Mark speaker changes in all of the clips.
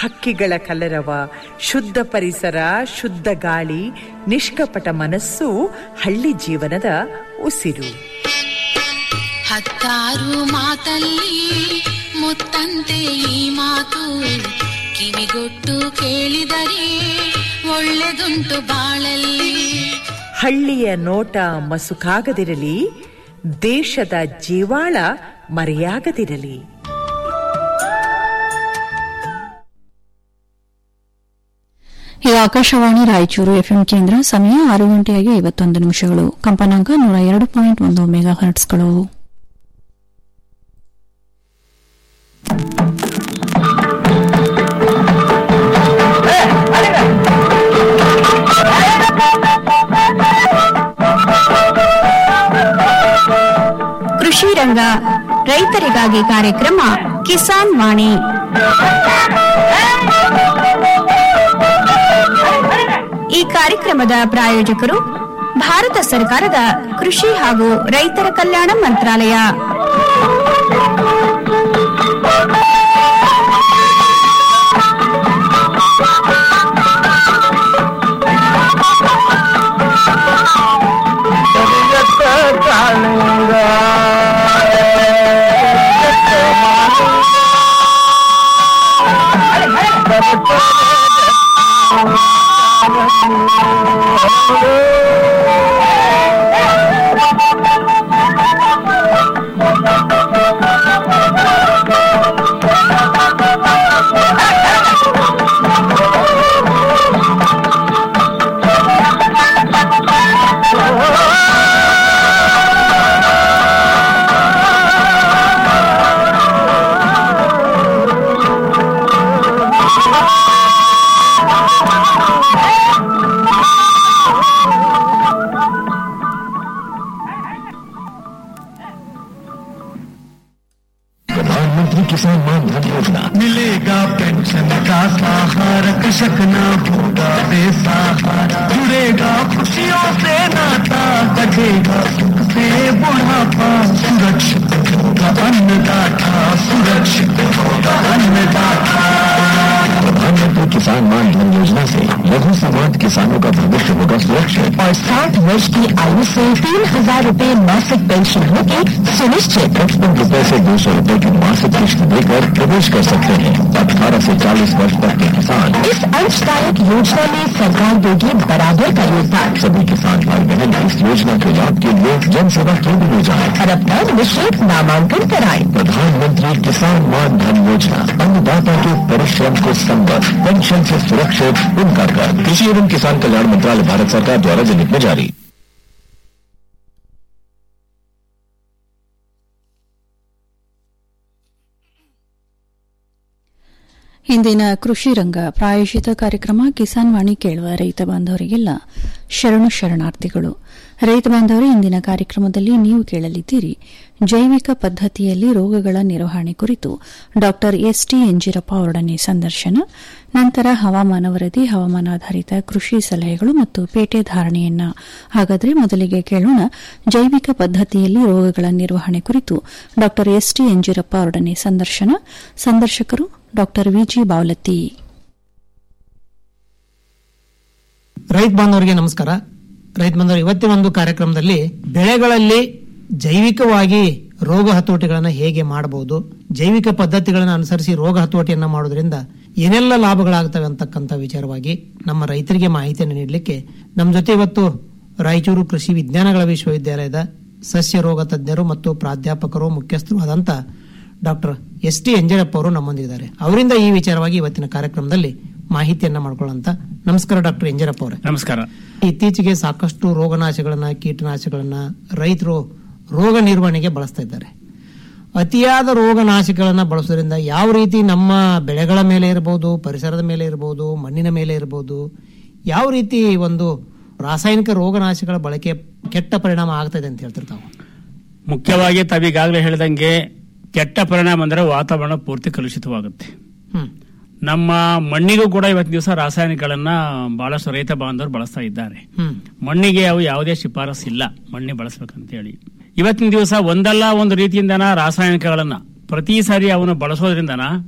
Speaker 1: ಹಕ್ಕಿಗಳ ಕಲರವ ಶುದ್ಧ ಪರಿಸರ ಶುದ್ಧ ಗಾಳಿ ನಿಷ್ಕಪಟ ಮನಸ್ಸು ಹಳ್ಳಿ ಜೀವನದ ಉಸಿರು
Speaker 2: ಹತ್ತಾರು ಮಾತಲ್ಲಿ ಮುತ್ತಂತೆ ಈ ಮಾತು ಕಿವಿಗೊಟ್ಟು ಕೇಳಿದರೆ ಒಳ್ಳೆದುಂಟು ಬಾಳಲ್ಲಿ
Speaker 1: ಹಳ್ಳಿಯ ನೋಟ ಮಸುಕಾಗದಿರಲಿ ದೇಶದ ಜೀವಾಳ ಮರೆಯಾಗದಿರಲಿ
Speaker 3: ಇದು ಆಕಾಶವಾಣಿ ರಾಯಚೂರು ಎಫ್ಎಂ ಕೇಂದ್ರ ಸಮಯ ಆರು ಗಂಟೆಯಾಗಿ ಐವತ್ತೊಂದು ನಿಮಿಷಗಳು ಕಂಪನಾಂಕ ನೂರ ಎರಡು ಪಾಯಿಂಟ್ ಒಂದು ಮೆಗಾ ಹರ್ಟ್ಸ್ಗಳು
Speaker 4: ಕೃಷಿ ರಂಗ ರೈತರಿಗಾಗಿ ಕಾರ್ಯಕ್ರಮ ಕಿಸಾನ್ ವಾಣಿ ಈ ಕಾರ್ಯಕ್ರಮದ ಪ್ರಾಯೋಜಕರು ಭಾರತ ಸರ್ಕಾರದ ಕೃಷಿ ಹಾಗೂ ರೈತರ ಕಲ್ಯಾಣ ಮಂತ್ರಾಲಯ
Speaker 5: प्रधानमंत्री किसान मान धन योजना
Speaker 6: मिलेगा पेंशन का सहारा कृषक न होगा बेसहारा जुड़ेगा खुशियों से नाता कटेगा सुख से बुढ़ापा सुरक्षित होगा अन्नदाता सुरक्षित होगा अन्नदाता
Speaker 5: प्रधानमंत्री किसान मान धन योजना से लघु सीमांत किसानों का भविष्य होगा सुरक्षित
Speaker 4: और साठ वर्ष की आयु से तीन हजार रूपए मासिक पेंशन होगी सुनिश्चित
Speaker 5: पचपन रूपए से दो सौ रूपए की मासिक किश्त देकर प्रवेश कर सकते हैं अठारह से चालीस वर्ष तक के किसान
Speaker 4: इस अंशदायक योजना में सरकार देगी बराबर का योगदान
Speaker 5: सभी किसान भाई बहन इस योजना के लाभ के लिए जन सेवा केंद्र में जाएं
Speaker 4: और अपना निःशुल्क नामांकन कराएं
Speaker 5: प्रधानमंत्री किसान मान धन योजना अन्नदाता के परिश्रम को संबद्ध पेंशन से सुरक्षित उनका कर कृषि एवं किसान कल्याण मंत्रालय भारत सरकार द्वारा जनहित में जारी
Speaker 3: ಇಂದಿನ ಕೃಷಿ ರಂಗ ಪ್ರಾಯೋಜಿತ ಕಾರ್ಯಕ್ರಮ ಕಿಸಾನ್ ವಾಣಿ ಕೇಳುವ ರೈತ ಬಾಂಧವರಿಗೆಲ್ಲ ಶರಣು ಶರಣಾರ್ಥಿಗಳು ರೈತ ಬಾಂಧವರೇ ಇಂದಿನ ಕಾರ್ಯಕ್ರಮದಲ್ಲಿ ನೀವು ಕೇಳಲಿದ್ದೀರಿ ಜೈವಿಕ ಪದ್ದತಿಯಲ್ಲಿ ರೋಗಗಳ ನಿರ್ವಹಣೆ ಕುರಿತು ಡಾ ಎಸ್ಟಿ ಎಂಜಿರಪ್ಪ ಅವರೊಡನೆ ಸಂದರ್ಶನ ನಂತರ ಹವಾಮಾನ ವರದಿ ಹವಾಮಾನಾಧಾರಿತ ಕೃಷಿ ಸಲಹೆಗಳು ಮತ್ತು ಪೇಟೆ ಧಾರಣೆಯನ್ನ ಹಾಗಾದರೆ ಮೊದಲಿಗೆ ಕೇಳೋಣ ಜೈವಿಕ ಪದ್ದತಿಯಲ್ಲಿ ರೋಗಗಳ ನಿರ್ವಹಣೆ ಕುರಿತು ಡಾ ಎಸ್ಟಿ ಎಂಜಿರಪ್ಪ ಅವರೊಡನೆ ಸಂದರ್ಶನ ಸಂದರ್ಶಕರು ಡಾ ವಿಜಿ ಬಾವಲತ್ತಿ
Speaker 7: ರೈತ ಬಾಂಧವರಿಗೆ ನಮಸ್ಕಾರ ರೈತ ಬಾಂಧವರು ಇವತ್ತಿನ ಒಂದು ಕಾರ್ಯಕ್ರಮದಲ್ಲಿ ಬೆಳೆಗಳಲ್ಲಿ ಜೈವಿಕವಾಗಿ ರೋಗ ಹತೋಟಿಗಳನ್ನು ಹೇಗೆ ಮಾಡಬಹುದು ಜೈವಿಕ ಪದ್ಧತಿಗಳನ್ನು ಅನುಸರಿಸಿ ರೋಗ ಹತೋಟಿಯನ್ನು ಮಾಡೋದ್ರಿಂದ ಏನೆಲ್ಲ ಲಾಭಗಳಾಗ್ತವೆ ಅಂತಕ್ಕಂಥ ವಿಚಾರವಾಗಿ ನಮ್ಮ ರೈತರಿಗೆ ಮಾಹಿತಿಯನ್ನು ನೀಡಲಿಕ್ಕೆ ನಮ್ಮ ಜೊತೆ ಇವತ್ತು ರಾಯಚೂರು ಕೃಷಿ ವಿಜ್ಞಾನಗಳ ವಿಶ್ವವಿದ್ಯಾಲಯದ ಸಸ್ಯ ರೋಗ ತಜ್ಞರು ಮತ್ತು ಪ್ರಾಧ್ಯಾಪಕರು ಮುಖ್ಯಸ್ಥರು ಆದಂತ ಡಾಕ್ಟರ್ ಎಸ್ ಟಿ ಎಂಜರಪ್ಪ ಅವರು ನಮ್ಮೊಂದಿದ್ದಾರೆ ಅವರಿಂದ ಈ ವಿಚಾರವಾಗಿ ಇವತ್ತಿನ ಕಾರ್ಯಕ್ರಮದಲ್ಲಿ ಮಾಹಿತಿಯನ್ನ ಮಾಡ್ಕೊಳ್ಳೋಂತ ನಮಸ್ಕಾರ ಡಾಕ್ಟರ್ ಎಂಜರಪ್ಪ ಅವರೇ
Speaker 8: ನಮಸ್ಕಾರ
Speaker 7: ಇತ್ತೀಚೆಗೆ ಸಾಕಷ್ಟು ರೋಗನಾಶಗಳನ್ನ ಕೀಟನಾಶಗಳನ್ನ ರೈತರು ರೋಗ ನಿರ್ವಹಣೆಗೆ ಬಳಸ್ತಾ ಇದ್ದಾರೆ ಅತಿಯಾದ ರೋಗನಾಶಗಳನ್ನ ಬಳಸೋದ್ರಿಂದ ಯಾವ ರೀತಿ ನಮ್ಮ ಬೆಳೆಗಳ ಮೇಲೆ ಇರಬಹುದು ಪರಿಸರದ ಮೇಲೆ ಇರಬಹುದು ಮಣ್ಣಿನ ಮೇಲೆ ಇರಬಹುದು ಯಾವ ರೀತಿ ಒಂದು ರಾಸಾಯನಿಕ ರೋಗನಾಶಗಳ ಬಳಕೆ ಕೆಟ್ಟ ಪರಿಣಾಮ ಆಗ್ತಾ ಇದೆ ಅಂತ ಹೇಳ್ತಿರ್ತಾವ
Speaker 8: ಮುಖ್ಯವಾಗಿ ತಾವೀಗಾಗಲೇ ಹೇಳಿದಂಗೆ ಕೆಟ್ಟ ಪರಿಣಾಮ ಅಂದ್ರೆ ವಾತಾವರಣ ಪೂರ್ತಿ ಕಲುಷಿತವಾಗುತ್ತೆ
Speaker 7: ಹ್ಮ್
Speaker 8: ನಮ್ಮ ಮಣ್ಣಿಗೂ ಕೂಡ ಇವತ್ತಿನ ದಿವಸ ರಾಸಾಯನಿಕಗಳನ್ನ ಬಹಳಷ್ಟು ರೈತ ಬಾಂಧವರು ಬಳಸ್ತಾ ಇದ್ದಾರೆ
Speaker 7: ಹ್ಮ್
Speaker 8: ಮಣ್ಣಿಗೆ ಅವು ಯಾವುದೇ ಶಿಫಾರಸ್ ಇಲ್ಲ ಮಣ್ಣಿ ಬಳಸಬೇಕಂತ ಹೇಳಿ ಇವತ್ತಿನ ದಿವಸ ಒಂದಲ್ಲ ಒಂದು ರೀತಿಯಿಂದನ ರಾಸಾಯನಿಕಗಳನ್ನ ಪ್ರತಿ ಸಾರಿ ಅವನು ಬಳಸೋದ್ರಿಂದನ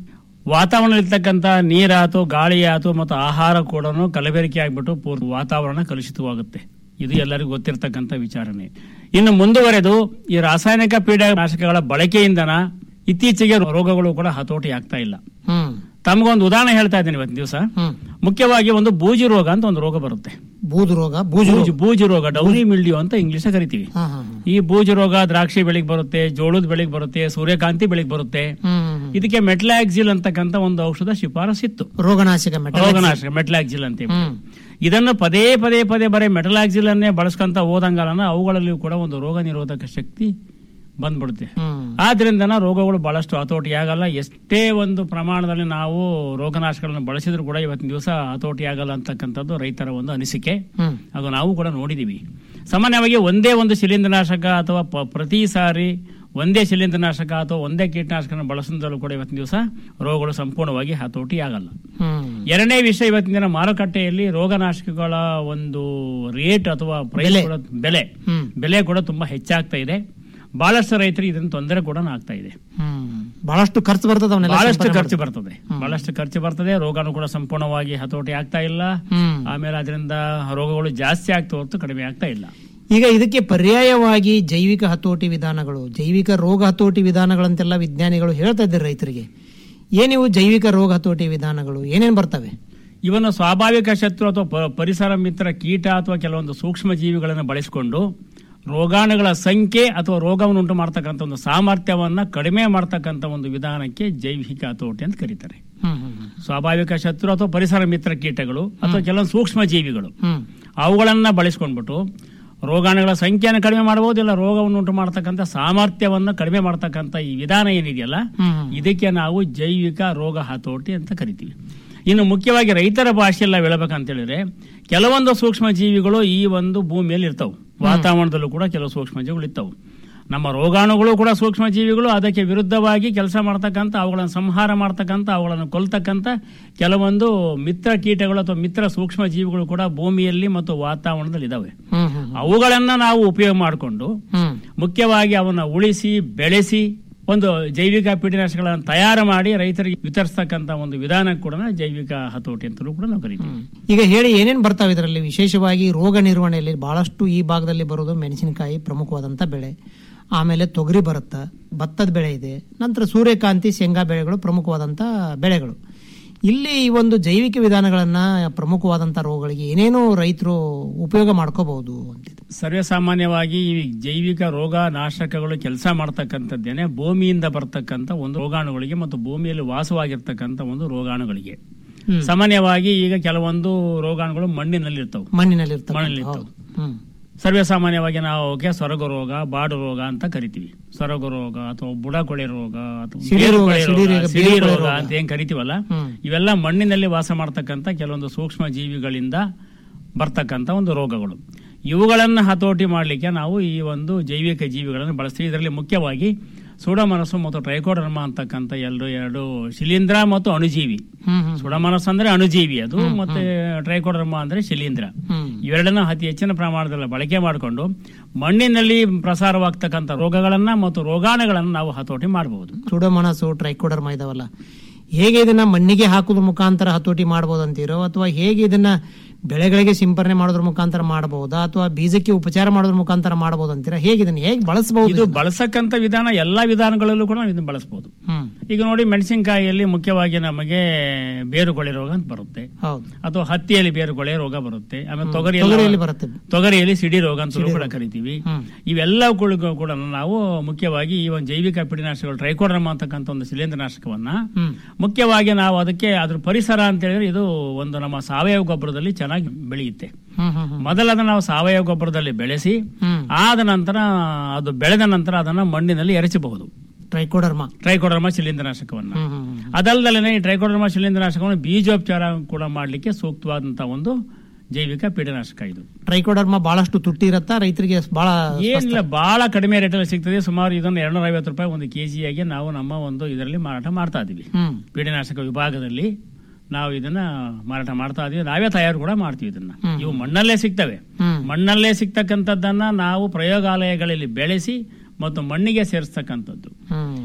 Speaker 8: ವಾತಾವರಣದಲ್ಲಿರ್ತಕ್ಕಂಥ ನೀರಾತು ಗಾಳಿ ಆತು ಮತ್ತು ಆಹಾರ ಕೂಡ ಕಲಬೆರಕೆ ಆಗ್ಬಿಟ್ಟು ಪೂರ್ತಿ ವಾತಾವರಣ ಕಲುಷಿತವಾಗುತ್ತೆ ಇದು ಎಲ್ಲರಿಗೂ ಗೊತ್ತಿರತಕ್ಕಂಥ ವಿಚಾರನೆ ಇನ್ನು ಮುಂದುವರೆದು ಈ ರಾಸಾಯನಿಕ ಪೀಡನಾಶಕಗಳ ಬಳಕೆಯಿಂದನ ಇತ್ತೀಚೆಗೆ ರೋಗಗಳು ಕೂಡ ಹತೋಟಿ ಆಗ್ತಾ ಇಲ್ಲ
Speaker 7: ಹ್ಮ್
Speaker 8: ತಮಗೊಂದು ಉದಾಹರಣೆ ಹೇಳ್ತಾ ಇದ್ದೀನಿ ಇವತ್ತು ದಿವಸ
Speaker 7: ಹ್ಮ್
Speaker 8: ಮುಖ್ಯವಾಗಿ ಒಂದು ಬೂಜಿ ರೋಗ ಅಂತ ಒಂದು ರೋಗ ಬರುತ್ತೆ
Speaker 7: ಬೂದು ರೋಗ ಬೂಜು ರೋಗ
Speaker 8: ಬೂಜು ಬೂಜು ರೋಗ ಡೌರಿ ಮಿಲ್ಡಿಯೋ ಅಂತ ಇಂಗ್ಲಿಷ್ ಕರಿತೀವಿ
Speaker 7: ಹಾ ಹಾ
Speaker 8: ಈ ಬೂಜು ರೋಗ ದ್ರಾಕ್ಷಿ ಬೆಳೆಗೆ ಬರುತ್ತೆ ಜೋಳದ ಬೆಳೆಗೆ ಬರುತ್ತೆ ಸೂರ್ಯಕಾಂತಿ ಬೆಳೆಗೆ ಬರುತ್ತೆ
Speaker 7: ಹ್ಮ್
Speaker 8: ಇದಕ್ಕೆ ಮೆಟ್ಲಾಕ್ಸಿಲ್ ಅಂತಕ್ಕಂಥ ಒಂದು ಔಷಧ ಶಿಫಾರಸ್ಸಿತ್ತು
Speaker 7: ರೋಗನಾಶಕ ಮೆಟಲ್
Speaker 8: ರೋಗನಾಶಕ ಮೆಟ್ಲಾಕ್ಸಿಲ್ ಅಂತ ಹೇಳಿ.
Speaker 7: ಹ್ಮ್
Speaker 8: ಇದನ್ನು ಪದೇ ಪದೇ ಪದೇ ಬರೀ ಮೆಟಲಾಕ್ಸಿಲ್ ಅನ್ನೇ ಬಳಸ್ಕೊಂತ ಹೋದಂಗಾಲನ ಅವುಗಳಲ್ಲಿಯೂ ಕೂಡ ಒಂದು ರೋಗ ನಿರೋಧಕ ಶಕ್ತಿ ಬಂದ್ಬಿಡುತ್ತೆ
Speaker 7: ಹ್ಮ್
Speaker 8: ಆದ್ರಿಂದ ರೋಗಗಳು ಬಹಳಷ್ಟು ಹತೋಟಿ ಆಗಲ್ಲ ಎಷ್ಟೇ ಒಂದು ಪ್ರಮಾಣದಲ್ಲಿ ನಾವು ರೋಗನಾಶಕಗಳನ್ನು ಬಳಸಿದ್ರು ಕೂಡ ಇವತ್ತಿನ ದಿವಸ ಹತೋಟಿ ಆಗಲ್ಲ ಅಂತಕ್ಕಂಥದ್ದು ರೈತರ ಒಂದು ಅನಿಸಿಕೆ
Speaker 7: ಹ್ಮ್
Speaker 8: ಅದು ನಾವು ಕೂಡ ನೋಡಿದೀವಿ ಸಾಮಾನ್ಯವಾಗಿ ಒಂದೇ ಒಂದು ಶಿಲೀಂಧ್ರನಾಶಕ ಅಥವಾ ಪ- ಪ್ರತಿ ಸಾರಿ ಒಂದೇ ಶಿಲೀಂಧ್ರನಾಶಕ ಅಥವಾ ಒಂದೇ ಕೀಟನಾಶಕನ ಬಳಸಿದಲ್ಲೂ ಕೂಡ ಇವತ್ತಿನ ದಿವಸ ರೋಗಗಳು ಸಂಪೂರ್ಣವಾಗಿ ಹತೋಟಿ ಆಗಲ್ಲ
Speaker 7: ಹ್ಮ್
Speaker 8: ಎರಡನೇ ವಿಷಯ ಇವತ್ತಿನ ದಿನ ಮಾರುಕಟ್ಟೆಯಲ್ಲಿ ರೋಗನಾಶಕಗಳ ಒಂದು ರೇಟ್ ಅಥವಾ ಪ್ರೈಸ್
Speaker 7: ಬೆಲೆ.
Speaker 8: ಕೂಡ ಬೆಲೆ
Speaker 7: ಹ್ಮ್
Speaker 8: ಬೆಲೆ ಕೂಡ ತುಂಬಾ ಹೆಚ್ಚಾಗ್ತಾ ಇದೆ ಬಹಳಷ್ಟು ರೈತರಿಗೆ ಇದರಿಂದ ತೊಂದರೆ ಕೂಡ ಆಗ್ತಾ ಇದೆ
Speaker 7: ಹ್ಮ್ ಬಹಳಷ್ಟು ಖರ್ಚು ಬರ್ತದ ಅವನ್ನೆಲ್ಲ
Speaker 8: ಬಹಳಷ್ಟು
Speaker 7: ಸಿಂಪಡಣೆ
Speaker 8: ಖರ್ಚು ಬರ್ತದೆ ಬಹಳಷ್ಟು ಖರ್ಚು ಬರ್ತದೆ ರೋಗನು ಕೂಡ ಸಂಪೂರ್ಣವಾಗಿ ಹತೋಟಿ ಆಗ್ತಾ ಇಲ್ಲ
Speaker 7: ಹ್ಮ್
Speaker 8: ಆಮೇಲೆ ಅದರಿಂದ ರೋಗಗಳು ಜಾಸ್ತಿ ಆಗ್ತಾ ಹೊರತು ಕಡಿಮೆ ಆಗ್ತಾ ಇಲ್ಲ
Speaker 7: ಈಗ ಇದಕ್ಕೆ ಪರ್ಯಾಯವಾಗಿ ಜೈವಿಕ ಹತೋಟಿ ವಿಧಾನಗಳು ಜೈವಿಕ ರೋಗ ಹತೋಟಿ ವಿಧಾನಗಳಂತೆಲ್ಲ ವಿಜ್ಞಾನಿಗಳು ಹೇಳ್ತಾ ಇದ್ದಾರೆ ರೈತರಿಗೆ ಏನಿವು ಜೈವಿಕ ರೋಗ ಹತೋಟಿ ವಿಧಾನಗಳು ಏನೇನ್ ಬರ್ತವೆ
Speaker 8: ಇವನು ಸ್ವಾಭಾವಿಕ ಶತ್ರು ಅಥವಾ ಪ- ಪರಿಸರ ಮಿತ್ರ ಕೀಟ ಅಥವಾ ಕೆಲವೊಂದು ಸೂಕ್ಷ್ಮ ಜೀವಿಗಳನ್ನು ಬಳಸಿಕೊಂಡು ರೋಗಾಣುಗಳ ಸಂಖ್ಯೆ ಅಥವಾ ರೋಗವನ್ನು ಉಂಟು ಮಾಡ್ತಕ್ಕಂಥ ಒಂದು ಸಾಮರ್ಥ್ಯವನ್ನ ಕಡಿಮೆ ಮಾಡ್ತಕ್ಕಂಥ ಒಂದು ವಿಧಾನಕ್ಕೆ ಜೈವಿಕ ಹತೋಟಿ ಅಂತ ಕರೀತಾರೆ
Speaker 7: ಹ್ಮ್ ಹ್ಮ್ ಹ್ಮ್.
Speaker 8: ಸ್ವಾಭಾವಿಕ ಶತ್ರು ಅಥವಾ ಪರಿಸರ ಮಿತ್ರ ಕೀಟಗಳು ಅಥವಾ ಕೆಲವೊಂದು ಸೂಕ್ಷ್ಮ ಜೀವಿಗಳು
Speaker 7: ಹ್ಮ್
Speaker 8: ಅವುಗಳನ್ನ ಬಳಸ್ಕೊಂಡ್ಬಿಟ್ಟು ರೋಗಾಣುಗಳ ಸಂಖ್ಯೆಯನ್ನು ಕಡಿಮೆ ಮಾಡಬಹುದು ಇಲ್ಲ ರೋಗವನ್ನು ಉಂಟು ಮಾಡ್ತಕ್ಕಂಥ ಸಾಮರ್ಥ್ಯವನ್ನು ಕಡಿಮೆ ಮಾಡ್ತಕ್ಕಂಥ ಈ ವಿಧಾನ ಏನಿದೆಯಲ್ಲ
Speaker 7: ಹ್ಮ್.
Speaker 8: ಇದಕ್ಕೆ ನಾವು ಜೈವಿಕ ರೋಗ ಹತೋಟಿ ಅಂತ ಕರಿತೀವಿ ಇನ್ನು ಮುಖ್ಯವಾಗಿ ರೈತರ ಭಾಷೆಯಲ್ಲಿ ನಾವು ಹೇಳ್ಬೇಕಂತ ಹೇಳಿದ್ರೆ ಕೆಲವೊಂದು ಸೂಕ್ಷ್ಮ ಜೀವಿಗಳು ಈ ಒಂದು ಭೂಮಿಯಲ್ಲಿ ಇರ್ತಾವೆ ವಾತಾವರಣದಲ್ಲೂ ಕೂಡ ಕೆಲವು ಸೂಕ್ಷ್ಮ ಜೀವಿಗಳು ಇರ್ತಾವೆ ನಮ್ಮ ರೋಗಾಣುಗಳು ಕೂಡ ಸೂಕ್ಷ್ಮ ಜೀವಿಗಳು ಅದಕ್ಕೆ ವಿರುದ್ಧವಾಗಿ ಕೆಲಸ ಮಾಡ್ತಕ್ಕಂಥ ಅವುಗಳನ್ನು ಸಂಹಾರ ಮಾಡ್ತಕ್ಕಂಥ ಅವುಗಳನ್ನು ಕೊಲ್ತಕ್ಕಂಥ ಕೆಲವೊಂದು ಮಿತ್ರ ಕೀಟಗಳು ಅಥವಾ ಮಿತ್ರ ಸೂಕ್ಷ್ಮ ಜೀವಿಗಳು ಕೂಡ ಭೂಮಿಯಲ್ಲಿ ಮತ್ತು ವಾತಾವರಣದಲ್ಲಿ ಇದಾವೆ
Speaker 7: ಹ್ಮ್ ಹ್ಮ್
Speaker 8: ಅವುಗಳನ್ನ ನಾವು ಉಪಯೋಗ ಮಾಡಿಕೊಂಡು
Speaker 7: ಹ್ಮ್
Speaker 8: ಮುಖ್ಯವಾಗಿ ಅವನ್ನ ಉಳಿಸಿ ಬೆಳೆಸಿ ಒಂದು ಜೈವಿಕ ಕೀಟನಾಶಕಗಳನ್ನು ತಯಾರು ಮಾಡಿ ರೈತರಿಗೆ ವಿತರಿಸ್ತಕ್ಕಂಥ ಒಂದು ವಿಧಾನ ಕೂಡ ಜೈವಿಕ ಹತೋಟಿ ಅಂತಲೂ ಕೂಡ ನಾವು ಕರಿತೀವಿ
Speaker 7: ಈಗ ಹೇಳಿ ಏನೇನ್ ಬರ್ತಾವೆ ಇದರಲ್ಲಿ ವಿಶೇಷವಾಗಿ ರೋಗ ನಿರ್ವಹಣೆಯಲ್ಲಿ ಬಹಳಷ್ಟು ಈ ಭಾಗದಲ್ಲಿ ಬರೋದು ಮೆಣಸಿನಕಾಯಿ ಪ್ರಮುಖವಾದಂತ ಬೆಳೆ ಆಮೇಲೆ ತೊಗರಿ ಬರುತ್ತಾ ಭತ್ತದ ಬೆಳೆ ಇದೆ ನಂತರ ಸೂರ್ಯಕಾಂತಿ ಶೇಂಗಾ ಬೆಳೆಗಳು ಪ್ರಮುಖವಾದಂತ ಬೆಳೆಗಳು ಇಲ್ಲಿ ಈ ಒಂದು ಜೈವಿಕ ವಿಧಾನಗಳನ್ನ ಪ್ರಮುಖವಾದಂತ ರೋಗಗಳಿಗೆ ಏನೇನು ರೈತರು ಉಪಯೋಗ ಮಾಡ್ಕೋಬಹುದು ಅಂತಿದೆ
Speaker 8: ಸರ್ವೇ ಸಾಮಾನ್ಯವಾಗಿ ಈ ಜೈವಿಕ ರೋಗ ನಾಶಕಗಳು ಕೆಲಸ ಮಾಡ್ತಕ್ಕಂಥದ್ದೇನೆ ಭೂಮಿಯಿಂದ ಬರ್ತಕ್ಕಂಥ ಒಂದು ರೋಗಾಣುಗಳಿಗೆ ಮತ್ತು ಭೂಮಿಯಲ್ಲಿ ವಾಸವಾಗಿರ್ತಕ್ಕಂಥ ಒಂದು ರೋಗಾಣುಗಳಿಗೆ
Speaker 7: ಹ್ಮ್.
Speaker 8: ಸಾಮಾನ್ಯವಾಗಿ ಈಗ ಕೆಲವೊಂದು ರೋಗಾಣುಗಳು ಮಣ್ಣಿನಲ್ಲಿ ಇರ್ತವೆ
Speaker 7: ಮಣ್ಣಿನಲ್ಲಿ ಇರ್ತವೆ
Speaker 8: ಮಣ್ಣಿನಲ್ಲಿ ಇರ್ತವೆ.
Speaker 7: ಹ್ಮ್
Speaker 8: ಸರ್ವೇ ಸಾಮಾನ್ಯವಾಗಿ ನಾವು ಅವಕ್ಕೆ ಸೊರಗು ರೋಗ ಬಾಡು ರೋಗ ಅಂತ ಕರಿತೀವಿ ಸೊರಗು ರೋಗ ಅಥವಾ ಬುಡಕೊಳೆ ರೋಗ ಅಥವಾ
Speaker 7: ಸಿಡಿ ರೋಗ,
Speaker 8: ಬೇರುಕೊಳೆ
Speaker 7: ಸಿಡಿ
Speaker 8: ರೋಗ,
Speaker 7: ರೋಗ,
Speaker 8: ಸಿಡಿ
Speaker 7: ಬೇರುಕೊಳೆ
Speaker 8: ರೋಗ
Speaker 7: ರೋಗ.
Speaker 8: ಅಂತ ಏನ್ ಕರಿತೀವಲ್ಲ
Speaker 7: ಹ್ಮ್.
Speaker 8: ಇವೆಲ್ಲ ಮಣ್ಣಿನಲ್ಲಿ ವಾಸ ಮಾಡ್ತಕ್ಕಂಥ ಕೆಲವೊಂದು ಸೂಕ್ಷ್ಮ ಜೀವಿಗಳಿಂದ ಬರ್ತಕ್ಕಂಥ ಒಂದು ರೋಗಗಳು ಇವುಗಳನ್ನು ಹತೋಟಿ ಮಾಡಲಿಕ್ಕೆ ನಾವು ಈ ಒಂದು ಜೈವಿಕ ಜೀವಿಗಳನ್ನು ಬಳಸ್ತೀವಿ ಇದರಲ್ಲಿ ಮುಖ್ಯವಾಗಿ ಸುಡಮನಸ್ಸು ಮತ್ತು ಟ್ರೈಕೋಡರ್ಮ ಅಂತಕ್ಕಂಥ ಎರಡು ಎರಡು ಶಿಲೀಂಧ್ರ ಮತ್ತು ಅಣುಜೀವಿ
Speaker 7: ಹ್ಮ್ ಹ್ಮ್
Speaker 8: ಸುಡಮನಸ್ಸು ಅಂದ್ರೆ ಅಣುಜೀವಿ ಅದು ಮತ್ತೆ ಟ್ರೈಕೋಡರ್ಮ ಅಂದ್ರೆ ಶಿಲೀಂಧ್ರ
Speaker 7: ಹ್ಮ್
Speaker 8: ಇವೆರಡನ್ನ ಅತಿ ಹೆಚ್ಚಿನ ಪ್ರಮಾಣದಲ್ಲಿ ಬಳಕೆ ಮಾಡಿಕೊಂಡು ಮಣ್ಣಿನಲ್ಲಿ ಪ್ರಸಾರವಾಗ್ತಕ್ಕಂಥ ರೋಗಗಳನ್ನ ಮತ್ತು ರೋಗಾಣುಗಳನ್ನು ನಾವು ಹತೋಟಿ ಮಾಡಬಹುದು
Speaker 7: ಸುಡಮನಸು ಟ್ರೈಕೋಡರ್ಮ ಇದಾವಲ್ಲ ಹೇಗೆ ಇದನ್ನ ಮಣ್ಣಿಗೆ ಹಾಕೋದ್ರ ಮುಖಾಂತರ ಹತೋಟಿ ಮಾಡಬಹುದು ಅಂತೀರೋ ಅಥವಾ ಹೇಗೆ ಇದನ್ನ ಬೆಳೆಗಳಿಗೆ ಸಿಂಪರಣೆ ಮಾಡೋದ್ರ ಮುಖಾಂತರ ಮಾಡಬಹುದಾ ಅಥವಾ ಬೀಜಕ್ಕೆ ಉಪಚಾರ ಮಾಡೋದ್ರ ಮುಖಾಂತರ ಮಾಡಬಹುದು ಅಂತೀರಾ ಹೇಗೆ ಇದನ್ನ ಹೇಗೆ ಬಳಸಬಹುದು
Speaker 8: ಇದು ಬಳಸಕ್ಕಂತ ವಿಧಾನ ಎಲ್ಲಾ ವಿಧಾನಗಳಲ್ಲೂ ಕೂಡ ನಾವು ಇದನ್ನ ಬಳಸಬಹುದು
Speaker 7: ಹ್ಮ್
Speaker 8: ಈಗ ನೋಡಿ ಮೆಣಸಿನಕಾಯಿಯಲ್ಲಿ ಮುಖ್ಯವಾಗಿ ನಮಗೆ ಬೇರುಕೊಳೆ ರೋಗ ಅಂತ ಬರುತ್ತೆ
Speaker 7: ಹೌದು
Speaker 8: ಅಥವಾ ಹತ್ತಿಯಲ್ಲಿ ಬೇರುಕೊಳೆ ರೋಗ ಬರುತ್ತೆ ಆಮೇಲೆ
Speaker 7: ತೊಗರಿಯಲ್ಲಿ
Speaker 8: ತೊಗರಿಯಲ್ಲಿ
Speaker 7: ಬರುತ್ತೆ
Speaker 8: ತೊಗರಿಯಲ್ಲಿ ಸಿಡಿ ರೋಗ ಅಂತ ಕೂಡ ಕರಿತೀವಿ
Speaker 7: ಹ್ಮ್.
Speaker 8: ಇವೆಲ್ಲವುಗಳಿಗೂ ಕೂಡ ನಾವು ಮುಖ್ಯವಾಗಿ ಈ ಒಂದು ಜೈವಿಕ ಪೀಡನಾಶಕಗಳು ಟ್ರೈಕೋಡ್ರಮ ಅಂತಕ್ಕಂಥ ಒಂದು ಶಿಲೀಂಧ್ರನಾಶಕವನ್ನ
Speaker 7: ಹ್ಮ್
Speaker 8: ಮುಖ್ಯವಾಗಿ ನಾವು ಅದಕ್ಕೆ ಅದ್ರ ಪರಿಸರ ಅಂತ ಹೇಳಿದ್ರೆ ಇದು ಒಂದು ನಮ್ಮ ಸಾವಯವ ಗೊಬ್ಬರದಲ್ಲಿ ಚೆನ್ನಾಗಿ ಬೆಳೆಯುತ್ತೆ
Speaker 7: ಹ್ಮ್ ಹ್ಮ್ ಹ್ಮ್
Speaker 8: ಮೊದಲು ಅದನ್ನ ನಾವು ಸಾವಯವ ಗೊಬ್ಬರದಲ್ಲಿ ಬೆಳೆಸಿ
Speaker 7: ಹ್ಮ್
Speaker 8: ಆದ ನಂತರ ಅದು ಬೆಳೆದ ನಂತರ ಅದನ್ನ ಮಣ್ಣಿನಲ್ಲಿ ಎರಚಬಹುದು
Speaker 7: ಟ್ರೈಕೋಡರ್ಮ
Speaker 8: ಟ್ರೈಕೋಡರ್ಮ ಶಿಲೀಂಧ್ರನಾಶಕವನ್ನ
Speaker 7: ಹ್ಮ್ ಹ್ಮ್ ಹ್ಮ್
Speaker 8: ಅದಲ್ಲದಲ್ಲೇ ಈ ಟ್ರೈಕೋಡರ್ಮ ಶಿಲೀಂಧ್ರನಾಶಕವನ್ನು ಬೀಜೋಪಚಾರ ಕೂಡ ಮಾಡಲಿಕ್ಕೆ ಸೂಕ್ತವಾದಂತಹ ಒಂದು ಜೈವಿಕ ಪೀಡನಾಶಕ ಇದು
Speaker 7: ಟ್ರೈಕೋಡರ್ಮ ಬಹಳಷ್ಟು ತುಟ್ಟಿ ಇರತ್ತಾ ರೈತರಿಗೆ ಬಹಳ
Speaker 8: ಏನಿಲ್ಲ ಬಹಳ ಕಡಿಮೆ ರೇಟಲ್ಲಿ ಸಿಗ್ತದೆ ಸುಮಾರು ಇದನ್ನು ಎರಡ್ನೂರ ಐವತ್ತು ರೂಪಾಯಿ ಒಂದು ಕೆಜಿಯಾಗಿ ನಾವು ನಮ್ಮ ಒಂದು ಇದರಲ್ಲಿ ಮಾರಾಟ ಮಾಡ್ತಾ ಇದೀವಿ
Speaker 7: ಹ್ಮ್
Speaker 8: ಪೀಡನಾಶಕ ವಿಭಾಗದಲ್ಲಿ ನಾವು ಇದನ್ನ ಮಾರಾಟ ಮಾಡ್ತಾ ಇದೀವಿ ನಾವೇ ತಯಾರು ಕೂಡ ಮಾಡ್ತೀವಿ ಇದನ್ನ
Speaker 7: ಹ್ಮ್.
Speaker 8: ಇವು ಮಣ್ಣಲ್ಲೇ ಸಿಗ್ತವೆ
Speaker 7: ಹ್ಮ್
Speaker 8: ಮಣ್ಣಲ್ಲೇ ಸಿಗ್ತಕ್ಕಂಥದ್ದನ್ನ ನಾವು ಪ್ರಯೋಗಾಲಯಗಳಲ್ಲಿ ಬೆಳೆಸಿ ಮತ್ತು ಮಣ್ಣಿಗೆ ಸೇರಿಸ್ತಕ್ಕಂಥದ್ದು
Speaker 7: ಹ್ಮ್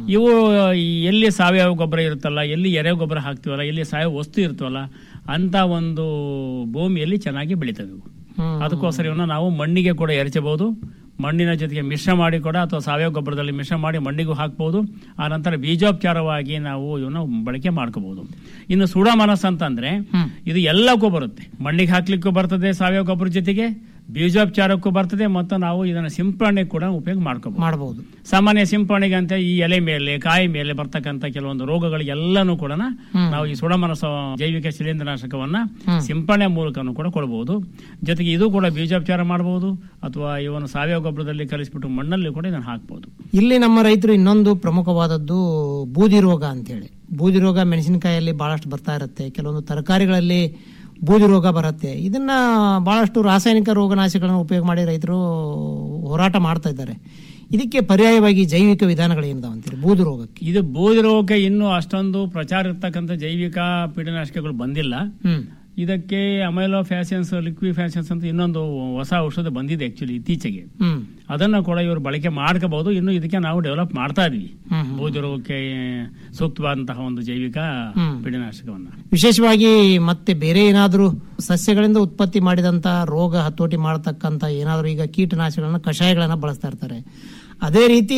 Speaker 8: ಇವು ಈ ಎಲ್ಲಿ ಸಾವಯವ ಗೊಬ್ಬರ ಇರುತ್ತಲ್ಲ ಎಲ್ಲಿ ಎರೆ ಗೊಬ್ಬರ ಹಾಕ್ತಿವಲ್ಲ ಎಲ್ಲಿ ಸಾವಯವ ವಸ್ತು ಇರ್ತವಲ್ಲ ಅಂತ ಒಂದು ಭೂಮಿಯಲ್ಲಿ ಚೆನ್ನಾಗಿ ಬೆಳಿತವೆ ಇವು ಅದಕ್ಕೋಸ್ಕರ ಇವನ್ನ ನಾವು ಮಣ್ಣಿಗೆ ಕೂಡ ಎರಚಬಹುದು ಮಣ್ಣಿನ ಜೊತೆಗೆ ಮಿಶ್ರ ಮಾಡಿ ಕೂಡ ಅಥವಾ ಸಾವಯವ ಗೊಬ್ಬರದಲ್ಲಿ ಮಿಶ್ರ ಮಾಡಿ ಮಣ್ಣಿಗೂ ಹಾಕ್ಬಹುದು ಆ ನಂತರ ಬೀಜೋಪಚಾರವಾಗಿ ನಾವು ಇವನ್ನ ಬಳಕೆ ಮಾಡ್ಕೋಬಹುದು ಇನ್ನು ಸುಡಮನಸ್ ಅಂತಂದ್ರೆ ಇದು ಎಲ್ಲಕ್ಕೂ ಬರುತ್ತೆ ಮಣ್ಣಿಗೆ ಹಾಕ್ಲಿಕ್ಕೂ ಬರ್ತದೆ ಸಾವಯವ ಗೊಬ್ಬರ ಜೊತೆಗೆ ಬೀಜೋಪಚಾರಕ್ಕೂ ಬರ್ತದೆ ಮತ್ತು ನಾವು ಇದನ್ನ ಸಿಂಪರಣೆ ಕೂಡ ಉಪಯೋಗ ಮಾಡ್ಕೋಬಹುದು
Speaker 7: ಮಾಡಬಹುದು
Speaker 8: ಸಾಮಾನ್ಯ ಸಿಂಪರಣೆಗೆ ಅಂತ ಈ ಎಲೆ ಮೇಲೆ ಕಾಯಿ ಮೇಲೆ ಬರ್ತಕ್ಕಂಥ ಕೆಲವೊಂದು ರೋಗಗಳಿಗೆಲ್ಲನೂ ಕೂಡ ನಾವು ಈ ಸುಡಮನಸ ಜೈವಿಕ ಶಿಲೀಂಧ್ರನಾಶಕವನ್ನ ಸಿಂಪರಣೆ ಮೂಲಕನೂ ಕೂಡ ಕೊಡಬಹುದು ಜೊತೆಗೆ ಇದು ಕೂಡ ಬೀಜೋಪಚಾರ ಮಾಡಬಹುದು ಅಥವಾ ಇವನು ಸಾವಯವ ಗೊಬ್ಬರದಲ್ಲಿ ಕಲಿಸ್ಬಿಟ್ಟು ಮಣ್ಣಲ್ಲಿ ಕೂಡ ಇದನ್ನು ಹಾಕ್ಬಹುದು
Speaker 7: ಇಲ್ಲಿ ನಮ್ಮ ರೈತರು ಇನ್ನೊಂದು ಪ್ರಮುಖವಾದದ್ದು ಬೂದಿ ರೋಗ ಅಂತೇಳಿ ಬೂದಿ ರೋಗ ಮೆಣಸಿನಕಾಯಲ್ಲಿ ಬಹಳಷ್ಟು ಬರ್ತಾ ಇರುತ್ತೆ ಕೆಲವೊಂದು ತರಕಾರಿಗಳಲ್ಲಿ ಬೂದಿ ರೋಗ ಬರುತ್ತೆ ಇದನ್ನ ಬಹಳಷ್ಟು ರಾಸಾಯನಿಕ ರೋಗನಾಶಕಗಳನ್ನು ಉಪಯೋಗ ಮಾಡಿ ರೈತರು ಹೋರಾಟ ಮಾಡ್ತಾ ಇದ್ದಾರೆ ಇದಕ್ಕೆ ಪರ್ಯಾಯವಾಗಿ ಜೈವಿಕ ವಿಧಾನಗಳು ಏನಿದಾವ ಅಂತೀರಿ ಬೂದಿ ರೋಗಕ್ಕೆ
Speaker 8: ಇದು ಬೂದಿ ರೋಗಕ್ಕೆ ಇನ್ನೂ ಅಷ್ಟೊಂದು ಪ್ರಚಾರ ಇರ್ತಕ್ಕಂಥ ಜೈವಿಕ ಪೀಡನಾಶಕಗಳು ಬಂದಿಲ್ಲ
Speaker 7: ಹ್ಮ್
Speaker 8: ಇದಕ್ಕೆ ಅಮೈಲೋ ಫ್ಯಾಷನ್ಸ್ ಲಿಕ್ವಿ ಫ್ಯಾಷನ್ಸ್ ಅಂತ ಇನ್ನೊಂದು ಹೊಸ ಔಷಧ ಬಂದಿದೆ ಆಕ್ಚುಲಿ ಇತ್ತೀಚೆಗೆ
Speaker 7: ಹ್ಮ್
Speaker 8: ಅದನ್ನ ಕೂಡ ಇವರು ಬಳಕೆ ಮಾಡ್ಕೋಬಹುದು ಇನ್ನು ಇದಕ್ಕೆ ನಾವು ಡೆವಲಪ್ ಮಾಡ್ತಾ ಇದೀವಿ
Speaker 7: ಹ್ಮ್, ಹ್ಮ್.
Speaker 8: ಬೂದಿ ರೋಗಕ್ಕೆ ಸೂಕ್ತವಾದಂತಹ ಒಂದು ಜೈವಿಕ
Speaker 7: ಹ್ಮ್.
Speaker 8: ಪೀಡನಾಶಕವನ್ನ
Speaker 7: ವಿಶೇಷವಾಗಿ ಮತ್ತೆ ಬೇರೆ ಏನಾದರೂ ಸಸ್ಯಗಳಿಂದ ಉತ್ಪತ್ತಿ ಮಾಡಿದಂತ ರೋಗ ಹತೋಟಿ ಮಾಡತಕ್ಕಂತ ಏನಾದರೂ ಈಗ ಕೀಟನಾಶಕಗಳನ್ನ ಕಷಾಯಗಳನ್ನ ಬಳಸ್ತಾ ಇರ್ತಾರೆ ಅದೇ ರೀತಿ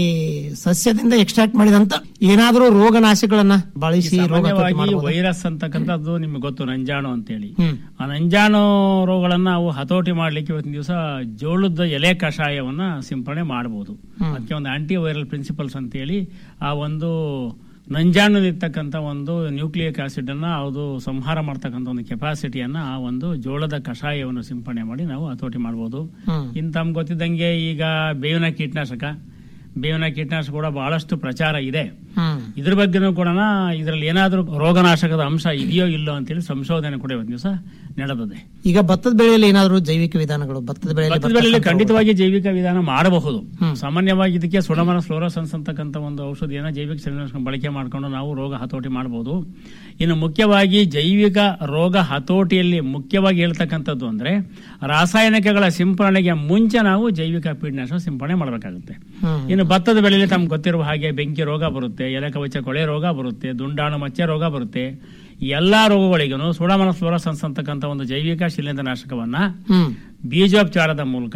Speaker 7: ಸಸ್ಯದಿಂದ ಎಕ್ಸ್ಟ್ರಾಕ್ಟ್ ಮಾಡಿದಂತ ಏನಾದರೂ ರೋಗನಾಶಕಗಳನ್ನ ಬಳಸಿ ರೋಗ ಹತೋಟಿ
Speaker 8: ಸಾಮಾನ್ಯವಾಗಿ
Speaker 7: ಮಾಡಬಹುದು
Speaker 8: ವೈರಸ್ ಅಂತಕ್ಕಂಥದ್ದು ನಿಮ್ಗೆ ಗೊತ್ತು ನಂಜಾಣು ಅಂತೇಳಿ
Speaker 7: ಹ್ಮ್
Speaker 8: ಆ ನಂಜಾಣು ರೋಗಗಳನ್ನ ನಾವು ಹತೋಟಿ ಮಾಡ್ಲಿಕ್ಕೆ ಇವತ್ತಿನ ದಿವಸ ಜೋಳದ ಎಲೆ ಕಷಾಯವನ್ನ ಸಿಂಪರಣೆ ಮಾಡಬಹುದು
Speaker 7: ಹ್ಮ್.
Speaker 8: ಅದಕ್ಕೆ ಒಂದು ಆಂಟಿ ವೈರಲ್ ಪ್ರಿನ್ಸಿಪಲ್ಸ್ ಅಂತೇಳಿ ಆ ಒಂದು ನಂಜಾಣು ಇರ್ತಕ್ಕಂಥ ಒಂದು ನ್ಯೂಕ್ಲಿಯಿಕ್ ಆಸಿಡ್ ಅನ್ನ ಅದು ಸಂಹಾರ ಮಾಡ್ತಕ್ಕಂಥ ಒಂದು ಕೆಪಾಸಿಟಿಯನ್ನ ಆ ಒಂದು ಜೋಳದ ಕಷಾಯವನ್ನು ಸಿಂಪರಣೆ ಮಾಡಿ ನಾವು ಹತೋಟಿ ಮಾಡಬಹುದು
Speaker 7: ಹ್ಮ್
Speaker 8: ಇನ್ನು ತಮ್ಗೆ ಗೊತ್ತಿದ್ದಂಗೆ ಈಗ ಬೇವಿನ ಕೀಟನಾಶಕ ಬೇವಿನ ಕೀಟನಾಶಕ ಕೂಡ ಬಹಳಷ್ಟು ಪ್ರಚಾರ ಇದೆ
Speaker 7: ಹ್ಮ್
Speaker 8: ಇದ್ರ ಬಗ್ಗೆನೂ ಕೂಡ ಇದರಲ್ಲಿ ಏನಾದರೂ ರೋಗನಾಶಕದ ಅಂಶ ಇದೆಯೋ ಇಲ್ಲೋ ಅಂತೇಳಿ ಸಂಶೋಧನೆ ಕೂಡ ಇವತ್ತು ದಿವಸ ನಡೆದಿದೆ
Speaker 7: ಈಗ ಭತ್ತದ ಬೆಳೆಯಲ್ಲಿ ಏನಾದರೂ ಜೈವಿಕ ವಿಧಾನಗಳು ಭತ್ತದ ಬೆಳೆಯಲ್ಲಿ
Speaker 8: ಭತ್ತದ ಬೆಳೆಯಲ್ಲಿ
Speaker 7: ಬರ್ತಕ್ಕಂಥ
Speaker 8: ಖಂಡಿತವಾಗಿ ಜೈವಿಕ ವಿಧಾನ ಮಾಡಬಹುದು
Speaker 7: ಹ್ಮ್.
Speaker 8: ಸಾಮಾನ್ಯವಾಗಿ ಇದಕ್ಕೆ ಸುಡಮನ ಫ್ಲೋರಸನ್ಸ್ ಅಂತಕ್ಕಂಥ ಒಂದು ಔಷಧಿಯನ್ನ ಜೈವಿಕ ಶಿಲೀಂಧ್ರನಾಶಕ ಬಳಕೆ ಮಾಡಿಕೊಂಡು ನಾವು ರೋಗ ಹತೋಟಿ ಮಾಡಬಹುದು ಇನ್ನು ಮುಖ್ಯವಾಗಿ ಜೈವಿಕ ರೋಗ ಹತೋಟಿಯಲ್ಲಿ ಮುಖ್ಯವಾಗಿ ಹೇಳ್ತಕ್ಕಂಥದ್ದು ಅಂದ್ರೆ ರಾಸಾಯನಿಕಗಳ ಸಿಂಪರಣೆಗೆ ಮುಂಚೆ ನಾವು ಜೈವಿಕ ಪೀಡನಾಶಕ ಸಿಂಪರಣೆ ಮಾಡಬೇಕಾಗುತ್ತೆ
Speaker 7: ಹ್ಮ್.
Speaker 8: ಇನ್ನು ಭತ್ತದ ಬೆಳೆಯಲ್ಲಿ ತಮ್ಗೆ ಗೊತ್ತಿರುವ ಹಾಗೆ ಬೆಂಕಿ ರೋಗ ಬರುತ್ತೆ ಎಲೆ ಕವಚ ಕೊಳೆ ರೋಗ ಬರುತ್ತೆ ದುಂಡಾಣು ಮಚ್ಚೆ ರೋಗ ಬರುತ್ತೆ ಈ ಎಲ್ಲಾ ರೋಗಗಳಿಗೂ ಸೂಡಾಮನ ಫ್ಲೋರಸನ್ಸ್ ಅಂತಕ್ಕಂಥ ಒಂದು ಜೈವಿಕ ಶಿಲೀಂಧ್ರನಾಶಕವನ್ನ
Speaker 7: ಹ್ಮ್
Speaker 8: ಬೀಜೋಪಚಾರದ ಮೂಲಕ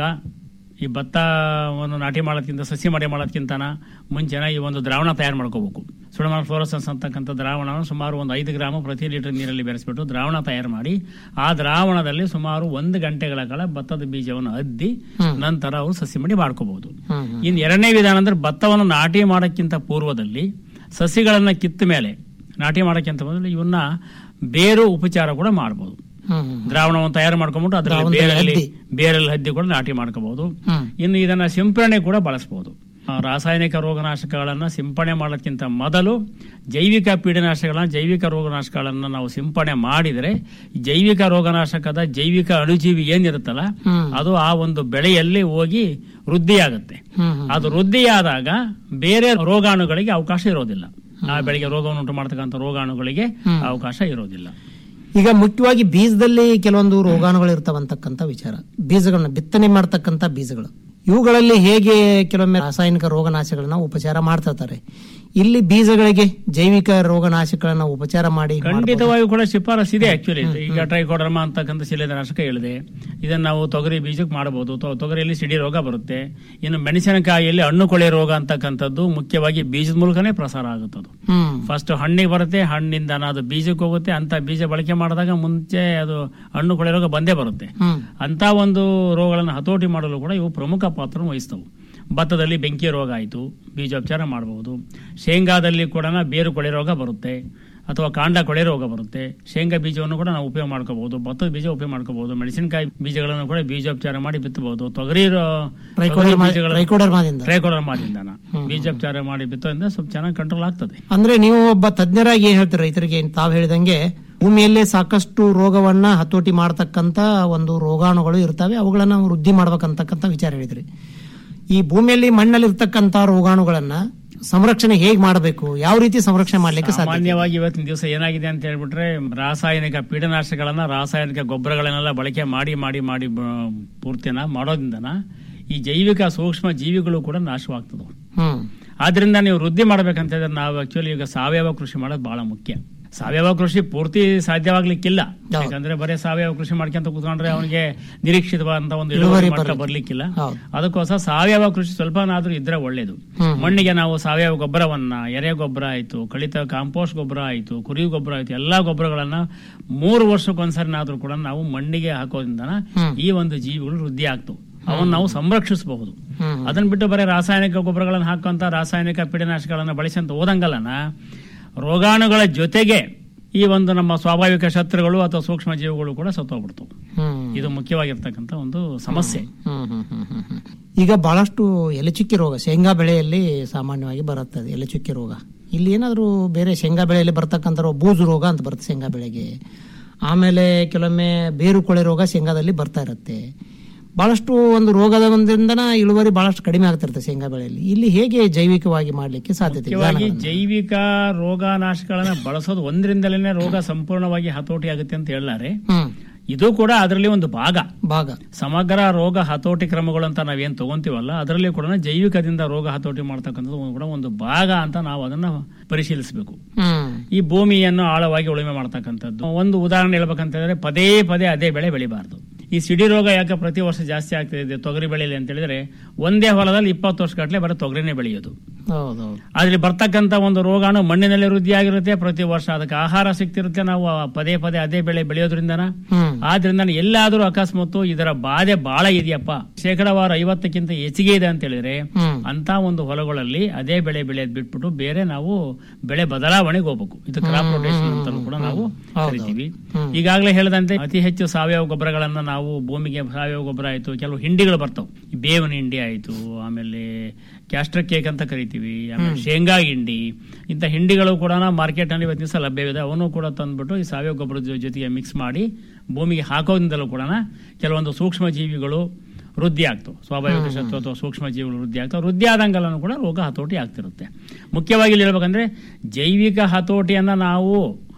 Speaker 8: ಈ ಭತ್ತವನ್ನು ನಾಟಿ ಮಾಡೋದಕ್ಕಿಂತ ಸಸಿ ಮಾಡಿ ಮಾಡೋದಕ್ಕಿಂತನ ಮುಂಚೆನ ಈ ಒಂದು ದ್ರಾವಣ ತಯಾರು ಮಾಡ್ಕೋಬೇಕು ಸುಡಮನ ಫ್ಲೋರಸನ್ಸ್ ಅಂತಕ್ಕಂಥ ದ್ರಾವಣವನ್ನು ಸುಮಾರು ಒಂದು ಐದು ಗ್ರಾಮ್ ಪ್ರತಿ ಲೀಟರ್ ನೀರಲ್ಲಿ ಬೆರೆಸ್ಬಿಟ್ಟು ದ್ರಾವಣ ತಯಾರು ಮಾಡಿ ಆ ದ್ರಾವಣದಲ್ಲಿ ಸುಮಾರು ಒಂದು ಗಂಟೆಗಳ ಕಾಲ ಭತ್ತದ ಬೀಜವನ್ನು ಅದ್ದಿ ನಂತರ ಅವರು ಸಸಿ ಮಾಡಿ ಮಾಡ್ಕೋಬಹುದು
Speaker 7: ಹ್ಮ್ ಹ್ಮ್.
Speaker 8: ಇನ್ನು ಎರಡನೇ ವಿಧಾನ ಅಂದ್ರೆ ಭತ್ತವನ್ನು ನಾಟಿ ಮಾಡೋಕ್ಕಿಂತ ಪೂರ್ವದಲ್ಲಿ ಸಸಿಗಳನ್ನ ಕಿತ್ತ ಮೇಲೆ ನಾಟಿ ಮಾಡೋಕ್ಕಿಂತ ಮೊದಲು ಇವನ್ನ ಬೇರು ಉಪಚಾರ ಕೂಡ ಮಾಡಬಹುದು
Speaker 7: ಹ್ಮ್ ಹ್ಮ್.
Speaker 8: ದ್ರಾವಣವನ್ನು ತಯಾರು ಮಾಡ್ಕೊಂಡ್ಬಿಟ್ಟು ಅದರಲ್ಲಿ
Speaker 7: ದ್ರಾವಣದಲ್ಲಿ
Speaker 8: ಬೇರಲ್ಲಿ
Speaker 7: ಹದ್ದಿ.
Speaker 8: ಬೇರಲ್ಲಿ ಹದ್ದಿ ಕೂಡ ನಾಟಿ ಮಾಡ್ಕೋಬಹುದು
Speaker 7: ಹ್ಮ್.
Speaker 8: ಇನ್ನು ಇದನ್ನ ಸಿಂಪರಣೆ ಕೂಡ ಬಳಸಬಹುದು ರಾಸಾಯನಿಕ ರೋಗನಾಶಕಗಳನ್ನ ಸಿಂಪರಣೆ ಮಾಡೋದಕ್ಕಿಂತ ಮೊದಲು ಜೈವಿಕ ಪೀಡನಾಶಕಗಳನ್ನ ಜೈವಿಕ ರೋಗನಾಶಕಗಳನ್ನ ನಾವು ಸಿಂಪರಣೆ ಮಾಡಿದರೆ ಜೈವಿಕ ರೋಗನಾಶಕದ ಜೈವಿಕ ಅಣುಜೀವಿ ಏನಿರುತ್ತಲ್ಲ
Speaker 7: ಹ್ಮ್.
Speaker 8: ಅದು ಆ ಒಂದು ಬೆಳೆಯಲ್ಲಿ ಹೋಗಿ ವೃದ್ಧಿಯಾಗುತ್ತೆ
Speaker 7: ಹ್ಮ್ ಹ್ಮ್.
Speaker 8: ಅದು ವೃದ್ಧಿಯಾದಾಗ ಬೇರೆ ರೋಗಾಣುಗಳಿಗೆ ಅವಕಾಶ ಇರೋದಿಲ್ಲ ಆ ಬೆಳೆಗೆ ರೋಗವನ್ನು ಉಂಟು ಮಾಡತಕ್ಕಂಥ ರೋಗಾಣುಗಳಿಗೆ
Speaker 7: ಹ್ಮ್.
Speaker 8: ಅವಕಾಶ ಇರೋದಿಲ್ಲ
Speaker 7: ಈಗ ಮುಖ್ಯವಾಗಿ ಬೀಜದಲ್ಲಿ ಕೆಲವೊಂದು ರೋಗಾಣುಗಳು ಇರ್ತಾವಂತಕ್ಕಂಥ ವಿಚಾರ ಬೀಜಗಳನ್ನ ಬಿತ್ತನೆ ಮಾಡ್ತಕ್ಕಂಥ ಬೀಜಗಳು ಇವುಗಳಲ್ಲಿ ಹೇಗೆ ಕೆಲವೊಮ್ಮೆ ರಾಸಾಯನಿಕ ರೋಗನಾಶಗಳನ್ನ ಉಪಚಾರ ಮಾಡ್ತಿರ್ತಾರೆ ಇಲ್ಲಿ ಬೀಜಗಳಿಗೆ ಜೈವಿಕ ರೋಗನಾಶಕಗಳನ್ನ ಉಪಚಾರ ಮಾಡಿ
Speaker 8: ಖಂಡಿತವಾಗಿ ಕೂಡ ಶಿಫಾರಸ್ ಇದೆ ಆಕ್ಚುಲಿ ಈಗ ಟ್ರೈಕೋಡರ್ಮಾ ಅಂತಕ್ಕಂಥ ಶಿಲೀಂಧ್ರನಾಶಕ ಹೇಳಿದೆ ಇದನ್ನ ನಾವು ತೊಗರಿ ಬೀಜಕ್ಕೆ ಮಾಡಬಹುದು ತೊ- ತೊಗರಿಯಲ್ಲಿ ಸಿಡಿ ರೋಗ ಬರುತ್ತೆ ಇನ್ನು ಮೆಣಸಿನಕಾಯಿಯಲ್ಲಿ ಹಣ್ಣು ಕೊಳೆ ರೋಗ ಅಂತಕ್ಕಂಥದ್ದು ಮುಖ್ಯವಾಗಿ ಬೀಜದ ಮೂಲಕನೇ ಪ್ರಸಾರ ಆಗುತ್ತದು
Speaker 7: ಹ್ಮ್
Speaker 8: ಫಸ್ಟ್ ಹಣ್ಣಿಗೆ ಬರುತ್ತೆ ಹಣ್ಣಿಂದ ಅದು ಬೀಜಕ್ಕೆ ಹೋಗುತ್ತೆ ಅಂತ ಬೀಜ ಬಳಕೆ ಮಾಡಿದಾಗ ಮುಂಚೆ ಅದು ಹಣ್ಣು ಕೊಳೆ ರೋಗ ಬಂದೇ ಬರುತ್ತೆ
Speaker 7: ಹ್ಮ್
Speaker 8: ಅಂತ ಒಂದು ರೋಗಗಳನ್ನು ಹತೋಟಿ ಮಾಡಲು ಕೂಡ ಇವು ಪ್ರಮುಖ ಪಾತ್ರ ವಹಿಸ್ತವು ಭತ್ತದಲ್ಲಿ ಬೆಂಕಿ ರೋಗ ಆಯಿತು ಬೀಜೋಪಚಾರ ಮಾಡಬಹುದು ಶೇಂಗಾದಲ್ಲಿ ಕೂಡ ಬೇರು ಕೊಳೆ ರೋಗ ಬರುತ್ತೆ ಅಥವಾ ಕಾಂಡ ಕೊಳೆ ರೋಗ ಬರುತ್ತೆ ಶೇಂಗಾ ಬೀಜವನ್ನು ಕೂಡ ನಾವು ಉಪಯೋಗ ಮಾಡ್ಕೋಬಹುದು ಭತ್ತದ ಬೀಜ ಉಪಯೋಗ ಮಾಡ್ಕೋಬಹುದು ಮೆಣಸಿನಕಾಯಿ ಬೀಜಗಳನ್ನು ಕೂಡ ಬೀಜೋಪಚಾರ ಮಾಡಿ ಬಿತ್ತಬಹುದು ತೊಗರಿ ರೋ- ತೊಗರಿ
Speaker 7: ಟ್ರೈಕೋಡರ್ಮಾ-
Speaker 8: ಬೀಜಗಳನ್ನು-
Speaker 7: ಟ್ರೈಕೋಡರ್ಮಾದಿಂದ.
Speaker 8: ಟ್ರೈಕೋಡರ್ಮಾದಿಂದನ ಬೀಜೋಪಚಾರ ಮಾಡಿ ಬಿತ್ತೋದ್ರಿಂದ ಸ್ವಲ್ಪ ಚೆನ್ನಾಗಿ ಕಂಟ್ರೋಲ್ ಆಗ್ತದೆ
Speaker 7: ಅಂದ್ರೆ ನೀವು ಒಬ್ಬ ತಜ್ಞರಾಗಿ ಏನ್ ಹೇಳ್ತೀರಿ ರೈತರಿಗೆ ತಾವು ಹೇಳಿದಂಗೆ ಭೂಮಿಯಲ್ಲೇ ಸಾಕಷ್ಟು ರೋಗವನ್ನ ಹತೋಟಿ ಮಾಡತಕ್ಕಂತ ಒಂದು ರೋಗಾಣುಗಳು ಇರ್ತವೆ ಅವುಗಳನ್ನ ವೃದ್ಧಿ ಮಾಡ್ಬೇಕಂತಕ್ಕಂತ ವಿಚಾರ ಹೇಳಿದ್ರಿ ಈ ಭೂಮಿಯಲ್ಲಿ ಮಣ್ಣಲ್ಲಿ ಇರ್ತಕ್ಕಂತ ರೋಗಾಣುಗಳನ್ನ ಸಂರಕ್ಷಣೆ ಹೇಗ್ ಮಾಡಬೇಕು ಯಾವ ರೀತಿ ಸಂರಕ್ಷಣೆ ಮಾಡ್ಲಿಕ್ಕೆ ಸಾಧ್ಯ
Speaker 8: ಸಾಮಾನ್ಯವಾಗಿ ಇವತ್ತಿನ ದಿವಸ ಏನಾಗಿದೆ ಅಂತ ಹೇಳ್ಬಿಟ್ರೆ ರಾಸಾಯನಿಕ ಪೀಡನಾಶಕಗಳನ್ನ ರಾಸಾಯನಿಕ ಗೊಬ್ಬರಗಳನ್ನೆಲ್ಲ ಬಳಕೆ ಮಾಡಿ ಮಾಡಿ ಮಾಡಿ ಬ- ಪೂರ್ತಿನ ಮಾಡೋದ್ರಿಂದನ ಈ ಜೈವಿಕ ಸೂಕ್ಷ್ಮ ಜೀವಿಗಳು ಕೂಡ ನಾಶವಾಗ್ತದವು
Speaker 7: ಹ್ಮ್
Speaker 8: ಆದ್ರಿಂದ ನೀವು ವೃದ್ಧಿ ಮಾಡ್ಬೇಕಂತಂದ್ರೆ ನಾವು ಆಕ್ಚುಲಿ ಈಗ ಸಾವಯವ ಕೃಷಿ ಮಾಡೋದು ಬಹಳ ಮುಖ್ಯ ಸಾವಯವ ಕೃಷಿ ಪೂರ್ತಿ ಸಾಧ್ಯವಾಗ್ಲಿಕ್ಕಿಲ್ಲ
Speaker 7: ಹೌದು.
Speaker 8: ಯಾಕಂದ್ರೆ ಬರೀ ಸಾವಯವ ಕೃಷಿ ಮಾಡ್ಕೊಂತ ಕೂತ್ಕೊಂಡ್ರೆ ಅವನಿಗೆ ನಿರೀಕ್ಷಿತವಾದಂತ ಒಂದು
Speaker 7: ಇಳುವರಿ
Speaker 8: ಇಳುವರಿ ಮಟ್ಟ
Speaker 7: ಬರಲಿಕ್ಕೆ-
Speaker 8: ಬರ್ಲಿಕ್ಕಿಲ್ಲ
Speaker 7: ಹೌದು.
Speaker 8: ಅದಕ್ಕೋಸ್ಕರ ಸಾವಯವ ಕೃಷಿ ಸ್ವಲ್ಪನಾದ್ರೂ ಇದ್ರೆ ಒಳ್ಳೇದು
Speaker 7: ಹ್ಮ್.
Speaker 8: ಮಣ್ಣಿಗೆ ನಾವು ಸಾವಯವ ಗೊಬ್ಬರವನ್ನ ಎರೆ ಗೊಬ್ಬರ ಆಯ್ತು ಕಳಿತ ಕಾಂಪೋಸ್ಟ್ ಗೊಬ್ಬರ ಆಯ್ತು ಕುರಿ ಗೊಬ್ಬರ ಆಯ್ತು ಎಲ್ಲಾ ಗೊಬ್ಬರಗಳನ್ನ ಮೂರು ವರ್ಷಕ್ಕೊಂದ್ಸರಿನಾದ್ರೂ ಕೂಡ ನಾವು ಮಣ್ಣಿಗೆ ಹಾಕೋದ್ರಿಂದ
Speaker 7: ಹ್ಮ್.
Speaker 8: ಈ ಒಂದು ಜೀವಿಗಳು ವೃದ್ಧಿ ಆಗ್ತವು ಅವನ್ನ ನಾವು ಸಂರಕ್ಷಿಸಬಹುದು
Speaker 7: ಹ್ಮ್.
Speaker 8: ಅದನ್ನ ಬಿಟ್ಟು ಬರೀ ರಾಸಾಯನಿಕ ಗೊಬ್ಬರಗಳನ್ನು ಹಾಕುವಂತ ರಾಸಾಯನಿಕ ಪೀಡನಾಶಕಗಳನ್ನ ಬಳಸಂತ ಹೋದಂಗಲ್ಲನ ರೋಗಾಣುಗಳ ಜೊತೆಗೆ ಈ ಒಂದು ನಮ್ಮ ಸ್ವಾಭಾವಿಕ ಶತ್ರುಗಳು ಅಥವಾ ಸೂಕ್ಷ್ಮ ಜೀವಿಗಳು ಕೂಡ ಸತ್ತೋಗ್ಬಿಡ್ತವೆ
Speaker 7: ಹ್ಮ್.
Speaker 8: ಇದು ಮುಖ್ಯವಾಗಿರ್ತಕ್ಕಂಥ ಒಂದು ಸಮಸ್ಯೆ
Speaker 7: ಹ್ಮ್, ಹ್ಮ್, ಹ್ಮ್, ಹ್ಮ್, ಹ್ಮ್. ಈಗ ಬಹಳಷ್ಟು ಎಲೆಚುಕ್ಕಿ ರೋಗ ಶೇಂಗಾ ಬೆಳೆಯಲ್ಲಿ ಸಾಮಾನ್ಯವಾಗಿ ಬರುತ್ತದೆ ಎಲೆಚುಕ್ಕಿ ರೋಗ ಇಲ್ಲಿ ಏನಾದರೂ ಬೇರೆ ಶೇಂಗಾ ಬೆಳೆಯಲ್ಲಿ ಬರ್ತಕ್ಕಂಥ ರೋ- ಬೂಜು ರೋಗ ಅಂತ ಬರುತ್ತೆ ಶೇಂಗಾ ಬೆಳೆಗೆ ಆಮೇಲೆ ಕೆಲವೊಮ್ಮೆ ಬೇರು ಕೊಳೆ ರೋಗ ಶೇಂಗಾದಲ್ಲಿ ಬರ್ತಾ ಇರುತ್ತೆ ಬಹಳಷ್ಟು ಒಂದು ರೋಗದ ಒಂದ್ರಿಂದನ ಇಳುವರಿ ಬಹಳಷ್ಟು ಕಡಿಮೆ ಆಗ್ತಿರುತ್ತೆ ಶೇಂಗಾ ಬೆಳೆಯಲ್ಲಿ ಇಲ್ಲಿ ಹೇಗೆ ಜೈವಿಕವಾಗಿ ಮಾಡ್ಲಿಕ್ಕೆ ಸಾಧ್ಯತೆ ಇದೆ?
Speaker 8: ಮುಖ್ಯವಾಗಿ
Speaker 7: ವಿಧಾನಗಳನ್ನ?
Speaker 8: ಜೈವಿಕ ರೋಗನಾಶಕಗಳನ್ನ ಬಳಸೋದು ಒಂದರಿಂದಲೇ ರೋಗ ಸಂಪೂರ್ಣವಾಗಿ ಹತೋಟಿ ಆಗುತ್ತೆ ಅಂತ ಹೇಳಲಾರೆ
Speaker 7: ಹ್ಮ್
Speaker 8: ಇದು ಕೂಡ ಅದರಲ್ಲಿ ಒಂದು ಭಾಗ
Speaker 7: ಭಾಗ
Speaker 8: ಸಮಗ್ರ ರೋಗ ಹತೋಟಿ ಕ್ರಮಗಳು ಅಂತ ನಾವೇನ್ ತಗೊಂತೀವಲ್ಲ ಅದರಲ್ಲಿ ಕೂಡ ಜೈವಿಕದಿಂದ ರೋಗ ಹತೋಟಿ ಮಾಡ್ತಕ್ಕಂಥದ್ದು ಒಂದು ಕೂಡ ಒಂದು ಭಾಗ ಅಂತ ನಾವು ಅದನ್ನ ಪರಿಶೀಲಿಸಬೇಕು
Speaker 7: ಹ್ಮ್
Speaker 8: ಈ ಭೂಮಿಯನ್ನು ಆಳವಾಗಿ ಉಳುಮೆ ಮಾಡ್ತಕ್ಕಂಥದ್ದು ಒಂದು ಉದಾಹರಣೆ ಹೇಳ್ಬೇಕಂತಂದ್ರೆ ಪದೇ ಪದೇ ಅದೇ ಬೆಳೆ ಬೆಳಿಬಾರ್ದು ಈ ಸಿಡಿ ರೋಗ ಯಾಕೆ ಪ್ರತಿ ವರ್ಷ ಜಾಸ್ತಿ ಆಗ್ತಿದೆ ತೊಗರಿ ಬೆಳೆಯಲ್ಲಿ ಅಂತ ಹೇಳಿದ್ರೆ ಒಂದೇ ಹೊಲದಲ್ಲಿ ಇಪ್ಪತ್ತು ವರ್ಷ ಗಟ್ಟಲೆ ಬರೀ ತೊಗರಿನೇ ಬೆಳೆಯೋದು
Speaker 7: ಹೌದೌದು
Speaker 8: ಆದ್ರೆ ಬರ್ತಕ್ಕಂಥ ಒಂದು ರೋಗಾಣು ಮಣ್ಣಿನಲ್ಲಿ ವೃದ್ಧಿ ಆಗಿರುತ್ತೆ ಪ್ರತಿ ವರ್ಷ ಅದಕ್ಕೆ ಆಹಾರ ಸಿಗ್ತಿರುತ್ತೆ ನಾವು ಆ ಪದೇ ಪದೇ ಅದೇ ಬೆಳೆ ಬೆಳೆಯೋದ್ರಿಂದನ
Speaker 7: ಹ್ಮ್
Speaker 8: ಆದ್ರಿಂದ ಎಲ್ಲಾದ್ರೂ ಅಕಸ್ಮಾತ್ ಇದರ ಬಾಧೆ ಬಹಳ ಇದೆಯಪ್ಪ ಶೇಕಡವಾರು ಐವತ್ತಕ್ಕಿಂತ ಹೆಚ್ಚಿಗೆ ಇದೆ ಅಂತ ಹೇಳಿದ್ರೆ
Speaker 7: ಹ್ಮ್.
Speaker 8: ಅಂತ ಒಂದು ಹೊಲಗಳಲ್ಲಿ ಅದೇ ಬೆಳೆ ಬೆಳೆಯೋದ್ ಬಿಟ್ಬಿಟ್ಟು ಬೇರೆ ನಾವು ಬೆಳೆ ಬದಲಾವಣೆಗೆ ಹೋಗ್ಬೇಕು ಇದು ಕ್ರಾಪ್ ರೊಟೇಷನ್ ಅಂತಲೂ ಕೂಡ ನಾವು
Speaker 7: ಹೌದು.
Speaker 8: ಕರಿತೀವಿ
Speaker 7: ಹ್ಮ್.
Speaker 8: ಈಗಾಗಲೇ ಹೇಳದಂತೆ ಅತಿ ಹೆಚ್ಚು ಸಾವಯವ ಗೊಬ್ಬರಗಳನ್ನ ನಾವು ಭೂಮಿಗೆ ಸಾವಯವ ಗೊಬ್ಬರ ಆಯ್ತು ಕೆಲವು ಹಿಂಡಿಗಳು ಬರ್ತಾವ ಬೇವಿನ ಹಿಂಡಿ ಆಯ್ತು ಆಮೇಲೆ ಕ್ಯಾಸ್ಟರ್ ಕೇಕ್ ಅಂತ ಕರಿತೀವಿ ಆಮೇಲೆ ಶೇಂಗಾ ಹಿಂಡಿ ಇಂಥ ಹಿಂಡಿಗಳು ಕೂಡ ಮಾರ್ಕೆಟ್ ನಲ್ಲಿ ಇವತ್ತಿನ ದಿವಸ ಲಭ್ಯವಿದೆ ಅವನು ಕೂಡ ತಂದ್ಬಿಟ್ಟು ಈ ಸಾವಯವ ಗೊಬ್ಬರದ ಜೊ- ಜೊತೆಗೆ ಮಿಕ್ಸ್ ಮಾಡಿ ಭೂಮಿಗೆ ಹಾಕೋದ್ರಿಂದಲೂ ಕೂಡ ಕೆಲವೊಂದು ಸೂಕ್ಷ್ಮ ಜೀವಿಗಳು ವೃದ್ಧಿ ಆಗ್ತವೆ ಸ್ವಾಭಾವಿಕ ಶತ್ರು ಅಥವಾ ಸೂಕ್ಷ್ಮ ಜೀವಿಗಳು ವೃದ್ಧಿ ಆಗ್ತವೆ ವೃದ್ಧಿ ಆದಂಗೆಲ್ಲನೂ ಕೂಡ ರೋಗ ಹತೋಟಿ ಆಗ್ತಿರುತ್ತೆ ಮುಖ್ಯವಾಗಿ ಇಲ್ಲಿ ಹೇಳ್ಬೇಕಂದ್ರೆ ಜೈವಿಕ ಹತೋಟಿಯನ್ನ ನಾವು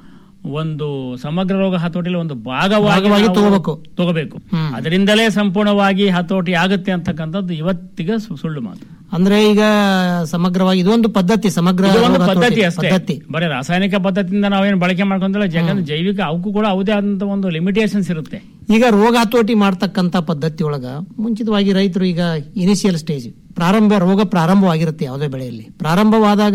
Speaker 8: ಒಂದು ಸಮಗ್ರ ರೋಗ ಹತೋಟಿಯಲ್ಲಿ ಒಂದು ಭಾಗವಾಗಿ
Speaker 7: ಭಾಗವಾಗಿ
Speaker 8: ನಾವು
Speaker 7: ತಗೋಬೇಕು.
Speaker 8: ತಗೋಬೇಕು
Speaker 7: ಹ್ಮ್.
Speaker 8: ಅದರಿಂದಲೇ ಸಂಪೂರ್ಣವಾಗಿ ಹತೋಟಿ ಆಗುತ್ತೆ ಅಂತಕ್ಕಂಥದ್ದು ಇವತ್ತಿಗೆ ಸು- ಸುಳ್ಳು ಮಾತು
Speaker 7: ಅಂದ್ರೆ ಈಗ ಸಮಗ್ರವಾಗಿ ಇದೊಂದು ಪದ್ಧತಿ ಸಮಗ್ರ
Speaker 8: ಇದು ಒಂದು
Speaker 7: ರೋಗ ಹತೋಟಿ
Speaker 8: ಪದ್ಧತಿ ಅಷ್ಟೇ
Speaker 7: ಪದ್ಧತಿ
Speaker 8: ಬರೀ ರಾಸಾಯನಿಕ ಪದ್ಧತಿಯಿಂದ ನಾವೇನು ಬಳಕೆ ಮಾಡ್ಕೊಂತಿಲ್ಲ ಯಾಕಂದ್ರೆ ಜೈವಿಕ ಅವಕ್ಕೂ ಕೂಡ ಅವದೇ ಆದಂತ ಒಂದು ಲಿಮಿಟೇಷನ್ಸ್ ಇರುತ್ತೆ
Speaker 7: ಈಗ ರೋಗ ಹತೋಟಿ ಮಾಡ್ತಕ್ಕಂತ ಪದ್ಧತಿ ಒಳಗ ಮುಂಚಿತವಾಗಿ ರೈತರು ಈಗ ಇನಿಷಿಯಲ್ ಸ್ಟೇಜ್ ಪ್ರಾರಂಭ ರೋಗ ಪ್ರಾರಂಭವಾಗಿರುತ್ತೆ ಯಾವುದೇ ಬೆಳೆಯಲ್ಲಿ ಪ್ರಾರಂಭವಾದಾಗ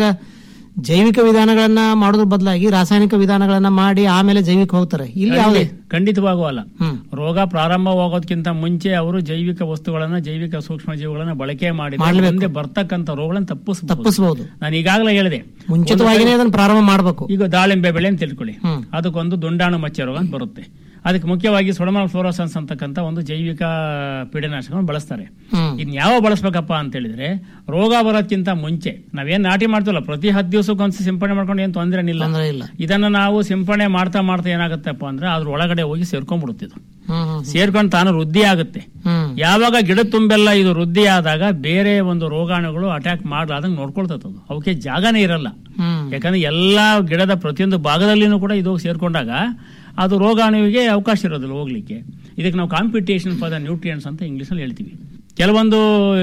Speaker 7: ಜೈವಿಕ ವಿಧಾನಗಳನ್ನ ಮಾಡೋದ್ರ ಬದಲಾಗಿ ರಾಸಾಯನಿಕ ವಿಧಾನಗಳನ್ನ ಮಾಡಿ ಆಮೇಲೆ ಜೈವಿಕ ಹೋಗ್ತಾರೆ ಇಲ್ಲಿ ಯಾವುದೇ
Speaker 8: ಖಂಡಿತವಾಗೂ ಅಲ್ಲ
Speaker 7: ಹ್ಮ್
Speaker 8: ರೋಗ ಪ್ರಾರಂಭವಾಗೋದಕ್ಕಿಂತ ಮುಂಚೆ ಅವರು ಜೈವಿಕ ವಸ್ತುಗಳನ್ನ ಜೈವಿಕ ಸೂಕ್ಷ್ಮ ಜೀವಿಗಳನ್ನ ಬಳಕೆ ಮಾಡಿ
Speaker 7: ಮಾಡ್ಬೇಕು.
Speaker 8: ಮುಂದೆ ಬರ್ತಕ್ಕಂಥ ರೋಗಗಳನ್ನ ತಪ್ಪಿಸಬಹುದು
Speaker 7: ತಪ್ಪಿಸಬಹುದು
Speaker 8: ನಾನು ಈಗಾಗಲೇ ಹೇಳಿದೆ
Speaker 7: ಮುಂಚಿತವಾಗಿನೇ ಅದನ್ನ ಪ್ರಾರಂಭ ಮಾಡಬೇಕು
Speaker 8: ಈಗ ದಾಳಿಂಬೆ ಬೆಳೆ ಅಂತ ತಿಳ್ಕೊಳ್ಳಿ
Speaker 7: ಹ್ಮ್.
Speaker 8: ಅದಕ್ಕೊಂದು ದುಂಡಾಣು ಮಚ್ಚೆ ರೋಗ ಅಂತ ಬರುತ್ತೆ ಅದಕ್ಕೆ ಮುಖ್ಯವಾಗಿ ಸೊಡಮಲ್ ಫ್ಲೋರೋಸನ್ಸ್ ಅಂತಕ್ಕಂಥ ಒಂದು ಜೈವಿಕ ಪೀಡನಾಶಕವನ್ನು ಬಳಸ್ತಾರೆ
Speaker 7: ಹ್ಮ್
Speaker 8: ಇನ್ ಯಾವ ಬಳಸ್ಬೇಕಪ್ಪ ಅಂತ ಹೇಳಿದ್ರೆ ರೋಗ ಬರೋದ್ಕಿಂತ ಮುಂಚೆ ನಾವೇನ್ ನಾಟಿ ಮಾಡ್ತೀವಲ್ಲ ಪ್ರತಿ ಹತ್ತು ದಿವಸಕ್ಕೊಂದ್ಸ ಸಿಂಪಡಣೆ ಮಾಡ್ಕೊಂಡು ಏನ್ ತೊಂದರೆ ಇಲ್ಲ
Speaker 7: ತೊಂದರೆ ಇಲ್ಲ
Speaker 8: ಇದನ್ನ ನಾವು ಸಿಂಪಡಣೆ ಮಾಡ್ತಾ ಮಾಡ್ತಾ ಏನಾಗುತ್ತಪ್ಪ ಅಂದ್ರೆ ಅದ್ರ ಒಳಗಡೆ ಹೋಗಿ ಸೇರ್ಕೊಂಡ್ಬಿಡುತ್ತೆ ಇದು
Speaker 7: ಹ್ಮ್ ಹ್ಮ್
Speaker 8: ಸೇರ್ಕೊಂಡು ತಾನು ವೃದ್ಧಿ ಆಗುತ್ತೆ
Speaker 7: ಹ್ಮ್
Speaker 8: ಯಾವಾಗ ಗಿಡ ತುಂಬೆಲ್ಲ ಇದು ವೃದ್ಧಿ ಆದಾಗ ಬೇರೆ ಒಂದು ರೋಗಾಣುಗಳು ಅಟ್ಯಾಕ್ ಮಾಡಲಾದಂಗೆ ನೋಡ್ಕೊಳ್ತದೆ ಅದು ಅವಕ್ಕೆ ಜಾಗನೇ ಇರಲ್ಲ
Speaker 7: ಹ್ಮ್
Speaker 8: ಯಾಕಂದ್ರೆ ಎಲ್ಲಾ ಗಿಡದ ಪ್ರತಿಯೊಂದು ಭಾಗದಲ್ಲಿನೂ ಕೂಡ ಇದು ಸೇರ್ಕೊಂಡಾಗ ಅದು ರೋಗಾಣುವಿಗೆ ಅವಕಾಶ ಇರೋದಿಲ್ಲ ಹೋಗ್ಲಿಕ್ಕೆ ಇದಕ್ಕೆ ನಾವು ಕಾಂಪಿಟೇಷನ್ ಫಾರ್ ದ ನ್ಯೂಟ್ರಿಯನ್ಸ್ ಅಂತ ಇಂಗ್ಲಿಷಲ್ಲಿ ಹೇಳ್ತೀವಿ ಕೆಲವೊಂದು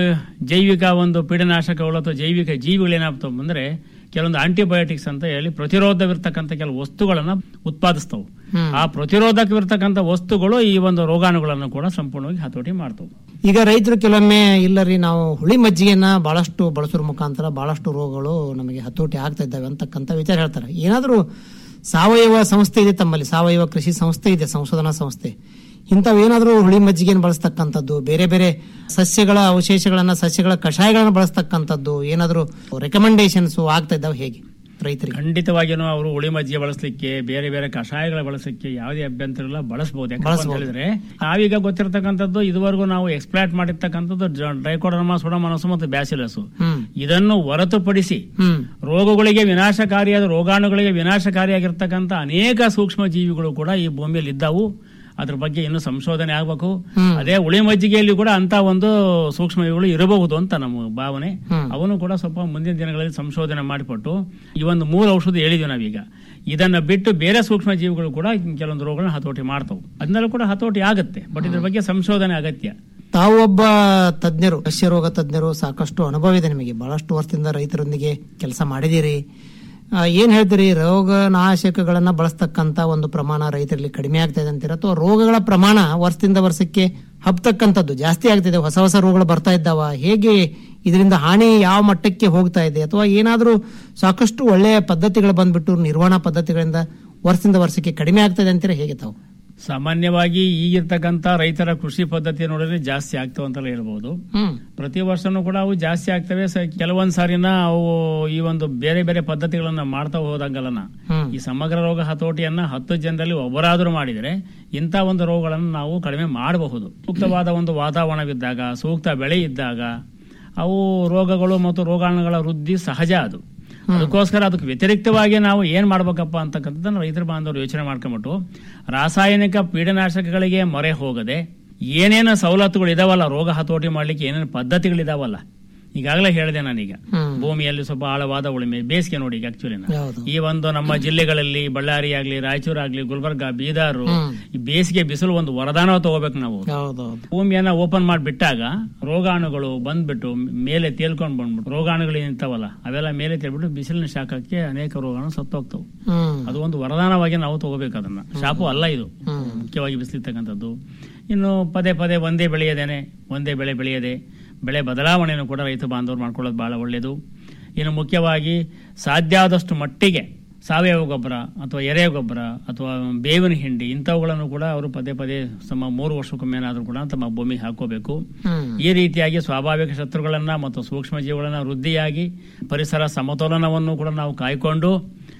Speaker 8: ಜೈವಿಕ ಒಂದು ಪೀಡನಾಶಕಗಳು ಅಥವಾ ಜೈವಿಕ ಜೀವಿಗಳು ಏನಾಗ್ತವೆ ಅಂದ್ರೆ ಕೆಲವೊಂದು ಆಂಟಿಬಯೋಟಿಕ್ಸ್ ಅಂತ ಹೇಳಿ ಪ್ರತಿರೋಧವಿರ್ತಕ್ಕಂಥ ಕೆಲವು ವಸ್ತುಗಳನ್ನ ಉತ್ಪಾದಿಸ್ತವೆ
Speaker 7: ಹ್ಮ್.
Speaker 8: ಆ ಪ್ರತಿರೋಧಕವಿರ್ತಕ್ಕಂಥ ವಸ್ತುಗಳು ಈ ಒಂದು ರೋಗಾಣುಗಳನ್ನು ಕೂಡ ಸಂಪೂರ್ಣವಾಗಿ ಹತೋಟಿ ಮಾಡ್ತವೆ
Speaker 7: ಈಗ ರೈತರು ಕೆಲವೊಮ್ಮೆ ಇಲ್ಲರಿ ನಾವು ಹುಳಿ ಮಜ್ಜಿಗೆಯನ್ನ ಬಹಳಷ್ಟು ಬಳಸೋದ್ರ ಮುಖಾಂತರ ಬಹಳಷ್ಟು ರೋಗಗಳು ನಮಗೆ ಹತೋಟಿ ಆಗ್ತಾ ಇದ್ದಾವೆ ಅಂತಕ್ಕಂಥ ವಿಚಾರ ಹೇಳ್ತಾರೆ ಏನಾದರೂ ಸಾವಯವ ಸಂಸ್ಥೆ ಇದೆ ತಮ್ಮಲ್ಲಿ ಸಾವಯವ ಕೃಷಿ ಸಂಸ್ಥೆ ಇದೆ ಸಂಶೋಧನಾ ಸಂಸ್ಥೆ ಇಂಥವೇನಾದ್ರೂ ಹುಳಿ ಮಜ್ಜಿಗೆಯನ್ನು ಬಳಸ್ತಕ್ಕಂಥದ್ದು ಬೇರೆ ಬೇರೆ ಸಸ್ಯಗಳ ಅವಶೇಷಗಳನ್ನ ಸಸ್ಯಗಳ ಕಷಾಯಗಳನ್ನ ಬಳಸ್ತಕ್ಕಂಥದ್ದು ಏನಾದರೂ ರೆಕಮೆಂಡೇಶನ್ಸ್ ಆಗ್ತಾ ಇದ್ದಾವೆ ಹೇಗೆ ರೈತರಿಗೆ
Speaker 8: ಖಂಡಿತವಾಗಿಯೂ ಅವರು ಉಳಿ ಮಜ್ಜಿಗೆ ಬಳಸಲಿಕ್ಕೆ ಬೇರೆ ಬೇರೆ ಕಷಾಯಗಳ ಬಳಸಲಿಕ್ಕೆ ಯಾವುದೇ ಅಭ್ಯಂತರ ಇಲ್ಲ ಬಳಸಬಹುದು ಯಾಕಂತ
Speaker 7: ಬಳಸ್ಬೋದು.
Speaker 8: ಹೇಳಿದ್ರೆ ನಾವೀಗ ಗೊತ್ತಿರತಕ್ಕಂಥದ್ದು ಇದುವರೆಗೂ ನಾವು ಎಕ್ಸ್ಪ್ಲಾಟ್ ಮಾಡಿರ್ತಕ್ಕಂಥದ್ದು ಡ್ರೈಕೋಡರ್ಮಾ ಸುಡಮನಸು ಮತ್ತು ಬ್ಯಾಸಿಲಸ್
Speaker 7: ಹ್ಮ್
Speaker 8: ಇದನ್ನು ಹೊರತುಪಡಿಸಿ
Speaker 7: ಹ್ಮ್
Speaker 8: ರೋಗಗಳಿಗೆ ವಿನಾಶಕಾರಿಯಾದ ರೋಗಾಣುಗಳಿಗೆ ವಿನಾಶಕಾರಿಯಾಗಿರ್ತಕ್ಕಂಥ ಅನೇಕ ಸೂಕ್ಷ್ಮ ಜೀವಿಗಳು ಕೂಡ ಈ ಭೂಮಿಯಲ್ಲಿ ಇದ್ದಾವು ಅದ್ರ ಬಗ್ಗೆ ಇನ್ನೂ ಸಂಶೋಧನೆ ಆಗಬೇಕು
Speaker 7: ಹ್ಮ್.
Speaker 8: ಅದೇ ಉಳಿ ಮಜ್ಜಿಗೆಯಲ್ಲಿ ಕೂಡ ಅಂತ ಒಂದು ಸೂಕ್ಷ್ಮ ಜೀವಿಗಳು ಇರಬಹುದು ಅಂತ ನಮ್ಮ ಭಾವನೆ
Speaker 7: ಹ್ಮ್.
Speaker 8: ಅವನು ಕೂಡ ಸ್ವಲ್ಪ ಮುಂದಿನ ದಿನಗಳಲ್ಲಿ ಸಂಶೋಧನೆ ಮಾಡಿಕೊಟ್ಟು ಈ ಒಂದು ಮೂಲ ಔಷಧಿ ಹೇಳಿದ್ವಿ ನಾವೀಗ ಇದನ್ನ ಬಿಟ್ಟು ಬೇರೆ ಸೂಕ್ಷ್ಮ ಜೀವಿಗಳು ಕೂಡ ಕೆಲವೊಂದು ರೋಗಗಳನ್ನ ಹತೋಟಿ ಮಾಡ್ತವು ಅದನ್ನೆಲ್ಲ ಕೂಡ ಹತೋಟಿ ಆಗುತ್ತೆ ಬಟ್ ಇದ್ರ ಬಗ್ಗೆ ಸಂಶೋಧನೆ ಅಗತ್ಯ
Speaker 7: ತಾವು ಒಬ್ಬ ತಜ್ಞರು ಸಸ್ಯ ರೋಗ ತಜ್ಞರು ಸಾಕಷ್ಟು ಅನುಭವ ಇದೆ ನಿಮಗೆ ಬಹಳಷ್ಟು ವರ್ಷದಿಂದ ರೈತರೊಂದಿಗೆ ಕೆಲಸ ಮಾಡಿದಿರಿ ಆ, ಏನ್ ಹೇಳ್ತೀರಿ ರೋಗ ನಾಶಕಗಳನ್ನ ಬಳಸ್ತಕ್ಕಂತ ಒಂದು ಪ್ರಮಾಣ ರೈತರಲ್ಲಿ ಕಡಿಮೆ ಆಗ್ತಾ ಇದೆ ಅಂತೀರ ಅಥವಾ ರೋಗಗಳ ಪ್ರಮಾಣ ವರ್ಷದಿಂದ ವರ್ಷಕ್ಕೆ ಹಬ್ತಕ್ಕಂಥದ್ದು ಜಾಸ್ತಿ ಆಗ್ತಿದೆ ಹೊಸ ಹೊಸ ರೋಗಗಳು ಬರ್ತಾ ಇದ್ದಾವ ಹೇಗೆ ಇದರಿಂದ ಹಾನಿ ಯಾವ ಮಟ್ಟಕ್ಕೆ ಹೋಗ್ತಾ ಇದೆ ಅಥವಾ ಏನಾದರೂ ಸಾಕಷ್ಟು ಒಳ್ಳೆಯ ಪದ್ಧತಿಗಳು ಬಂದ್ಬಿಟ್ಟು ನಿರ್ವಹಣಾ ಪದ್ಧತಿಗಳಿಂದ ವರ್ಷದಿಂದ ವರ್ಷಕ್ಕೆ ಕಡಿಮೆ ಆಗ್ತಾ ಇದೆ ಅಂತೀರ ಹೇಗೆ ತಾವು
Speaker 8: ಸಾಮಾನ್ಯವಾಗಿ ಈಗಿರ್ತಕ್ಕಂಥ ರೈತರ ಕೃಷಿ ಪದ್ಧತಿ ನೋಡಿದ್ರೆ ಜಾಸ್ತಿ ಆಗ್ತಾವ ಅಂತಲೇ ಹೇಳ್ಬೋದು
Speaker 7: ಹ್ಮ್
Speaker 8: ಪ್ರತಿ ವರ್ಷನೂ ಕೂಡ ಅವು ಜಾಸ್ತಿ ಆಗ್ತವೆ ಸ- ಕೆಲವೊಂದ್ ಸಾರಿನ ಅವು ಈ ಒಂದು ಬೇರೆ ಬೇರೆ ಪದ್ಧತಿಗಳನ್ನ ಮಾಡ್ತಾ ಹೋದಂಗಲ್ಲನ
Speaker 7: ಹ್ಮ್.
Speaker 8: ಈ ಸಮಗ್ರ ರೋಗ ಹತೋಟಿಯನ್ನ ಹತ್ತು ಜನರಲ್ಲಿ ಒಬ್ಬರಾದರೂ ಮಾಡಿದರೆ ಇಂಥ ಒಂದು ರೋಗಗಳನ್ನು ನಾವು ಕಡಿಮೆ ಮಾಡಬಹುದು ಸೂಕ್ತವಾದ ಒಂದು ವಾತಾವರಣವಿದ್ದಾಗ ಸೂಕ್ತ ಬೆಳೆ ಇದ್ದಾಗ ಅವು ರೋಗಗಳು ಮತ್ತು ರೋಗಾಣುಗಳ ವೃದ್ಧಿ ಸಹಜ ಅದು ಅದಕ್ಕೋಸ್ಕರ ಅದಕ್ಕೆ ವ್ಯತಿರಿಕ್ತವಾಗಿ ನಾವು ಏನ್ ಮಾಡ್ಬೇಕಪ್ಪ ಅಂತಕ್ಕಂಥದ್ದನ್ನ ರೈತರ ಬಾಂಧವರು ಯೋಚನೆ ಮಾಡ್ಕೊಂಬಿಟ್ಟು ರಾಸಾಯನಿಕ ಪೀಡನಾಶಕಗಳಿಗೆ ಮೊರೆ ಹೋಗದೆ ಏನೇನು ಸವಲತ್ತುಗಳು ಇದಾವಲ್ಲ ರೋಗ ಹತೋಟಿ ಮಾಡ್ಲಿಕ್ಕೆ ಏನೇನು ಪದ್ಧತಿಗಳಿದಾವಲ್ಲ ಈಗಾಗಲೇ ಹೇಳಿದೆ ನಾನೀಗ
Speaker 7: ಹ್ಮ್.
Speaker 8: ಭೂಮಿಯಲ್ಲಿ ಸ್ವಲ್ಪ ಆಳವಾದ ಉಳುಮೆ ಬೇಸಿಗೆ ನೋಡಿ ಈಗ ಆಕ್ಚುಲಿ
Speaker 7: ಹೌದು
Speaker 8: ಈ ಒಂದು ನಮ್ಮ ಜಿಲ್ಲೆಗಳಲ್ಲಿ ಬಳ್ಳಾರಿ ಆಗ್ಲಿ ರಾಯಚೂರು ಆಗ್ಲಿ ಗುಲ್ಬರ್ಗ ಬೀದಾರು
Speaker 7: ಹ್ಮ್.
Speaker 8: ಈ ಬೇಸಿಗೆ ಬಿಸಿಲು ಒಂದು ವರದಾನ ತಗೋಬೇಕು ನಾವು
Speaker 7: ಹೌದೌದು
Speaker 8: ಭೂಮಿಯನ್ನ ಓಪನ್ ಮಾಡಿ ಬಿಟ್ಟಾಗ ರೋಗಾಣುಗಳು ಬಂದ್ಬಿಟ್ಟು ಮೇಲೆ ತೇಲ್ಕೊಂಡ್ ಬಂದ್ಬಿಟ್ಟು ರೋಗಾಣುಗಳು ಏನಿರ್ತಾವಲ್ಲ ಅವೆಲ್ಲ ಮೇಲೆ ತೇಲ್ಬಿಟ್ಟು ಬಿಸಿಲಿನ ಶಾಖಕ್ಕೆ ಅನೇಕ ರೋಗಾಣು ಸತ್ತೋಗ್ತವೆ
Speaker 7: ಹ್ಮ್
Speaker 8: ಅದು ಒಂದು ವರದಾನವಾಗಿ ನಾವು ತಗೋಬೇಕು ಅದನ್ನ ಶಾಪು ಅಲ್ಲ ಇದು
Speaker 7: ಹ್ಮ್.
Speaker 8: ಮುಖ್ಯವಾಗಿ ಬಿಸಿಲಿರ್ತಕ್ಕಂಥದ್ದು ಇನ್ನು ಪದೇ ಪದೇ ಒಂದೇ ಬೆಳೆಯದೇನೆ ಒಂದೇ ಬೆಳೆ ಬೆಳೆಯದೆ ಬೆಳೆ ಬದಲಾವಣೆಯನ್ನು ಕೂಡ ರೈತ ಬಾಂಧವರು ಮಾಡ್ಕೊಳ್ಳೋದು ಬಹಳ ಒಳ್ಳೆಯದು ಇನ್ನು ಮುಖ್ಯವಾಗಿ ಸಾಧ್ಯ ಆದಷ್ಟು ಮಟ್ಟಿಗೆ ಸಾವಯವ ಗೊಬ್ಬರ ಅಥವಾ ಎರೆ ಗೊಬ್ಬರ ಅಥವಾ ಬೇವಿನ ಹಿಂಡಿ ಇಂಥವುಗಳನ್ನು ಕೂಡ ಅವರು ಪದೇ ಪದೇ ತಮ್ಮ ಮೂರು ವರ್ಷಕ್ಕೊಮ್ಮೆನಾದರೂ ಕೂಡ ತಮ್ಮ ಭೂಮಿಗೆ ಹಾಕೋಬೇಕು
Speaker 7: ಹ್ಮ್
Speaker 8: ಈ ರೀತಿಯಾಗಿ ಸ್ವಾಭಾವಿಕ ಶತ್ರುಗಳನ್ನ ಮತ್ತು ಸೂಕ್ಷ್ಮ ಜೀವಿಗಳನ್ನ ವೃದ್ಧಿಯಾಗಿ ಪರಿಸರ ಸಮತೋಲನವನ್ನು ಕೂಡ ನಾವು ಕಾಯ್ಕೊಂಡು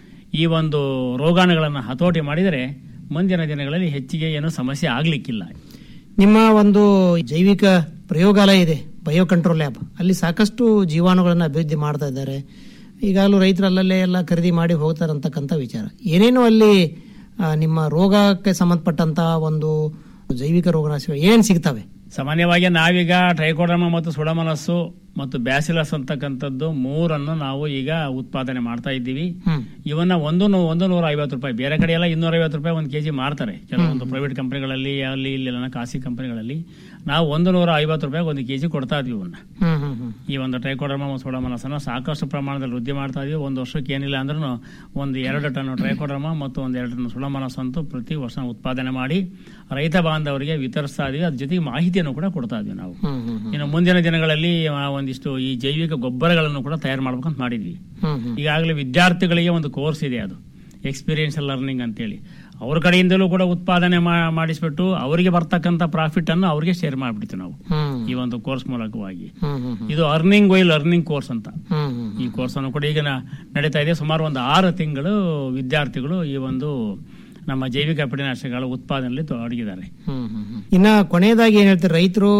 Speaker 8: ಈ ಒಂದು ರೋಗಾಣುಗಳನ್ನು ಹತೋಟಿ ಮಾಡಿದರೆ ಮುಂದಿನ ದಿನಗಳಲ್ಲಿ ಹೆಚ್ಚಿಗೆ ಏನು ಸಮಸ್ಯೆ ಆಗ್ಲಿಕ್ಕಿಲ್ಲ
Speaker 7: ನಿಮ್ಮ ಒಂದು ಜೈವಿಕ ಪ್ರಯೋಗಾಲಯ ಇದೆ ಬಯೋ ಕಂಟ್ರೋಲ್ ಲ್ಯಾಬ್ ಅಲ್ಲಿ ಸಾಕಷ್ಟು ಜೀವಾಣುಗಳನ್ನು ಅಭಿವೃದ್ಧಿ ಮಾಡ್ತಾ ಇದ್ದಾರೆ ಈಗಾಗಲೂ ರೈತರು ಅಲ್ಲಲ್ಲೇ ಎಲ್ಲ ಖರೀದಿ ಮಾಡಿ ಹೋಗ್ತಾರೆ ಅಂತಕ್ಕಂಥ ವಿಚಾರ ಏನೇನು ಅಲ್ಲಿ ಆ, ನಿಮ್ಮ ರೋಗಕ್ಕೆ ಸಂಬಂಧಪಟ್ಟಂತ ಒಂದು ಜೈವಿಕ ರೋಗನಾಶಕಗಳು ಏನೇನು ಸಿಗ್ತವೆ
Speaker 8: ಸಾಮಾನ್ಯವಾಗಿ ನಾವೀಗ ಟ್ರೈಕೋಡರ್ಮ ಮತ್ತು ಸುಡಮನಸ್ಸು ಮತ್ತು ಬ್ಯಾಸಿಲಸ್ ಅಂತಕ್ಕಂಥದ್ದು ಮೂರನ್ನು ನಾವು ಈಗ ಉತ್ಪಾದನೆ ಮಾಡ್ತಾ ಇದ್ದೀವಿ
Speaker 7: ಹ್ಮ್
Speaker 8: ಇವನ್ನ ಒಂದು ನೂ- ಒಂದು ನೂರ ಐವತ್ತು ರೂಪಾಯಿ ಬೇರೆ ಕಡೆ ಎಲ್ಲ ಇನ್ನೂರ ಐವತ್ತು ರೂಪಾಯಿ ಒಂದು ಕೆಜಿ ಮಾರ್ತಾರೆ ಕೆಲವೊಂದು ಪ್ರೈವೇಟ್ ಕಂಪನಿಗಳಲ್ಲಿ ಅಲ್ಲಿ ಇಲ್ಲಿ ಎಲ್ಲ ಖಾಸಗಿ ಕಂಪನಿಗಳಲ್ಲಿ ನಾವು ಒಂದು ನೂರ ಐವತ್ತು ರೂಪಾಯಿ ಒಂದು ಕೆಜಿ ಕೊಡ್ತಾ ಇದೀವಿ ಇವನ್ನ
Speaker 7: ಹ್ಮ್ ಹ್ಮ್ ಹ್ಮ್
Speaker 8: ಈ ಒಂದು ಟ್ರೈಕೋಡರ್ಮ ಮತ್ತು ಸೋಡಮನಸನ್ನ ಸಾಕಷ್ಟು ಪ್ರಮಾಣದಲ್ಲಿ ವೃದ್ಧಿ ಮಾಡ್ತಾ ಇದೀವಿ ಒಂದು ವರ್ಷಕ್ಕೆ ಏನಿಲ್ಲ ಅಂದ್ರೂ ಒಂದು ಎರಡು ಟನ್ ಟ್ರೈಕೋಡರ್ಮ ಮತ್ತು ಒಂದು ಎರಡು ಟನ್ ಸುಡಮನಸ್ ಅಂತೂ ಪ್ರತಿ ವರ್ಷ ಉತ್ಪಾದನೆ ಮಾಡಿ ರೈತ ಬಾಂಧವರಿಗೆ ವಿತರಿಸ್ತಾ ಇದೀವಿ ಅದ್ರ ಜೊತೆಗೆ ಮಾಹಿತಿಯನ್ನು ಕೂಡ ಕೊಡ್ತಾ ಇದೀವಿ ನಾವು
Speaker 7: ಹ್ಮ್ ಹ್ಮ್ ಹ್ಮ್
Speaker 8: ಇನ್ನು ಮುಂದಿನ ದಿನಗಳಲ್ಲಿ ಆ, ಒಂದಿಷ್ಟು ಈ ಜೈವಿಕ ಗೊಬ್ಬರಗಳನ್ನು ಕೂಡ ತಯಾರು ಮಾಡ್ಬೇಕಂತ ಮಾಡಿದ್ವಿ
Speaker 7: ಹ್ಮ್ ಹ್ಮ್
Speaker 8: ಈಗಾಗಲೇ ವಿದ್ಯಾರ್ಥಿಗಳಿಗೆ ಒಂದು ಕೋರ್ಸ್ ಇದೆ ಅದು ಎಕ್ಸ್ಪೀರಿಯನ್ಷಿಯಲ್ ಲರ್ನಿಂಗ್ ಅಂತೇಳಿ ಅವ್ರ ಕಡೆಯಿಂದಲೂ ಕೂಡ ಉತ್ಪಾದನೆ ಮಾ- ಮಾಡಿಸ್ಬಿಟ್ಟು ಅವರಿಗೆ ಬರ್ತಕ್ಕಂಥ ಪ್ರಾಫಿಟ್ ಅನ್ನು ಅವರಿಗೆ ಶೇರ್ ಮಾಡ್ಬಿಡ್ತೀವಿ ನಾವು
Speaker 7: ಹ್ಮ್
Speaker 8: ಈ ಒಂದು ಕೋರ್ಸ್ ಮೂಲಕವಾಗಿ
Speaker 7: ಹ್ಮ್ ಹ್ಮ್ ಹ್ಮ್
Speaker 8: ಇದು ಅರ್ನಿಂಗ್ ವೈ ಲರ್ನಿಂಗ್ ಕೋರ್ಸ್ ಅಂತ
Speaker 7: ಹ್ಮ್ ಹ್ಮ್
Speaker 8: ಈ ಕೋರ್ಸ್ ಅನ್ನು ಕೂಡ ಈಗ ನ- ನಡೀತಾ ಇದೆ ಸುಮಾರು ಒಂದು ಆರು ತಿಂಗಳು ವಿದ್ಯಾರ್ಥಿಗಳು ಈ ಒಂದು ನಮ್ಮ ಜೈವಿಕ ಪೀಡನಾಶಕಗಳ ಉತ್ಪಾದನೆಯಲ್ಲಿ ತೊಡಗಿದ್ದಾರೆ
Speaker 7: ಹ್ಮ್ ಹ್ಮ್ ಹ್ಮ್. ಇನ್ನ ಕೊನೆಯದಾಗಿ ಏನ್ ಹೇಳ್ತಾರೆ ರೈತರು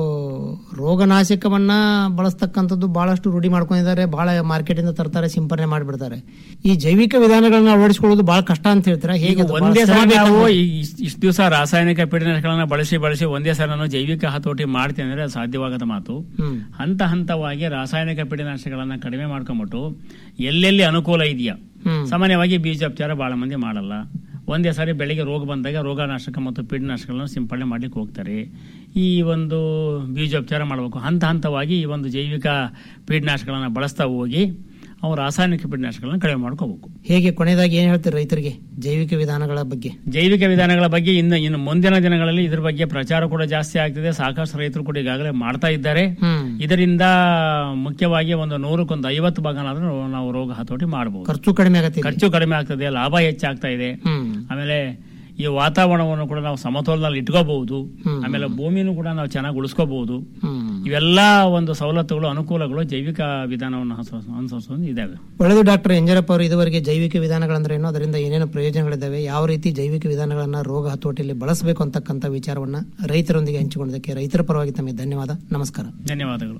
Speaker 7: ರೋಗನಾಶಕವನ್ನ ಬಳಸ್ತಕ್ಕಂಥದ್ದು ಬಹಳಷ್ಟು ರೂಢಿ ಮಾಡ್ಕೊಂಡಿದ್ದಾರೆ ಬಹಳ ಮಾರ್ಕೆಟ್ ಇಂದ ತರ್ತಾರೆ ಸಿಂಪರಣೆ ಮಾಡಿಬಿಡ್ತಾರೆ ಈ ಜೈವಿಕ ವಿಧಾನಗಳನ್ನ ಅಳವಡಿಸಿಕೊಳ್ಳೋದು ಬಹಳ ಕಷ್ಟ ಅಂತ ಹೇಳ್ತೀರಾ ಹೇಗೆ
Speaker 8: ಈಗ
Speaker 7: ಅದು? ಬಹಳ
Speaker 8: ಒಂದೇ
Speaker 7: ಶ್ರಮ
Speaker 8: ಸಲ ನಾವು
Speaker 7: ಬೇಕಾಗ್ತದೆ.
Speaker 8: ಇಷ್ಟು ದಿವಸ ರಾಸಾಯನಿಕ ಪೀಡನಾಶಕಗಳನ್ನ ಬಳಸಿ ಬಳಸಿ ಒಂದೇ ಸಲ ನಾನು ಜೈವಿಕ ಹತೋಟಿ ಮಾಡ್ತೇನೆ ಅಂದ್ರೆ ಅದು ಸಾಧ್ಯವಾಗದ ಮಾತು
Speaker 7: ಹ್ಮ್
Speaker 8: ಹಂತ ಹಂತವಾಗಿ ರಾಸಾಯನಿಕ ಪೀಡನಾಶಕಗಳನ್ನ ಕಡಿಮೆ ಮಾಡ್ಕೊಂಬಿಟ್ಟು ಎಲ್ಲೆಲ್ಲಿ ಅನುಕೂಲ ಇದೆಯಾ
Speaker 7: ಹ್ಮ್
Speaker 8: ಸಾಮಾನ್ಯವಾಗಿ ಬೀಜೋಪಚಾರ ಬಹಳ ಮಂದಿ ಮಾಡಲ್ಲ ಒಂದೇ ಸಾರಿ ಬೆಳಿಗ್ಗೆ ರೋಗ ಬಂದಾಗ ರೋಗನಾಶಕ ಮತ್ತು ಪೀಡನಾಶಕಗಳನ್ನು ಸಿಂಪಡಣೆ ಮಾಡ್ಲಿಕ್ಕೆ ಹೋಗ್ತಾರೆ ಈ ಒಂದು ಬೀಜೋಪಚಾರ ಮಾಡಬೇಕು ಹಂತ ಹಂತವಾಗಿ ಈ ಒಂದು ಜೈವಿಕ ಪೀಡನಾಶಕಗಳನ್ನ ಬಳಸ್ತಾ ಹೋಗಿ ಅವು ರಾಸಾಯನಿಕ ಪೀಡನಾಶಕಗಳನ್ನ ಕಡಿಮೆ ಮಾಡ್ಕೋಬೇಕು
Speaker 7: ಹೇಗೆ ಕೊನೆಯದಾಗಿ ಏನ್ ಹೇಳ್ತೀರಿ ರೈತರಿಗೆ ಜೈವಿಕ ವಿಧಾನಗಳ ಬಗ್ಗೆ
Speaker 8: ಜೈವಿಕ ವಿಧಾನಗಳ ಬಗ್ಗೆ ಇನ್ನು ಇನ್ನು ಮುಂದಿನ ದಿನಗಳಲ್ಲಿ ಇದ್ರ ಬಗ್ಗೆ ಪ್ರಚಾರ ಕೂಡ ಜಾಸ್ತಿ ಆಗ್ತಿದೆ ಸಾಕಷ್ಟು ರೈತರು ಕೂಡ ಈಗಾಗಲೇ ಮಾಡ್ತಾ ಇದ್ದಾರೆ
Speaker 7: ಹ್ಮ್
Speaker 8: ಇದರಿಂದ ಮುಖ್ಯವಾಗಿ ಒಂದು ನೂರಕ್ಕೊಂದು ಐವತ್ತು ಭಾಗನಾದ್ರೂ ನಾವು ರೋಗ ಹತೋಟಿ ಮಾಡಬಹುದು
Speaker 7: ಖರ್ಚು ಕಡಿಮೆ ಆಗತ್ತೆ
Speaker 8: ಖರ್ಚು ಕಡಿಮೆ ಆಗ್ತದೆ ಲಾಭ ಹೆಚ್ಚಾಗ್ತಾ ಇದೆ
Speaker 7: ಹ್ಮ್
Speaker 8: ಆಮೇಲೆ ಈ ವಾತಾವರಣವನ್ನು ಕೂಡ ನಾವು ಸಮತೋಲನಲ್ಲಿ ಇಟ್ಕೋಬಹುದು
Speaker 7: ಹ್ಮ್.
Speaker 8: ಆಮೇಲೆ ಭೂಮಿನೂ ಕೂಡ ನಾವು ಚೆನ್ನಾಗಿ ಉಳಿಸ್ಕೋಬಹುದು
Speaker 7: ಹ್ಮ್
Speaker 8: ಇವೆಲ್ಲ ಒಂದು ಸವಲತ್ತುಗಳು ಅನುಕೂಲಗಳು ಜೈವಿಕ ವಿಧಾನವನ್ನು ಅನುಸರಿಸ- ಅನುಸರಿಸೋದು ಇದಾವೆ
Speaker 7: ಒಳ್ಳೆದು ಡಾಕ್ಟರ್ ಎಂಜರಪ್ಪ ಅವರು ಇದುವರೆಗೆ ಜೈವಿಕ ವಿಧಾನಗಳಂದ್ರೆ ಏನು ಅದರಿಂದ ಏನೇನು ಪ್ರಯೋಜನಗಳಿದ್ದಾವೆ ಯಾವ ರೀತಿ ಜೈವಿಕ ವಿಧಾನಗಳನ್ನ ರೋಗ ಹತೋಟಿಯಲ್ಲಿ ಬಳಸಬೇಕು ಅಂತಕ್ಕಂಥ ವಿಚಾರವನ್ನ ರೈತರೊಂದಿಗೆ ಹಂಚಿಕೊಂಡಿದ್ದಕ್ಕೆ ರೈತರ ಪರವಾಗಿ ತಮಗೆ ಧನ್ಯವಾದ ನಮಸ್ಕಾರ
Speaker 8: ಧನ್ಯವಾದಗಳು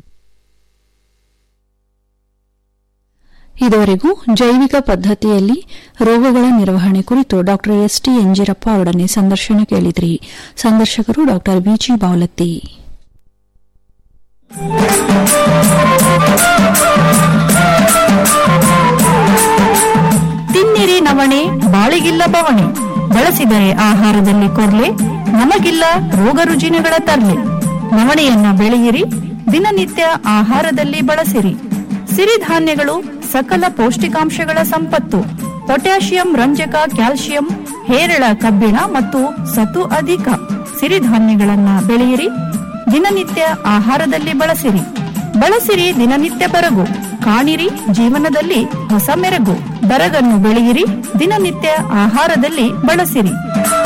Speaker 3: ಇದುವರೆಗೂ ಜೈವಿಕ ಪದ್ಧತಿಯಲ್ಲಿ ರೋಗಗಳ ನಿರ್ವಹಣೆ ಕುರಿತು ಡಾಕ್ಟರ್ ಎಸ್ ಟಿ ಎಂಜಿರಪ್ಪ ಅವರೊಡನೆ ಸಂದರ್ಶನ ಕೇಳಿದ್ರಿ ಸಂದರ್ಶಕರು ಡಾಕ್ಟರ್ ಬಿಜಿ ಬಾವಲತ್ತಿ
Speaker 4: ತಿನ್ನಿರಿ ನವಣೆ ಬಾಳಿಗಿಲ್ಲ ಬವಣೆ ಬಳಸಿದರೆ ಆಹಾರದಲ್ಲಿ ಕೊರ್ಲೆ ನಮಗಿಲ್ಲ ರೋಗ ರುಜಿನಗಳ ತರ್ಲೆ
Speaker 9: ನವಣೆಯನ್ನ ಬೆಳೆಯಿರಿ ದಿನನಿತ್ಯ ಆಹಾರದಲ್ಲಿ ಬಳಸಿರಿ ಸಿರಿಧಾನ್ಯಗಳು ಸಕಲ ಪೌಷ್ಟಿಕಾಂಶಗಳ ಸಂಪತ್ತು ಪೊಟ್ಯಾಷಿಯಂ ರಂಜಕ ಕ್ಯಾಲ್ಸಿಯಂ ಹೇರಳ ಕಬ್ಬಿಣ ಮತ್ತು ಸತು ಅಧಿಕ ಸಿರಿಧಾನ್ಯಗಳನ್ನ ಬೆಳೆಯಿರಿ ದಿನನಿತ್ಯ ಆಹಾರದಲ್ಲಿ ಬಳಸಿರಿ ಬಳಸಿರಿ ದಿನನಿತ್ಯ ಬರಗು ಕಾಣಿರಿ ಜೀವನದಲ್ಲಿ ಹೊಸ ಮೆರಗು ಬರಗನ್ನು ಬೆಳೆಯಿರಿ ದಿನನಿತ್ಯ ಆಹಾರದಲ್ಲಿ ಬಳಸಿರಿ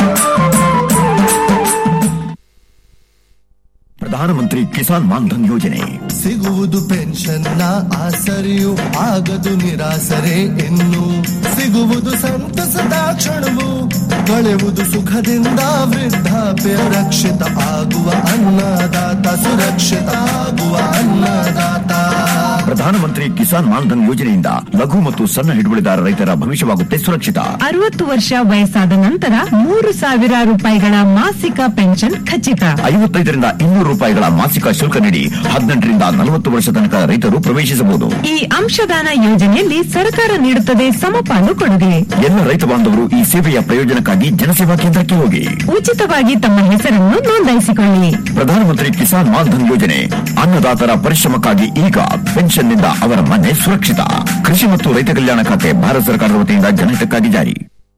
Speaker 5: ಪ್ರಧಾನಮಂತ್ರಿ ಕಿಸಾನ್ ಮಾನ್ಧನ್ ಯೋಜನೆ
Speaker 6: ಸಿಗುವುದು ಪೆನ್ಷನ್ನ ಆಸರೆಯು ಆಗದು ನಿರಾಸರೆ ಇನ್ನು ಸಿಗುವುದು ಸಂತಸದ ಕ್ಷಣವು ಕಳೆಯುವುದು ಸುಖದಿಂದ ವೃದ್ಧಾಪ್ಯ ರಕ್ಷಿತ ಆಗುವ ಅನ್ನದಾತ ಸುರಕ್ಷಿತ ಆಗುವ ಅನ್ನದಾತ
Speaker 5: ಪ್ರಧಾನಮಂತ್ರಿ ಕಿಸಾನ್ ಮಾನ್ಧನ್ ಯೋಜನೆಯಿಂದ ಲಘು ಮತ್ತು ಸಣ್ಣ ಹಿಡುವಳಿದಾರ ರೈತರ ಭವಿಷ್ಯವಾಗುತ್ತೆ ಸುರಕ್ಷಿತ
Speaker 4: ಅರವತ್ತು ವರ್ಷ ವಯಸ್ಸಾದ ನಂತರ ಮೂರು ಸಾವಿರ ರೂಪಾಯಿಗಳ ಮಾಸಿಕ ಪೆನ್ಷನ್ ಖಚಿತ
Speaker 5: ಐವತ್ತೈದರಿಂದ ಇನ್ನೂರು ರೂಪಾಯಿಗಳ ಮಾಸಿಕ ಶುಲ್ಕ ನೀಡಿ ಹದಿನೆಂಟರಿಂದ ನಲವತ್ತು ವರ್ಷ ತನಕ ರೈತರು ಪ್ರವೇಶಿಸಬಹುದು
Speaker 4: ಈ ಅಂಶದಾನ ಯೋಜನೆಯಲ್ಲಿ ಸರ್ಕಾರ ನೀಡುತ್ತದೆ ಸಮಪಾಲು ಕೊಡುಗೆ
Speaker 5: ಎಲ್ಲ ರೈತ ಬಾಂಧವರು ಈ ಸೇವೆಯ ಪ್ರಯೋಜನಕ್ಕಾಗಿ ಜನಸೇವಾ ಕೇಂದ್ರಕ್ಕೆ ಹೋಗಿ
Speaker 4: ಉಚಿತವಾಗಿ ತಮ್ಮ ಹೆಸರನ್ನು ನೋಂದಾಯಿಸಿಕೊಳ್ಳಿ
Speaker 5: ಪ್ರಧಾನಮಂತ್ರಿ ಕಿಸಾನ್ ಮಾನ್ಧನ್ ಯೋಜನೆ ಅನ್ನದಾತರ ಪರಿಶ್ರಮಕ್ಕಾಗಿ ಈಗ ಪೆನ್ಷನ್ನಿಂದ ಅವರ ಮನೆ ಸುರಕ್ಷಿತ ಕೃಷಿ ಮತ್ತು ರೈತ ಕಲ್ಯಾಣ ಖಾತೆ ಭಾರತ ಸರ್ಕಾರದ ವತಿಯಿಂದ ಜನಹಿತಕ್ಕಾಗಿ ಜಾರಿ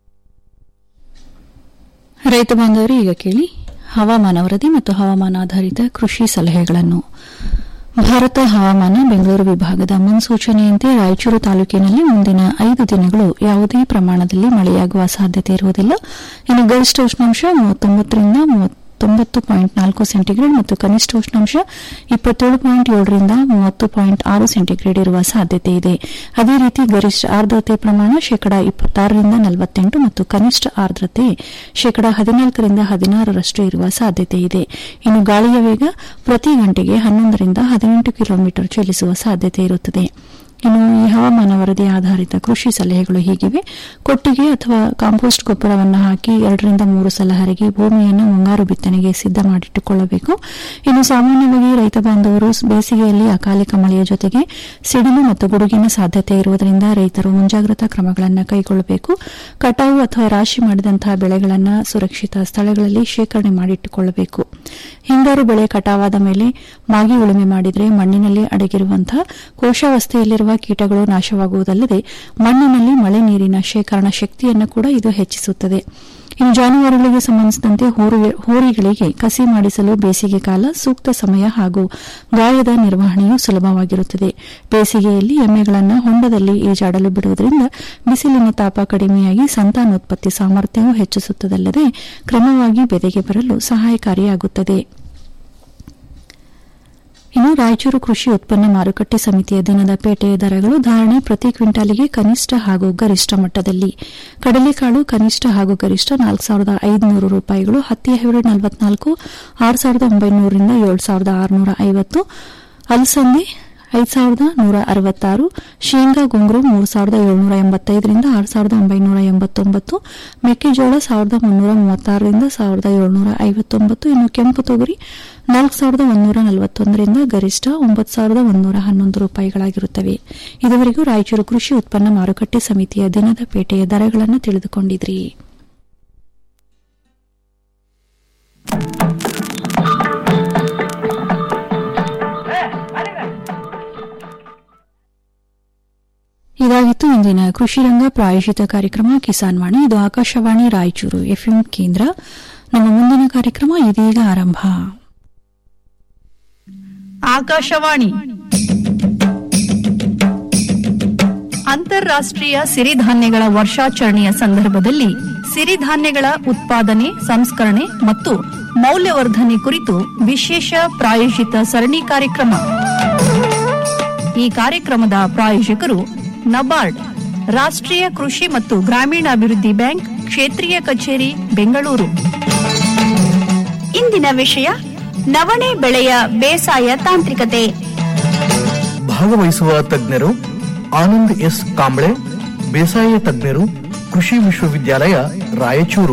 Speaker 3: ರೈತ ಬಾಂಧವರು ಈಗ ಕೇಳಿ ಹವಾಮಾನ ವರದಿ ಮತ್ತು ಹವಾಮಾನ ಆಧಾರಿತ ಕೃಷಿ ಸಲಹೆಗಳನ್ನು ಭಾರತ ಹವಾಮಾನ ಬೆಂಗಳೂರು ವಿಭಾಗದ ಮುನ್ಸೂಚನೆಯಂತೆ ರಾಯಚೂರು ತಾಲೂಕಿನಲ್ಲಿ ಮುಂದಿನ ಐದು ದಿನಗಳು ಯಾವುದೇ ಪ್ರಮಾಣದಲ್ಲಿ ಮಳೆಯಾಗುವ ಸಾಧ್ಯತೆ ಇರುವುದಿಲ್ಲ ಇನ್ನು ಗರಿಷ್ಠ ಉಷ್ಣಾಂಶ ಮೂವತ್ತೊಂಬತ್ತರಿಂದ ಮೂವತ್ತೊಂಬತ್ತು ಪಾಯಿಂಟ್ ನಾಲ್ಕು ಸೆಂಟಿಗ್ರೇಡ್ ಮತ್ತು ಕನಿಷ್ಠ ಉಷ್ಣಾಂಶ ಇಪ್ಪತ್ತೇಳು ಪಾಯಿಂಟ್ ಏಳರಿಂದ ಮೂವತ್ತು ಪಾಯಿಂಟ್ ಆರು ಸೆಂಟಿಗ್ರೇಡ್ ಇರುವ ಸಾಧ್ಯತೆ ಇದೆ ಅದೇ ರೀತಿ ಗರಿಷ್ಠ ಆರ್ದ್ರತೆ ಪ್ರಮಾಣ ಶೇಕಡಾ ಇಪ್ಪತ್ತಾರರಿಂದ ನಲವತ್ತೆಂಟು ಮತ್ತು ಕನಿಷ್ಠ ಆರ್ದ್ರತೆ ಶೇಕಡಾ ಹದಿನಾಲ್ಕರಿಂದ ಹದಿನಾರರಷ್ಟು ಇರುವ ಸಾಧ್ಯತೆ ಇದೆ ಇನ್ನು ಗಾಳಿಯ ವೇಗ ಪ್ರತಿ ಗಂಟೆಗೆ ಹನ್ನೊಂದರಿಂದ ಹದಿನೆಂಟು ಕಿಲೋಮೀಟರ್ ಚಲಿಸುವ ಸಾಧ್ಯತೆ ಇರುತ್ತದೆ ಇನ್ನು ಈ ಹವಾಮಾನ ವರದಿ ಆಧಾರಿತ ಕೃಷಿ ಸಲಹೆಗಳು ಹೀಗಿವೆ ಕೊಟ್ಟಿಗೆ ಅಥವಾ ಕಾಂಪೋಸ್ಟ್ ಗೊಬ್ಬರವನ್ನು ಹಾಕಿ ಎರಡರಿಂದ ಮೂರು ಸಲ ಹರಗಿ ಭೂಮಿಯನ್ನು ಮುಂಗಾರು ಬಿತ್ತನೆಗೆ ಸಿದ್ಧ ಮಾಡಿಟ್ಟುಕೊಳ್ಳಬೇಕು ಇನ್ನು ಸಾಮಾನ್ಯವಾಗಿ ರೈತ ಬಾಂಧವರು ಬೇಸಿಗೆಯಲ್ಲಿ ಅಕಾಲಿಕ ಮಳೆಯ ಜೊತೆಗೆ ಸಿಡಿಲು ಮತ್ತು ಗುಡುಗಿನ ಸಾಧ್ಯತೆ ಇರುವುದರಿಂದ ರೈತರು ಮುಂಜಾಗ್ರತಾ ಕ್ರಮಗಳನ್ನು ಕೈಗೊಳ್ಳಬೇಕು ಕಟಾವು ಅಥವಾ ರಾಶಿ ಮಾಡಿದಂತಹ ಬೆಳೆಗಳನ್ನು ಸುರಕ್ಷಿತ ಸ್ಥಳಗಳಲ್ಲಿ ಶೇಖರಣೆ ಮಾಡಿಟ್ಟುಕೊಳ್ಳಬೇಕು ಹಿಂಗಾರು ಬೆಳೆ ಕಟಾವಾದ ಮೇಲೆ ಮಾಗಿ ಉಳುಮೆ ಮಾಡಿದರೆ ಮಣ್ಣಿನಲ್ಲಿ ಅಡಗಿರುವಂತಹ ಕೋಶಾವಸ್ಥೆಯಲ್ಲಿರುವ ಕೀಟಗಳು ನಾಶವಾಗುವುದಲ್ಲದೆ ಮಣ್ಣಿನಲ್ಲಿ ಮಳೆ ನೀರಿನ ಶೇಖರಣಾ ಶಕ್ತಿಯನ್ನು ಕೂಡ ಇದು ಹೆಚ್ಚಿಸುತ್ತದೆ ಇನ್ನು ಜಾನುವಾರುಗಳಿಗೆ ಸಂಬಂಧಿಸಿದಂತೆ ಹೋರು- ಹೋರಿಗಳಿಗೆ ಕಸಿ ಮಾಡಿಸಲು ಬೇಸಿಗೆ ಕಾಲ ಸೂಕ್ತ ಸಮಯ ಹಾಗೂ ಗಾಯದ ನಿರ್ವಹಣೆಯು ಸುಲಭವಾಗಿರುತ್ತದೆ ಬೇಸಿಗೆಯಲ್ಲಿ ಎಮ್ಮೆಗಳನ್ನು ಹೊಂಡದಲ್ಲಿ ಈಜಾಡಲು ಬಿಡುವುದರಿಂದ ಬಿಸಿಲಿನ ತಾಪ ಕಡಿಮೆಯಾಗಿ ಸಂತಾನೋತ್ಪತ್ತಿ ಸಾಮರ್ಥ್ಯವೂ ಹೆಚ್ಚಿಸುತ್ತದಲ್ಲದೆ ಕ್ರಮವಾಗಿ ಬೆದೆಗೆ ಬರಲು ಸಹಾಯಕಾರಿಯಾಗುತ್ತದೆ ಇನ್ನು ರಾಯಚೂರು ಕೃಷಿ ಉತ್ಪನ್ನ ಮಾರುಕಟ್ಟೆ ಸಮಿತಿಯ ದಿನದ ಪೇಟೆಯ ದರಗಳು ಧಾರಣೆ ಪ್ರತಿ ಕ್ವಿಂಟಾಲಿಗೆ ಕನಿಷ್ಠ ಹಾಗೂ ಗರಿಷ್ಠ ಮಟ್ಟದಲ್ಲಿ ಕಡಲೆಕಾಳು ಕನಿಷ್ಠ ಹಾಗೂ ಗರಿಷ್ಠ ನಾಲ್ಕು ಸಾವಿರದ ಐದುನೂರು ರೂಪಾಯಿಗಳು ಹತ್ತಿ ಹೈಬ್ರಿಡ್ ನಲವತ್ನಾಲ್ಕು ಆರು ಸಾವಿರದ ಒಂಬೈನೂರರಿಂದ ಏಳು ಸಾವಿರದ ಆರುನೂರ ಐವತ್ತು ಅಲಸಂದೆ ಐದು ಸಾವಿರದ ನೂರ ಅರವತ್ತಾರು ಶೇಂಗಾ ಗುಂಗುರು ಮೂರು ಸಾವಿರದ ಏಳುನೂರ ಎಂಬತ್ತೈದರಿಂದ ಆರು ಸಾವಿರದ ಒಂಬೈನೂರ ಎಂಬತ್ತೊಂಬತ್ತು ಮೆಕ್ಕೆಜೋಳ ಸಾವಿರದ ಮುನ್ನೂರ ಮೂವತ್ತಾರರಿಂದ ಸಾವಿರದ ಏಳುನೂರ ಐವತ್ತೊಂಬತ್ತು ಇನ್ನು ಕೆಂಪು ತೊಗರಿ ನಾಲ್ಕು ಸಾವಿರದ ಒಂದೂರ ನಲವತ್ತೊಂದರಿಂದ ಗರಿಷ್ಠ ಒಂಬತ್ತು ಸಾವಿರದ ಒಂದೂರ ಹನ್ನೊಂದು ರೂಪಾಯಿಗಳಾಗಿರುತ್ತವೆ ಇದುವರೆಗೂ ರಾಯಚೂರು ಕೃಷಿ ಉತ್ಪನ್ನ ಮಾರುಕಟ್ಟೆ ಸಮಿತಿಯ ದಿನದ ಪೇಟೆಯ ದರಗಳನ್ನು ತಿಳಿದುಕೊಂಡಿದ್ರಿ ಇದಾಗಿತ್ತು ಇಂದಿನ ಕೃಷಿ ರಂಗ ಪ್ರಾಯೋಜಿತ ಕಾರ್ಯಕ್ರಮ ಕಿಸಾನ್ ವಾಣಿ ಇದು ಆಕಾಶವಾಣಿ ರಾಯಚೂರು ಎಫ್ಎಂ ಕೇಂದ್ರ ನಮ್ಮ ಮುಂದಿನ ಕಾರ್ಯಕ್ರಮ ಇದೀಗ ಆರಂಭ
Speaker 9: ಆಕಾಶವಾಣಿ ಅಂತಾರಾಷ್ಟ್ರೀಯ ಸಿರಿಧಾನ್ಯಗಳ ವರ್ಷಾಚರಣೆಯ ಸಂದರ್ಭದಲ್ಲಿ ಸಿರಿಧಾನ್ಯಗಳ ಉತ್ಪಾದನೆ ಸಂಸ್ಕರಣೆ ಮತ್ತು ಮೌಲ್ಯವರ್ಧನೆ ಕುರಿತು ವಿಶೇಷ ಪ್ರಾಯೋಜಿತ ಸರಣಿ ಕಾರ್ಯಕ್ರಮ ಈ ಕಾರ್ಯಕ್ರಮದ ಪ್ರಾಯೋಜಕರು ನಬಾರ್ಡ್ ರಾಷ್ಟ್ರೀಯ ಕೃಷಿ ಮತ್ತು ಗ್ರಾಮೀಣಾಭಿವೃದ್ಧಿ ಬ್ಯಾಂಕ್ ಕ್ಷೇತ್ರೀಯ ಕಚೇರಿ ಬೆಂಗಳೂರು
Speaker 10: ಇಂದಿನ ವಿಷಯ ನವಣೆ ಬೆಳೆಯ ಬೇಸಾಯ ತಾಂತ್ರಿಕತೆ
Speaker 6: ಭಾಗವಹಿಸುವ ತಜ್ಞರು ಆನಂದ್ ಎಸ್ ಕಾಂಬ್ಳೆ ಬೇಸಾಯ ತಜ್ಞರು ಕೃಷಿ ವಿಶ್ವವಿದ್ಯಾಲಯ ರಾಯಚೂರು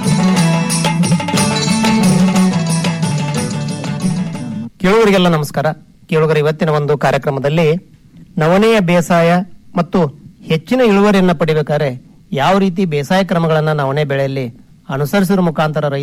Speaker 7: ಕೇಳುವರಿಗೆಲ್ಲ ನಮಸ್ಕಾರ ಕೇಳುಗರ ಇವತ್ತಿನ ಒಂದು ಕಾರ್ಯಕ್ರಮದಲ್ಲಿ ನವಣೆಯ ಬೇಸಾಯ ಮತ್ತು ಹೆಚ್ಚಿನ ಇಳುವರಿಯನ್ನ ಪಡಿಬೇಕಾದ್ರೆ ಯಾವ ರೀತಿ ಬೇಸಾಯ ಕ್ರಮಗಳನ್ನ ನವಣೆ ಬೆಳೆಯಲ್ಲಿ ಅನುಸರಿಸುವ ಮುಖಾಂತರ ರೈತರು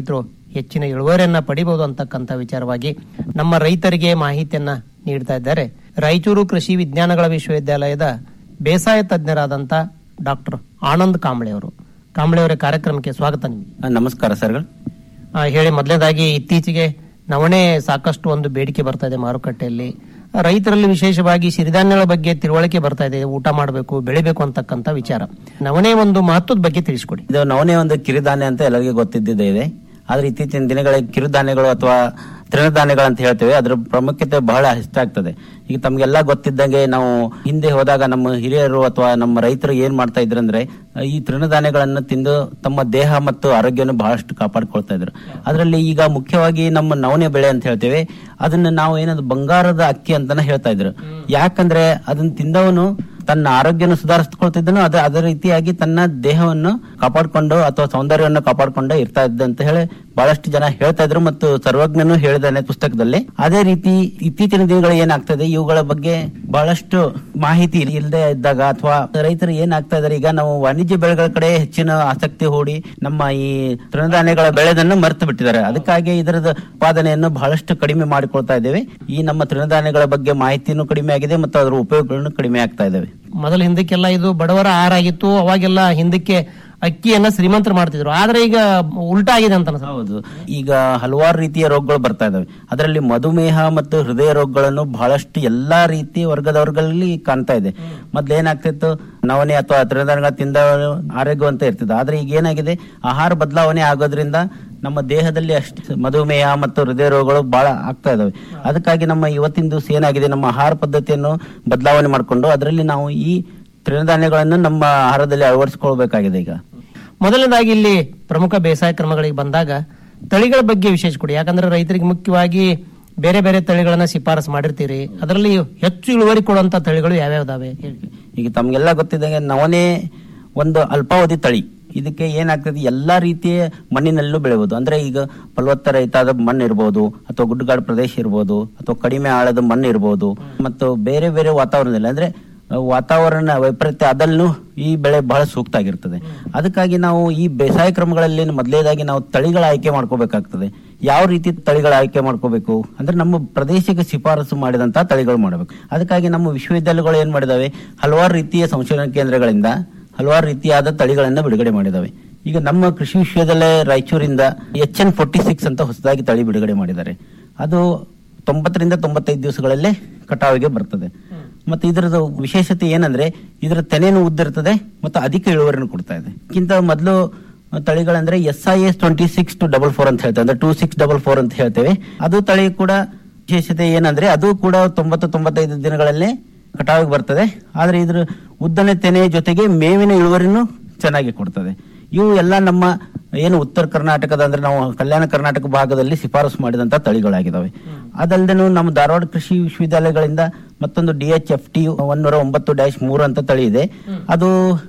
Speaker 7: ಹೆಚ್ಚಿನ ಇಳುವರಿಯನ್ನ ಪಡಿಬಹುದು ಅಂತಕ್ಕಂಥ ವಿಚಾರವಾಗಿ ನಮ್ಮ ರೈತರಿಗೆ ಮಾಹಿತಿಯನ್ನ ನೀಡ್ತಾ ಇದ್ದಾರೆ ರಾಯಚೂರು ಕೃಷಿ ವಿಜ್ಞಾನಗಳ ವಿಶ್ವವಿದ್ಯಾಲಯದ ಬೇಸಾಯ ತಜ್ಞರಾದಂತ ಡಾಕ್ಟರ್ ಆನಂದ್ ಕಾಂಬಳೆ ಅವರು ಕಾಂಬಳೆ ಅವರ ಕಾರ್ಯಕ್ರಮಕ್ಕೆ ಸ್ವಾಗತ ನಿಮಗೆ
Speaker 11: ನಮಸ್ಕಾರ ಸರ್ಗಳು
Speaker 7: ಆ, ಹೇಳಿ ಮೊದಲನೇದಾಗಿ ಇತ್ತೀಚೆಗೆ ನವಣೆ ಸಾಕಷ್ಟು ಒಂದು ಬೇಡಿಕೆ ಬರ್ತಾ ಇದೆ ಮಾರುಕಟ್ಟೆಯಲ್ಲಿ ರೈತರಲ್ಲಿ ವಿಶೇಷವಾಗಿ ಸಿರಿಧಾನ್ಯಗಳ ಬಗ್ಗೆ ತಿಳುವಳಿಕೆ ಬರ್ತಾ ಇದೆ ಊಟ ಮಾಡಬೇಕು ಬೆಳಿಬೇಕು ಅಂತಕ್ಕಂಥ ವಿಚಾರ ನವಣೆ ಒಂದು ಮಹತ್ವದ ಬಗ್ಗೆ ತಿಳಿಸ್ಕೊಡಿ
Speaker 11: ಇದು ನವನೆ ಒಂದು ಕಿರುಧಾನ್ಯ ಅಂತ ಎಲ್ಲರಿಗೂ ಗೊತ್ತಿದ್ದಿದೆ ಇದೆ ಆದ್ರೆ ಇತ್ತೀಚಿನ ದಿನಗಳ ಕಿರುಧಾನ್ಯಗಳು ಅಥವಾ ತೃಣಧಾನ್ಯಗಳು ಅಂತ ಹೇಳ್ತೇವೆ ಅದ್ರ ಪ್ರಾಮುಖ್ಯತೆ ಬಹಳ ಹೆಚ್ಚಾಗ್ತದೆ ಈಗ ತಮ್ಗೆಲ್ಲ ಗೊತ್ತಿದ್ದಂಗೆ ನಾವು ಹಿಂದೆ ಹೋದಾಗ ನಮ್ಮ ಹಿರಿಯರು ಅಥವಾ ನಮ್ಮ ರೈತರು ಏನ್ ಮಾಡ್ತಾ ಇದ್ರಂದ್ರೆ ಈ ತೃಣಧಾನ್ಯಗಳನ್ನು ತಿಂದು ತಮ್ಮ ದೇಹ ಮತ್ತು ಆರೋಗ್ಯವನ್ನು ಬಹಳಷ್ಟು ಕಾಪಾಡ್ಕೊಳ್ತಾ ಇದ್ರು ಅದರಲ್ಲಿ ಈಗ ಮುಖ್ಯವಾಗಿ ನಮ್ಮ ನವಣೆ ಬೆಳೆ ಅಂತ ಹೇಳ್ತೇವೆ ಅದನ್ನ ನಾವು ಏನದು ಬಂಗಾರದ ಅಕ್ಕಿ ಅಂತಾನೆ ಹೇಳ್ತಾ ಇದ್ರು ಯಾಕಂದ್ರೆ ಅದನ್ನ ತಿಂದವನು ತನ್ನ ಆರೋಗ್ಯನ ಸುಧಾರಿಸ್ಕೊಳ್ತಿದ್ದನು ಅದ ಅದೇ ರೀತಿಯಾಗಿ ತನ್ನ ದೇಹವನ್ನು ಕಾಪಾಡಿಕೊಂಡು ಅಥವಾ ಸೌಂದರ್ಯವನ್ನು ಕಾಪಾಡಿಕೊಂಡು ಇರ್ತಾ ಇದ್ದ ಅಂತ ಹೇಳಿ ಬಹಳಷ್ಟು ಜನ ಹೇಳ್ತಾ ಇದ್ರು ಮತ್ತು ಸರ್ವಜ್ಞನು ಹೇಳಿದಾನೆ ಪುಸ್ತಕದಲ್ಲಿ ಅದೇ ರೀತಿ ಇತ್ತೀಚಿನ ದಿನಗಳು ಏನಾಗ್ತದೆ ಇವುಗಳ ಬಗ್ಗೆ ಬಹಳಷ್ಟು ಮಾಹಿತಿ ಇಲ್ಲದೆ ಇದ್ದಾಗ ಅಥವಾ ರೈತರು ಏನಾಗ್ತಾ ಇದಾರೆ ಈಗ ನಾವು ವಾಣಿಜ್ಯ ಬೆಳೆಗಳ ಕಡೆ ಹೆಚ್ಚಿನ ಆಸಕ್ತಿ ಹೂಡಿ ನಮ್ಮ ಈ ತೃಣಧಾನ್ಯಗಳ ಬೆಳೆದನ್ನು ಮರೆತು ಬಿಟ್ಟಿದ್ದಾರೆ ಅದಕ್ಕಾಗಿ ಇದರದ ಉತ್ಪಾದನೆಯನ್ನು ಬಹಳಷ್ಟು ಕಡಿಮೆ ಮಾಡಿಕೊಳ್ತಾ ಇದ್ದೇವೆ ಈ ನಮ್ಮ ತೃಣಧಾನ್ಯಗಳ ಬಗ್ಗೆ ಮಾಹಿತಿನೂ ಕಡಿಮೆ ಆಗಿದೆ ಮತ್ತು ಅದರ ಉಪಯೋಗಗಳನ್ನು ಕಡಿಮೆ ಆಗ್ತಾ ಇದ್ದಾವೆ
Speaker 7: ಮೊದಲು ಹಿಂದಕ್ಕೆಲ್ಲ ಇದು ಬಡವರ ಆಹಾರ ಆಗಿತ್ತು ಅವಾಗೆಲ್ಲ ಹಿಂದಕ್ಕೆ ಅಕ್ಕಿಯನ್ನ ಶ್ರೀಮಂತರು ಮಾಡ್ತಿದ್ರು ಆದ್ರೆ ಈಗ ಉಲ್ಟಾ ಆಗಿದೆ ಅಂತ ಅನ್ಸುತ್ತೆ.
Speaker 11: ಹೌದು ಈಗ ಹಲವಾರು ರೀತಿಯ ರೋಗಗಳು ಬರ್ತಾ ಇದಾವೆ ಅದರಲ್ಲಿ ಮಧುಮೇಹ ಮತ್ತು ಹೃದಯ ರೋಗಗಳನ್ನು ಬಹಳಷ್ಟು ಎಲ್ಲಾ ರೀತಿಯ ವರ್ಗದವರ್ಗಲ್ಲಿ ಕಾಣ್ತಾ ಇದೆ ಮೊದ್ಲು ಏನಾಗ್ತಿತ್ತು ನವನೆ ಅಥವಾ ತೃಣಧಾನ್ಯಗಳ ತಿಂದ ಆರೋಗ್ಯವಂತ ಇರ್ತಿತ್ತು ಆದ್ರೆ ಈಗ ಏನಾಗಿದೆ ಆಹಾರ ಬದಲಾವಣೆ ಆಗೋದ್ರಿಂದ ನಮ್ಮ ದೇಹದಲ್ಲಿ ಅಷ್ಟು ಮಧುಮೇಹ ಮತ್ತು ಹೃದಯ ರೋಗಗಳು ಬಹಳ ಆಗ್ತಾ ಇದಾವೆ ಅದಕ್ಕಾಗಿ ನಮ್ಮ ಇವತ್ತಿನ ದಿವಸ ಏನಾಗಿದೆ ನಮ್ಮ ಆಹಾರ ಪದ್ಧತಿಯನ್ನು ಬದಲಾವಣೆ ಮಾಡಿಕೊಂಡು ಅದರಲ್ಲಿ ನಾವು ಈ ತೃಣಧಾನ್ಯಗಳನ್ನು ನಮ್ಮ ಆಹಾರದಲ್ಲಿ ಅಳವಡಿಸಿಕೊಳ್ಬೇಕಾಗಿದೆ ಈಗ
Speaker 7: ಮೊದಲನೇದಾಗಿ ಇಲ್ಲಿ ಪ್ರಮುಖ ಬೇಸಾಯ ಕ್ರಮಗಳಿಗೆ ಬಂದಾಗ ತಳಿಗಳ ಬಗ್ಗೆ ವಿಶೇಷ ಕೊಡಿ ಯಾಕಂದ್ರೆ ರೈತರಿಗೆ ಮುಖ್ಯವಾಗಿ ಬೇರೆ ಬೇರೆ ತಳಿಗಳನ್ನ ಶಿಫಾರಸು ಮಾಡಿರ್ತೀರಿ ಅದರಲ್ಲಿ ಹೆಚ್ಚು ಇಳುವರಿ ಕೊಡುವಂತ ತಳಿಗಳು ಯಾವ್ಯಾವ್ದಾವೆ ಹೇಳಿ
Speaker 11: ಈಗ ತಮ್ಗೆಲ್ಲ ಗೊತ್ತಿದ್ದಂಗೆ ನವನೆ ಒಂದು ಅಲ್ಪಾವಧಿ ತಳಿ ಇದಕ್ಕೆ ಏನಾಗ್ತದೆ ಎಲ್ಲಾ ರೀತಿಯ ಮಣ್ಣಿನಲ್ಲೂ ಬೆಳೆಬಹುದು ಅಂದ್ರೆ ಈಗ ಫಲವತ್ತ ರಹಿತಾದ ಮಣ್ಣು ಇರಬಹುದು ಅಥವಾ ಗುಡ್ಡಗಾಡು ಪ್ರದೇಶ ಇರಬಹುದು ಅಥವಾ ಕಡಿಮೆ ಆಳದ ಮಣ್ಣು ಇರಬಹುದು ಮತ್ತು ಬೇರೆ ಬೇರೆ ವಾತಾವರಣದಲ್ಲಿ ಅಂದ್ರೆ ವಾತಾವರಣ ವೈಪರೀತ್ಯ ಅದಲ್ಲೂ ಈ ಬೆಳೆ ಬಹಳ ಸೂಕ್ತ ಆಗಿರ್ತದೆ ಅದಕ್ಕಾಗಿ ನಾವು ಈ ಬೇಸಾಯ ಕ್ರಮಗಳಲ್ಲಿ ಮೊದಲೇದಾಗಿ ನಾವು ತಳಿಗಳ ಆಯ್ಕೆ ಮಾಡ್ಕೋಬೇಕಾಗ್ತದೆ ಯಾವ ರೀತಿ ತಳಿಗಳ ಆಯ್ಕೆ ಮಾಡ್ಕೋಬೇಕು ಅಂದ್ರೆ ನಮ್ಮ ಪ್ರದೇಶಕ್ಕೆ ಶಿಫಾರಸು ಮಾಡಿದಂತ ತಳಿಗಳು ಮಾಡಬೇಕು ಅದಕ್ಕಾಗಿ ನಮ್ಮ ವಿಶ್ವವಿದ್ಯಾಲಯಗಳು ಏನ್ ಮಾಡಿದಾವೆ ಹಲವಾರು ರೀತಿಯ ಸಂಶೋಧನಾ ಕೇಂದ್ರಗಳಿಂದ ಹಲವಾರು ರೀತಿಯಾದ ತಳಿಗಳನ್ನ ಬಿಡುಗಡೆ ಮಾಡಿದಾವೆ ಈಗ ನಮ್ಮ ಕೃಷಿ ವಿಶ್ವವಿದ್ಯಾಲಯ ರಾಯಚೂರಿಂದ ಎಚ್ ಎನ್ ಫೋರ್ಟಿ ಸಿಕ್ಸ್ ಅಂತ ಹೊಸದಾಗಿ ತಳಿ ಬಿಡುಗಡೆ ಮಾಡಿದ್ದಾರೆ ಅದು ತೊಂಬತ್ತರಿಂದ ತೊಂಬತ್ತೈದು ದಿವಸಗಳಲ್ಲೇ ಕಟಾವಿಗೆ ಬರ್ತದೆ ಮತ್ತೆ ಇದರದ ವಿಶೇಷತೆ ಏನಂದ್ರೆ ಇದರ ತೆನೆನೂ ಉದ್ದಿರ್ತದೆ ಮತ್ತು ಅಧಿಕ ಇಳುವರಿಯನ್ನು ಕೊಡ್ತಾ ಇದೆ ಇದಕ್ಕಿಂತ ಮೊದಲು ತಳಿಗಳಂದ್ರೆ S I S twenty six two double four ಅಂತ ಹೇಳ್ತೇವೆ ಅಂದ್ರೆ ಟೂ ಸಿಕ್ಸ್ ಡಬಲ್ ಫೋರ್ ಅಂತ ಹೇಳ್ತೇವೆ ಅದು ತಳಿ ಕೂಡ ವಿಶೇಷತೆ ಏನಂದ್ರೆ ಅದು ಕೂಡ ತೊಂಬತ್ತು ತೊಂಬತ್ತೈದು ದಿನಗಳಲ್ಲೇ ಕಟಾವಿಗೆ ಬರ್ತದೆ ಆದ್ರೆ ಇದ್ರ ಉದ್ದನೆ ತೆನೆ ಜೊತೆಗೆ ಮೇವಿನ ಇಳುವರಿನೂ ಚೆನ್ನಾಗಿ ಕೊಡ್ತದೆ ಇವು ಎಲ್ಲ ನಮ್ಮ ಏನು ಉತ್ತರ ಕರ್ನಾಟಕದ ಅಂದ್ರೆ ನಾವು ಕಲ್ಯಾಣ ಕರ್ನಾಟಕ ಭಾಗದಲ್ಲಿ ಶಿಫಾರಸು ಮಾಡಿದಂತ ತಳಿಗಳಾಗಿದ್ದಾವೆ ಅದಲ್ಲದೆ ನಮ್ಮ ಧಾರವಾಡ ಕೃಷಿ ವಿಶ್ವವಿದ್ಯಾಲಯಗಳಿಂದ ಮತ್ತೊಂದು ಡಿ ಎಚ್ ಎಫ್ ಟಿ ಒನ್ನೂರ ಒಂಬತ್ತು ಡ್ಯಾಶ್ ಮೂರು ಅಂತ ತಳಿ ಇದೆ ಅದು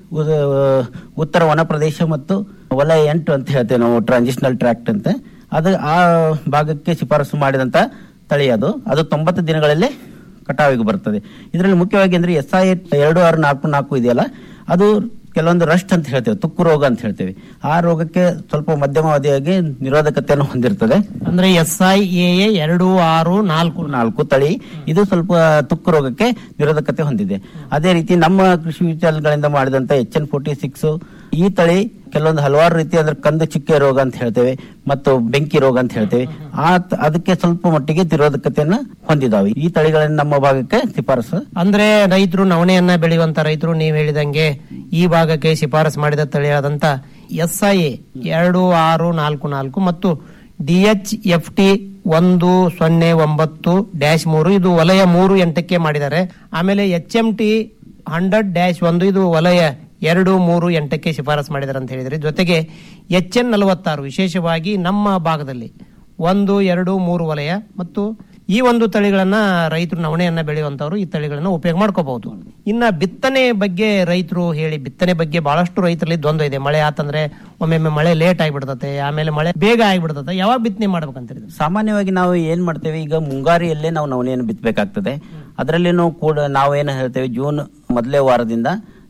Speaker 11: ಉ- ಉತ್ತರ ವನ ಪ್ರದೇಶ ಮತ್ತು ವಲಯ ಎಂಟು ಅಂತ ಹೇಳ್ತೇವೆ ನಾವು ಟ್ರಾನ್ಸಿಷನಲ್ ಟ್ರ್ಯಾಕ್ಟ್ ಅಂತ ಅದು ಆ ಭಾಗಕ್ಕೆ ಶಿಫಾರಸು ಮಾಡಿದಂತ ತಳಿ ಅದು ಅದು ತೊಂಬತ್ತು ದಿನಗಳಲ್ಲೇ ಕಟಾವಿಗೆ ಬರ್ತದೆ ಇದರಲ್ಲಿ ಮುಖ್ಯವಾಗಿ ಅಂದ್ರೆ ಎಸ್ ಐ ಎರಡು ಆರು ನಾಲ್ಕು ನಾಲ್ಕು ಇದೆಯಲ್ಲ ಅದು ಕೆಲವೊಂದು ರಸ್ಟ್ ಅಂತ ಹೇಳ್ತೇವೆ ತುಕ್ಕು ರೋಗ ಅಂತ ಹೇಳ್ತೇವೆ ಆ ರೋಗಕ್ಕೆ ಸ್ವಲ್ಪ ಮಧ್ಯಮಾವಧಿಯಾಗಿ ನಿರೋಧಕತೆಯನ್ನು ಹೊಂದಿರ್ತದೆ
Speaker 7: ಅಂದ್ರೆ ಎಸ್ ಐ ಎ ಎರಡು ಆರು ನಾಲ್ಕು
Speaker 11: ನಾಲ್ಕು ತಳಿ ಇದು ಸ್ವಲ್ಪ ತುಕ್ಕು ರೋಗಕ್ಕೆ ನಿರೋಧಕತೆ ಹೊಂದಿದೆ ಅದೇ ರೀತಿ ನಮ್ಮ ಕೃಷಿ ವಿಶ್ವವಿದ್ಯಾಲಯಗಳಿಂದ ಮಾಡಿದಂತ ಎಚ್ ಎನ್ ಫೋರ್ಟಿ ಸಿಕ್ಸ್ ಈ ತಳಿ ಕೆಲವೊಂದು ಹಲವಾರು ರೀತಿ ಅಂದ್ರೆ ಕಂದು ಚಿಕ್ಕೆ ರೋಗ ಅಂತ ಹೇಳ್ತೇವೆ ಮತ್ತು ಬೆಂಕಿ ರೋಗ ಅಂತ ಹೇಳ್ತೇವೆ ಆ ತ- ಅದಕ್ಕೆ ಸ್ವಲ್ಪ ಮಟ್ಟಿಗೆ ನಿರೋಧಕತೆಯನ್ನ ಹೊಂದಿದಾವೆ ಈ ತಳಿಗಳನ್ನ ನಮ್ಮ ಭಾಗಕ್ಕೆ ಶಿಫಾರಸು
Speaker 7: ಅಂದ್ರೆ ರೈತರು ನವಣೆಯನ್ನ ಬೆಳೆಯುವಂತ ರೈತರು ನೀವು ಹೇಳಿದಂಗೆ ಈ ಭಾಗಕ್ಕೆ ಶಿಫಾರಸು ಮಾಡಿದ ತಳಿಯಾದಂತ ಎಸ್ ಐ ಎ ಎರಡು ಆರು ನಾಲ್ಕು ನಾಲ್ಕು ಮತ್ತು ಡಿಎಚ್ ಎಫ್ ಟಿ ಒಂದು ಸೊನ್ನೆ ಒಂಬತ್ತು ಡ್ಯಾಶ್ ಮೂರು ಇದು ವಲಯ ಮೂರು ಎಂಟಕ್ಕೆ ಮಾಡಿದ್ದಾರೆ ಆಮೇಲೆ H M T hundred dash ಒಂದು ಇದು ವಲಯ ಎರಡು ಮೂರು ಎಂಟಕ್ಕೆ ಶಿಫಾರಸು ಮಾಡಿದ್ದಾರೆ ಅಂತ ಹೇಳಿದ್ರೆ ಜೊತೆಗೆ ಎಚ್ ಎನ್ ನಲವತ್ತಾರು ವಿಶೇಷವಾಗಿ ನಮ್ಮ ಭಾಗದಲ್ಲಿ ಒಂದು ಎರಡು ಮೂರು ವಲಯ ಮತ್ತು ಈ ಒಂದು ತಳಿಗಳನ್ನ ರೈತರು ನವಣೆಯನ್ನ ಬೆಳೆಯುವಂತವರು ಈ ತಳಿಗಳನ್ನ ಉಪಯೋಗ ಮಾಡ್ಕೋಬಹುದು ಇನ್ನ ಬಿತ್ತನೆ ಬಗ್ಗೆ ರೈತರು ಹೇಳಿ ಬಿತ್ತನೆ ಬಗ್ಗೆ ಬಹಳಷ್ಟು ರೈತರಲ್ಲಿ ದ್ವಂದ್ವ ಇದೆ ಮಳೆ ಆತಂದ್ರೆ ಒಮ್ಮೊಮ್ಮೆ ಮಳೆ ಲೇಟ್ ಆಗಿಬಿಡ್ತತೆ ಆಮೇಲೆ ಮಳೆ ಬೇಗ ಆಗಿಬಿಡ್ತತೆ ಯಾವಾಗ ಬಿತ್ತನೆ ಮಾಡ್ಬೇಕಂತ
Speaker 11: ಸಾಮಾನ್ಯವಾಗಿ ನಾವು ಏನ್ ಮಾಡ್ತೇವೆ ಈಗ ಮುಂಗಾರಿಯಲ್ಲೇ ನಾವು ನವಣೆಯನ್ನು ಬಿತ್ತಬೇಕಾಗ್ತದೆ ಅದರಲ್ಲಿನೂ ಕೂಡ ನಾವು ಏನು ಹೇಳ್ತೇವೆ ಜೂನ್ ಮೊದಲೇ ವಾರದಿಂದ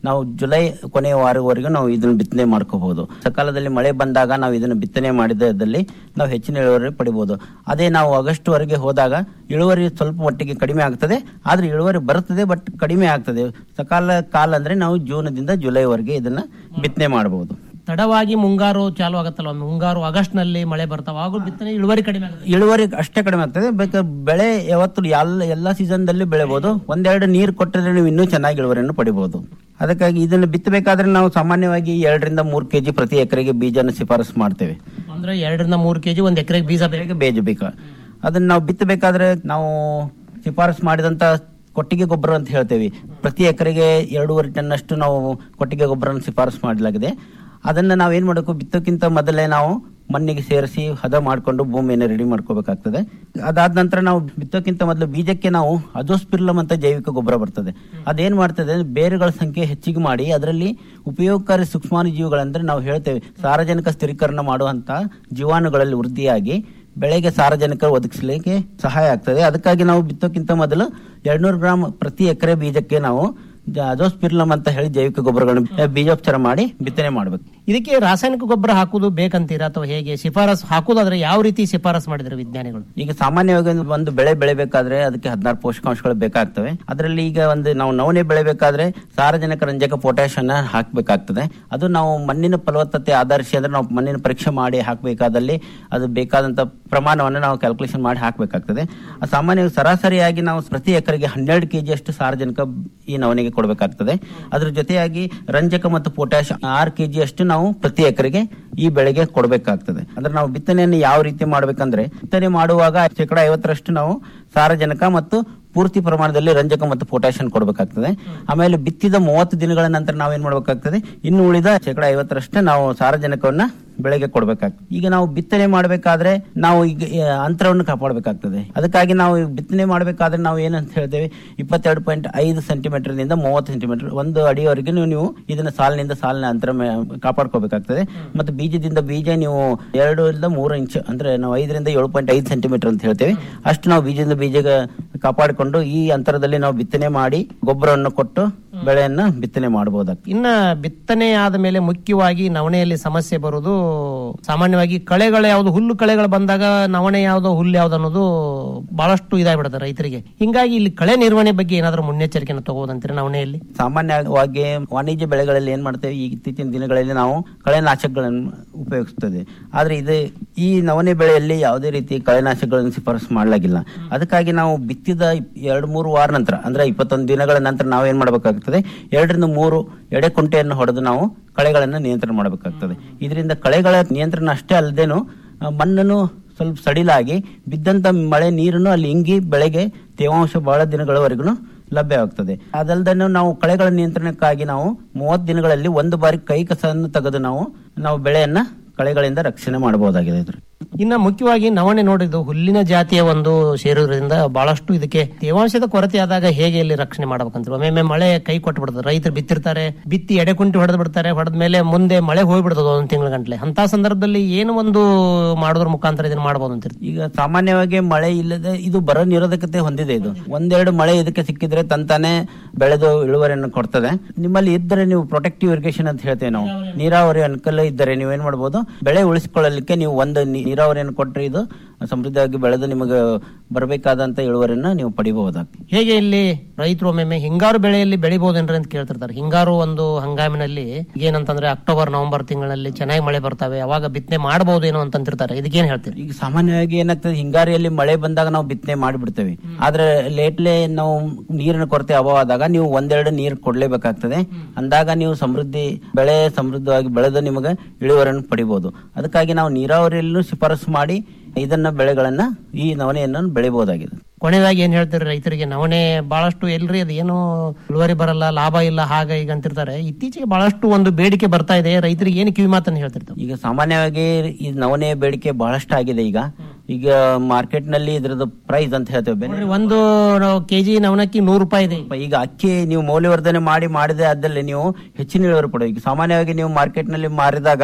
Speaker 11: ನಾವು ಜುಲೈ ಕೊನೆಯ ವಾರವರೆಗೂ ನಾವು ಇದನ್ನು ಬಿತ್ತನೆ ಮಾಡ್ಕೋಬಹುದು ಸಕಾಲದಲ್ಲಿ ಮಳೆ ಬಂದಾಗ ನಾವು ಇದನ್ನು ಬಿತ್ತನೆ ಮಾಡಿದಲ್ಲಿ ನಾವು ಹೆಚ್ಚಿನ ಇಳುವರಿ ಪಡಿಬಹುದು ಅದೇ ನಾವು ಆಗಸ್ಟ್ ವರೆಗೆ ಹೋದಾಗ ಇಳುವರಿ ಸ್ವಲ್ಪ ಮಟ್ಟಿಗೆ ಕಡಿಮೆ ಆಗ್ತದೆ ಆದ್ರೆ ಇಳುವರಿ ಬರುತ್ತದೆ ಬಟ್ ಕಡಿಮೆ ಆಗ್ತದೆ ಸಕಾಲ ಕಾಲ ಅಂದ್ರೆ ನಾವು ಜೂನ್ದಿಂದ ಜುಲೈವರೆಗೆ ಇದನ್ನ ಬಿತ್ತನೆ ಮಾಡಬಹುದು
Speaker 12: ತಡವಾಗಿ ಮುಂಗಾರು ಚಾಲು ಆಗತ್ತಲ್ಲ ಒಮ್ಮೆ ಮುಂಗಾರು ಆಗಸ್ಟ್ ನಲ್ಲಿ ಮಳೆ ಬರ್ತಾವ ಆಗ ಬಿತ್ತನೆ ಇಳುವರಿ ಕಡಿಮೆ ಆಗುತ್ತೆ
Speaker 11: ಇಳುವರಿ ಅಷ್ಟೇ ಕಡಿಮೆ ಆಗ್ತದೆ ಬೇಕಾದ್ರೆ ಬೆಳೆ ಯಾವತ್ತು ಎಲ್ಲ ಎಲ್ಲಾ ಸೀಸನ್ ದಲ್ಲಿ ಬೆಳೆಬಹುದು ಒಂದೆರಡು ನೀರು ಕೊಟ್ಟರೆ ನೀವು ಇನ್ನೂ ಚೆನ್ನಾಗಿ ಇಳುವರಿಯನ್ನು ಪಡಿಬಹುದು ಅದಕ್ಕಾಗಿ ಇದನ್ನು ಬಿತ್ತಬೇಕಾದ್ರೆ ನಾವು ಸಾಮಾನ್ಯವಾಗಿ ಎರಡರಿಂದ ಮೂರು ಕೆಜಿ ಪ್ರತಿ ಎಕರೆಗೆ ಬೀಜನ ಶಿಫಾರಸು ಮಾಡ್ತೇವೆ
Speaker 12: ಅಂದ್ರೆ ಎರಡರಿಂದ ಮೂರು ಕೆಜಿ ಒಂದ್ ಎಕರೆಗೆ ಬೀಜ ಬೇಕು
Speaker 11: ಬೇಜ ಬೇಕು ಅದನ್ನ ನಾವು ಬಿತ್ತಬೇಕಾದ್ರೆ ನಾವು ಶಿಫಾರಸು ಮಾಡಿದಂತ ಕೊಟ್ಟಿಗೆ ಗೊಬ್ಬರ ಅಂತ ಹೇಳ್ತೇವೆ ಪ್ರತಿ ಎಕರೆಗೆ ಎರಡೂವರೆ ಟನ್ ಅಷ್ಟು ನಾವು ಕೊಟ್ಟಿಗೆ ಗೊಬ್ಬರನ ಶಿಫಾರಸು ಮಾಡಲಾಗಿದೆ ಅದನ್ನ ನಾವು ಏನ್ ಮಾಡಬೇಕು ಬಿತ್ತೋಕ್ಕಿಂತ ಮೊದಲೇ ನಾವು ಮಣ್ಣಿಗೆ ಸೇರಿಸಿ ಹದ ಮಾಡಿಕೊಂಡು ಭೂಮಿಯನ್ನು ರೆಡಿ ಮಾಡ್ಕೋಬೇಕಾಗ್ತದೆ ಅದಾದ ನಂತರ ನಾವು ಬಿತ್ತೋಕ್ಕಿಂತ ಮೊದಲು ಬೀಜಕ್ಕೆ ನಾವು ಅಜೋಸ್ಪಿರ್ಲಮ್ ಅಂತ ಜೈವಿಕ ಗೊಬ್ಬರ ಬರ್ತದೆ ಅದೇನ್ ಮಾಡ್ತದೆ ಬೇರುಗಳ ಸಂಖ್ಯೆ ಹೆಚ್ಚಿಗೆ ಮಾಡಿ ಅದರಲ್ಲಿ ಉಪಯೋಗಕಾರಿ ಸೂಕ್ಷ್ಮಾಣು ಜೀವಿಗಳಂದ್ರೆ ನಾವು ಹೇಳ್ತೇವೆ ಸಾರಜನಕ ಸ್ಥಿರೀಕರಣ ಮಾಡುವಂತ ಜೀವಾಣುಗಳಲ್ಲಿ ವೃದ್ಧಿಯಾಗಿ ಬೆಳೆಗೆ ಸಾರಜನಕ ಒದಗಿಸಲಿಕ್ಕೆ ಸಹಾಯ ಆಗ್ತದೆ ಅದಕ್ಕಾಗಿ ನಾವು ಬಿತ್ತೋಕ್ಕಿಂತ ಮೊದಲು ಎರಡ್ನೂರು ಗ್ರಾಂ ಪ್ರತಿ ಎಕರೆ ಬೀಜಕ್ಕೆ ನಾವು ಅಜೋಸ್ಪಿರ್ಲಮ್ ಅಂತ ಹೇಳಿ ಜೈವಿಕ ಗೊಬ್ಬರಗಳನ್ನು ಬೀಜೋಪಚಾರ ಮಾಡಿ ಬಿತ್ತನೆ ಮಾಡಬೇಕು
Speaker 12: ಇದಕ್ಕೆ ರಾಸಾಯನಿಕ ಗೊಬ್ಬರ ಹಾಕುದು ಬೇಕಂತೀರಾ ಅಥವಾ ಹೇಗೆ ಶಿಫಾರಸ್ ಹಾಕುದಾದ್ರೆ ಯಾವ ರೀತಿ ಶಿಫಾರಸ್ ಮಾಡಿದ್ರೆ ವಿಜ್ಞಾನಿಗಳು
Speaker 11: ಈಗ ಸಾಮಾನ್ಯವಾಗಿ ಒಂದು- ಒಂದು ಬೆಳೆ ಬೆಳಿಬೇಕಾದ್ರೆ ಅದಕ್ಕೆ ಹದಿನಾರು ಪೋಷಕಾಂಶಗಳು ಬೇಕಾಗ್ತವೆ ಅದರಲ್ಲಿ ಈಗ ಒಂದು ನಾವು ನವಣೆ ಬೆಳಿಬೇಕಾದ್ರೆ ಸಾರಜನಕ ರಂಜಕ ಪೊಟ್ಯಾಶ್ ಅನ್ನ ಹಾಕಬೇಕಾಗ್ತದೆ ಅದು ನಾವು ಮಣ್ಣಿನ ಫಲವತ್ತತೆ ಆಧರಿಸಿ ಅಂದ್ರೆ ನಾವು ಮಣ್ಣಿನ ಪರೀಕ್ಷೆ ಮಾಡಿ ಹಾಕಬೇಕಾದಲ್ಲಿ ಅದು ಬೇಕಾದಂತ ಪ್ರಮಾಣವನ್ನು ನಾವು ಕ್ಯಾಲ್ಕುಲೇಷನ್ ಮಾಡಿ ಹಾಕಬೇಕಾಗ್ತದೆ ಸಾಮಾನ್ಯವಾಗಿ ಸರಾಸರಿಯಾಗಿ ನಾವು ಪ್ರತಿ ಎಕರೆಗೆ ಹನ್ನೆರಡು ಕೆಜಿ ಅಷ್ಟು ಸಾರಜನಕ ಈ ನವನಿಗೆ ಕೊಡಬೇಕಾಗ್ತದೆ ಅದ್ರ ಜೊತೆಯಾಗಿ ರಂಜಕ ಮತ್ತು ಪೊಟ್ಯಾಶ್ ಆರು ಕೆಜಿ ಅಷ್ಟು ನಾವು ಪ್ರತಿ ಎಕರೆಗೆ ಈ ಬೆಳೆಗೆ ಕೊಡಬೇಕಾಗ್ತದೆ ಅಂದ್ರೆ ನಾವು ಬಿತ್ತನೆಯನ್ನು ಯಾವ ರೀತಿ ಮಾಡ್ಬೇಕಂದ್ರೆ ಬಿತ್ತನೆ ಮಾಡುವಾಗ ಶೇಕಡ ಐವತ್ತರಷ್ಟು ನಾವು ಸಾರಜನಕ ಮತ್ತು ಪೂರ್ತಿ ಪ್ರಮಾಣದಲ್ಲಿ ರಂಜಕ ಮತ್ತು ಪೊಟ್ಯಾಷಿಯಂ ಕೊಡಬೇಕಾಗ್ತದೆ ಆಮೇಲೆ ಬಿತ್ತಿದ ಮೂವತ್ತು ದಿನಗಳ ನಂತರ ನಾವೇನ್ ಮಾಡಬೇಕಾಗ್ತದೆ ಇನ್ನು ಉಳಿದ ಶೇಕಡ ಐವತ್ತರಷ್ಟೇ ನಾವು ಸಾರಜನಕವನ್ನ ಬೆಳೆಗೆ ಕೊಡಬೇಕಾಗ್ತದೆ ಈಗ ನಾವು ಬಿತ್ತನೆ ಮಾಡಬೇಕಾದ್ರೆ ನಾವು ಈಗ ಆ, ಅಂತರವನ್ನು ಕಾಪಾಡಬೇಕಾಗ್ತದೆ ಅದಕ್ಕಾಗಿ ನಾವು ಈ ಬಿತ್ತನೆ ಮಾಡಬೇಕಾದ್ರೆ ನಾವು ಏನಂತ ಹೇಳ್ತೇವೆ ಇಪ್ಪತ್ತೆರಡು ಪಾಯಿಂಟ್ ಐದು ಸೆಂಟಿಮೀಟರ್ ನಿಂದ ಮೂವತ್ತು ಸೆಂಟಿಮೀಟರ್ ಒಂದು ಅಡಿಯವರೆಗೆ ನೀವು ನೀವು ಇದನ್ನ ಸಾಲಿನಿಂದ ಸಾಲಿನ ಅಂತರ ಮೇ- ಕಾಪಾಡ್ಕೋಬೇಕಾಗ್ತದೆ ಮತ್ತು ಬೀಜದಿಂದ ಬೀಜ ನೀವು ಎರಡರಿಂದ ಮೂರು ಇಂಚ್ ಅಂದ್ರೆ ನಾವು ಐದರಿಂದ ಏಳು ಪಾಯಿಂಟ್ ಐದು ಸೆಂಟಿಮೀಟರ್ ಅಂತ ಹೇಳ್ತೇವೆ ಅಷ್ಟು ನಾವು ಬೀಜದಿಂದ ಬೀಜ ಕಾಪಾಡಿಕೊಂಡು ಈ ಅಂತರದಲ್ಲಿ ನಾವು ಬಿತ್ತನೆ ಮಾಡಿ ಗೊಬ್ಬರವನ್ನು ಕೊಟ್ಟು ಬೆಳೆಯನ್ನ ಬಿತ್ತನೆ ಮಾಡಬಹುದಾಗ್ತದೆ
Speaker 12: ಇನ್ನ ಬಿತ್ತನೆ ಆದ ಮೇಲೆ ಮುಖ್ಯವಾಗಿ ನವಣೆಯಲ್ಲಿ ಸಮಸ್ಯೆ ಬರುವುದು ಸಾಮಾನ್ಯವಾಗಿ ಕಳೆಗಳು ಯಾವ್ದು ಹುಲ್ಲು ಕಳೆಗಳು ಬಂದಾಗ ನವಣೆ ಯಾವ್ದು ಹುಲ್ಲು ಯಾವ್ದು ಅನ್ನೋದು ಬಹಳಷ್ಟು ಇದಾಗ್ಬಿಡುತ್ತೆ ರೈತರಿಗೆ ಹಿಂಗಾಗಿ ಇಲ್ಲಿ ಕಳೆ ನಿರ್ವಹಣೆ ಬಗ್ಗೆ ಏನಾದ್ರೂ ಮುನ್ನೆಚ್ಚರಿಕೆಯನ್ನು ತಗೋದಂತೀರಿ ನವಣೆಯಲ್ಲಿ
Speaker 11: ಸಾಮಾನ್ಯವಾಗಿ ವಾಣಿಜ್ಯ ಬೆಳೆಗಳಲ್ಲಿ ಏನ್ ಮಾಡ್ತೇವೆ ಈ ಇತ್ತೀಚಿನ ದಿನಗಳಲ್ಲಿ ನಾವು ಕಳೆನಾಶಕಗಳನ್ನು ಉಪಯೋಗಿಸ್ತದೆ ಆದ್ರೆ ಇದು ಈ ನವಣೆ ಬೆಳೆಯಲ್ಲಿ ಯಾವುದೇ ರೀತಿ ಕಳೆನಾಶಕಗಳನ್ನು ಶಿಫಾರಸು ಮಾಡಲಾಗಿಲ್ಲ ಅದಕ್ಕಾಗಿ ನಾವು ಬಿತ್ತಿದ ಎರಡು ಮೂರು ವಾರ ನಂತರ ಅಂದ್ರೆ ಇಪ್ಪತ್ತೊಂದು ದಿನಗಳ ನಂತರ ನಾವು ಏನ್ ಮಾಡಬೇಕಾಗ್ತದೆ ಎರಡರಿಂದ ಮೂರು ಎಡೆ ಕುಂಟೆಯನ್ನು ಹೊಡೆದು ನಾವು ಕಳೆಗಳನ್ನು ನಿಯಂತ್ರಣ ಮಾಡಬೇಕಾಗ್ತದೆ ಇದರಿಂದ ಕಳೆಗಳ ನಿಯಂತ್ರಣ ಅಷ್ಟೇ ಅಲ್ಲದೇನು ಆ, ಮಣ್ಣನ್ನು ಸ್ವಲ್ಪ ಸಡಿಲಾಗಿ ಬಿದ್ದಂತ ಮಳೆ ನೀರನ್ನು ಅಲ್ಲಿ ಇಂಗಿ ಬೆಳೆಗೆ ತೇವಾಂಶ ಬಹಳ ದಿನಗಳವರೆಗೂ ಲಭ್ಯವಾಗ್ತದೆ ಅದಲ್ದೇನು ನಾವು ಕಳೆಗಳ ನಿಯಂತ್ರಣಕ್ಕಾಗಿ ನಾವು ಮೂವತ್ತು ದಿನಗಳಲ್ಲಿ ಒಂದು ಬಾರಿ ಕೈ ಕಸವನ್ನು ತೆಗೆದು ನಾವು ನಾವು ಬೆಳೆಯನ್ನ ಕಳೆಗಳಿಂದ ರಕ್ಷಣೆ ಮಾಡಬಹುದಾಗಿದೆ ಇದ್ರ
Speaker 12: ಇನ್ನ ಮುಖ್ಯವಾಗಿ ನವಣೆ ನೋಡಿದ್ದು ಹುಲ್ಲಿನ ಜಾತಿಯ ಒಂದು ಸೇರುವುದರಿಂದ ಬಹಳಷ್ಟು ಇದಕ್ಕೆ ತೇವಾಂಶದ ಕೊರತೆ ಆದಾಗ ಹೇಗೆ ಇಲ್ಲಿ ರಕ್ಷಣೆ ಮಾಡ್ಬೇಕಂತ ಒಮ್ಮೆ ಮಳೆ ಕೈ ಕೊಟ್ಟು ಬಿಡ್ತದೆ ರೈತರು ಬಿತ್ತಿರ್ತಾರೆ ಬಿತ್ತಿ ಎಡೆ ಕುಂಟಿ ಹೊಡೆದು ಬಿಡ್ತಾರೆ ಹೊಡೆದ ಮೇಲೆ ಮುಂದೆ ಮಳೆ ಹೋಗ್ಬಿಡ್ತದೆ ಒಂದು ತಿಂಗಳ ಗಂಟ್ಲೆ ಅಂತ ಸಂದರ್ಭದಲ್ಲಿ ಏನು ಒಂದು ಮಾಡೋದ್ರ ಮುಖಾಂತರ ಇದನ್ನ ಮಾಡಬಹುದು ಅಂತ
Speaker 11: ಈಗ ಸಾಮಾನ್ಯವಾಗಿ ಮಳೆ ಇಲ್ಲದೆ ಇದು ಬರ ನಿರೋಧಕತೆ ಹೊಂದಿದೆ ಇದು ಒಂದೆರಡು ಮಳೆ ಇದಕ್ಕೆ ಸಿಕ್ಕಿದ್ರೆ ತಂತಾನೆ ಬೆಳೆದು ಇಳುವರಿಯನ್ನು ಕೊಡ್ತದೆ ನಿಮ್ಮಲ್ಲಿ ಇದ್ದರೆ ನೀವು ಪ್ರೊಟೆಕ್ಟಿವ್ ಇರಿಗೇಷನ್ ಅಂತ ಹೇಳ್ತೇವೆ ನಾವು ನೀರಾವರಿ ಅನುಕೂಲ ಇದ್ದರೆ ನೀವು ಏನ್ ಮಾಡಬಹುದು ಬೆಳೆ ಉಳಿಸಿಕೊಳ್ಳಲಿಕ್ಕೆ ನೀವು ಒಂದು ನೀ- ನೀರಾವರಿಯನ್ನು ಕೊಟ್ಟರೆ ಇದು ಸಮೃದ್ಧವಾಗಿ ಬೆಳೆದು ನಿಮಗೆ ಬರಬೇಕಾದಂತ ಇಳುವರಿಯನ್ನು ನೀವು ಪಡಿಬಹುದಾಗ್ತದೆ
Speaker 12: ಹೇಗೆ ಇಲ್ಲಿ ರೈತರು ಒಮ್ಮೆ ಹಿಂಗಾರು ಬೆಳೆಯಲ್ಲಿ ಬೆಳಿಬಹುದೇನ್ರಿ ಅಂತ ಕೇಳ್ತಿರ್ತಾರೆ ಹಿಂಗಾರು ಒಂದು ಹಂಗಾಮಿನಲ್ಲಿ ಏನಂತಂದ್ರೆ ಅಕ್ಟೋಬರ್ ನವೆಂಬರ್ ತಿಂಗಳಲ್ಲಿ ಚೆನ್ನಾಗಿ ಮಳೆ ಬರ್ತವೆ ಅವಾಗ ಬಿತ್ತನೆ ಮಾಡಬಹುದೇನೋ ಅಂತಂತಿರ್ತಾರೆ ಇದಕ್ಕೇನ್ ಹೇಳ್ತೀರಿ
Speaker 11: ಈಗ ಸಾಮಾನ್ಯವಾಗಿ ಏನಾಗ್ತದೆ ಹಿಂಗಾರಿಯಲ್ಲಿ ಮಳೆ ಬಂದಾಗ ನಾವು ಬಿತ್ತನೆ ಮಾಡಿಬಿಡ್ತೇವೆ ಆದ್ರೆ ಲೇಟ್ಲೆ ನಾವು ನೀರಿನ ಕೊರತೆ ಅಭಾವದಾಗ ನೀವು ಒಂದೆರಡು ನೀರು ಕೊಡ್ಲೇಬೇಕಾಗ್ತದೆ ಅಂದಾಗ ನೀವು ಸಮೃದ್ಧಿ ಬೆಳೆ ಸಮೃದ್ಧವಾಗಿ ಬೆಳೆದು ನಿಮಗೆ ಇಳುವರಿಯನ್ನು ಪಡಿಬಹುದು ಅದಕ್ಕಾಗಿ ನಾವು ನೀರಾವರಿಯಲ್ಲೂ ಶಿಫಾರಸು ಮಾಡಿ ಇದನ್ನ ಬೆಳೆಗಳನ್ನ ಈ ನವನೆಯನ್ನು ಬೆಳಿಬಹುದಾಗಿದೆ
Speaker 12: ಕೊನೆಯದಾಗಿ ಏನ್ ಹೇಳ್ತೀರಿ ರೈತರಿಗೆ ನವಣೆ ಬಹಳಷ್ಟು ಎಲ್ರಿ ಅದು ಏನು ಇಳುವರಿ ಬರಲ್ಲ ಲಾಭ ಇಲ್ಲ ಹಾಗ ಈಗ ಅಂತಿರ್ತಾರೆ ಇತ್ತೀಚೆಗೆ ಬಹಳಷ್ಟು ಒಂದು ಬೇಡಿಕೆ ಬರ್ತಾ ಇದೆ ರೈತರಿಗೆ ಏನು ಕಿವಿ ಮಾತನ್ನು ಹೇಳ್ತಿರ್ತಾವೆ
Speaker 11: ಈಗ ಸಾಮಾನ್ಯವಾಗಿ ಈ ನವನೆ ಬೇಡಿಕೆ ಬಹಳಷ್ಟು ಆಗಿದೆ ಈಗ ಈಗ ಮಾರ್ಕೆಟ್ ನಲ್ಲಿ ಇದ್ರದ್ದು ಪ್ರೈಸ್ ಅಂತ ಹೇಳ್ತೇವೆ ಬೆಲೆ
Speaker 12: ಒಂದು ಕೆಜಿ ನವನಕ್ಕಿ ನೂರು ರೂಪಾಯಿ ಇದೆ
Speaker 11: ಈಗ ಅಕ್ಕಿ ನೀವು ಮೌಲ್ಯವರ್ಧನೆ ಮಾಡಿ ಮಾಡಿದೆ ಅದಲ್ಲಿ ನೀವು ಹೆಚ್ಚಿನ ಇಳುವರಿ ಪಡೆಯುವ ಈಗ ಸಾಮಾನ್ಯವಾಗಿ ನೀವು ಮಾರ್ಕೆಟ್ ನಲ್ಲಿ ಮಾರಿದಾಗ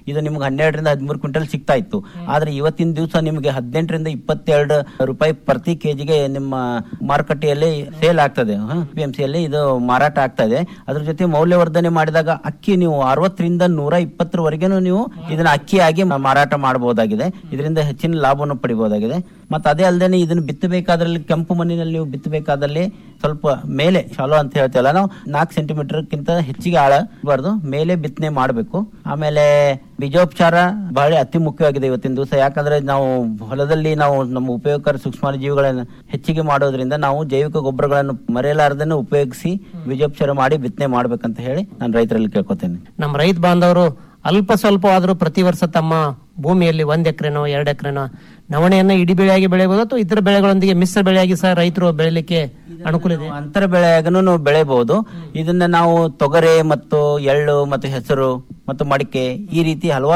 Speaker 11: ಇದು ನಿಮ್ಗೆ ಹನ್ನೆರಡರಿಂದ ಹದಿಮೂರು ಕ್ವಿಂಟಲ್ ಸಿಗ್ತಾ ಇತ್ತು ಆದ್ರೆ ಇವತ್ತಿನ ದಿವಸ ನಿಮಗೆ ಹದಿನೆಂಟರಿಂದ ಇಪ್ಪತ್ತೆರಡು ರೂಪಾಯಿ ಪ್ರತಿ ಕೆಜಿಗೆ ನಿಮ್ಮ ಮಾರುಕಟ್ಟೆಯಲ್ಲಿ ಸೇಲ್ ಆಗ್ತದೆ ಪಿ ಎಂ ಸಿಯಲ್ಲಿ ಇದು ಮಾರಾಟ ಆಗ್ತಾ ಇದೆ ಅದ್ರ ಜೊತೆ ಮೌಲ್ಯವರ್ಧನೆ ಮಾಡಿದಾಗ ಅಕ್ಕಿ ನೀವು ಅರವತ್ತರಿಂದ ನೂರ ಇಪ್ಪತ್ತರವರೆಗೂ ನೀವು ಇದನ್ನ ಅಕ್ಕಿಯಾಗಿ ಮ- ಮಾರಾಟ ಮಾಡಬಹುದಾಗಿದೆ ಇದರಿಂದ ಹೆಚ್ಚಿನ ಲಾಭವನ್ನು ಪಡಿಬಹುದಾಗಿದೆ ಮತ್ತೆ ಅದೇ ಅಲ್ಲದೆ ಇದನ್ನು ಬಿತ್ತಬೇಕಾದ್ರಲ್ಲಿ ಕೆಂಪು ಮಣ್ಣಿನಲ್ಲಿ ನೀವು ಬಿತ್ತಬೇಕಾದಲ್ಲಿ ಸ್ವಲ್ಪ ಮೇಲೆ ಶಾಲೋ ಅಂತ ಹೇಳ್ತೇವಲ್ಲ ನಾವು ನಾಲ್ಕು ಸೆಂಟಿಮೀಟರ್ ಕಿಂತ ಹೆಚ್ಚಿಗೆ ಆಳ ಬಾರ್ದು ಮೇಲೆ ಬಿತ್ತನೆ ಮಾಡಬೇಕು ಆಮೇಲೆ ಬೀಜೋಪಚಾರ ಬಹಳ ಅತಿ ಮುಖ್ಯವಾಗಿದೆ ಇವತ್ತಿನ ದಿವಸ ಯಾಕಂದ್ರೆ ನಾವು ಹೊಲದಲ್ಲಿ ನಾವು ನಮ್ಮ ಉಪಯೋಗಕಾರಿ ಸೂಕ್ಷ್ಮ ಜೀವಿಗಳನ್ನು ಹೆಚ್ಚಿಗೆ ಮಾಡೋದ್ರಿಂದ ನಾವು ಜೈವಿಕ ಗೊಬ್ಬರಗಳನ್ನು ಮರೆಯಲಾರದನ್ನು ಉಪಯೋಗಿಸಿ ಬೀಜೋಪಚಾರ ಮಾಡಿ ಬಿತ್ತನೆ ಮಾಡ್ಬೇಕಂತ ಹೇಳಿ ನಾನು ರೈತರಲ್ಲಿ ಕೇಳ್ಕೊತೇನೆ
Speaker 12: ನಮ್ಮ ರೈತ ಬಾಂಧವರು ಅಲ್ಪ ಸ್ವಲ್ಪವಾದರೂ ಪ್ರತಿ ವರ್ಷ ತಮ್ಮ ಭೂಮಿಯಲ್ಲಿ ಒಂದ್ ಎಕರೆನೋ ಎರಡು ಎಕರೆನೋ ನವಣೆಯನ್ನ ಇಡೀ ಬೆಳೆಯಾಗಿ ಬೆಳೆಯಬಹುದು ಅಥವಾ ಇತರ ಬೆಳೆಗಳೊಂದಿಗೆ ಮಿಶ್ರ ಬೆಳೆಯಾಗಿ ಸಹ ರೈತರು ಬೆಳಿಲಿಕ್ಕೆ ಅನುಕೂಲ ಇದೆ
Speaker 11: ಅಂತರ ಬೆಳೆಯಾಗನು ನಾವು ಬೆಳೆಯಬಹುದು ಇದನ್ನ ನಾವು ತೊಗರೆ ಮತ್ತು ಎಳ್ಳು ಮತ್ತು ಹೆಸರು ಮತ್ತು ಮಡಿಕೆ ಈ ರೀತಿ ಹಲವಾರು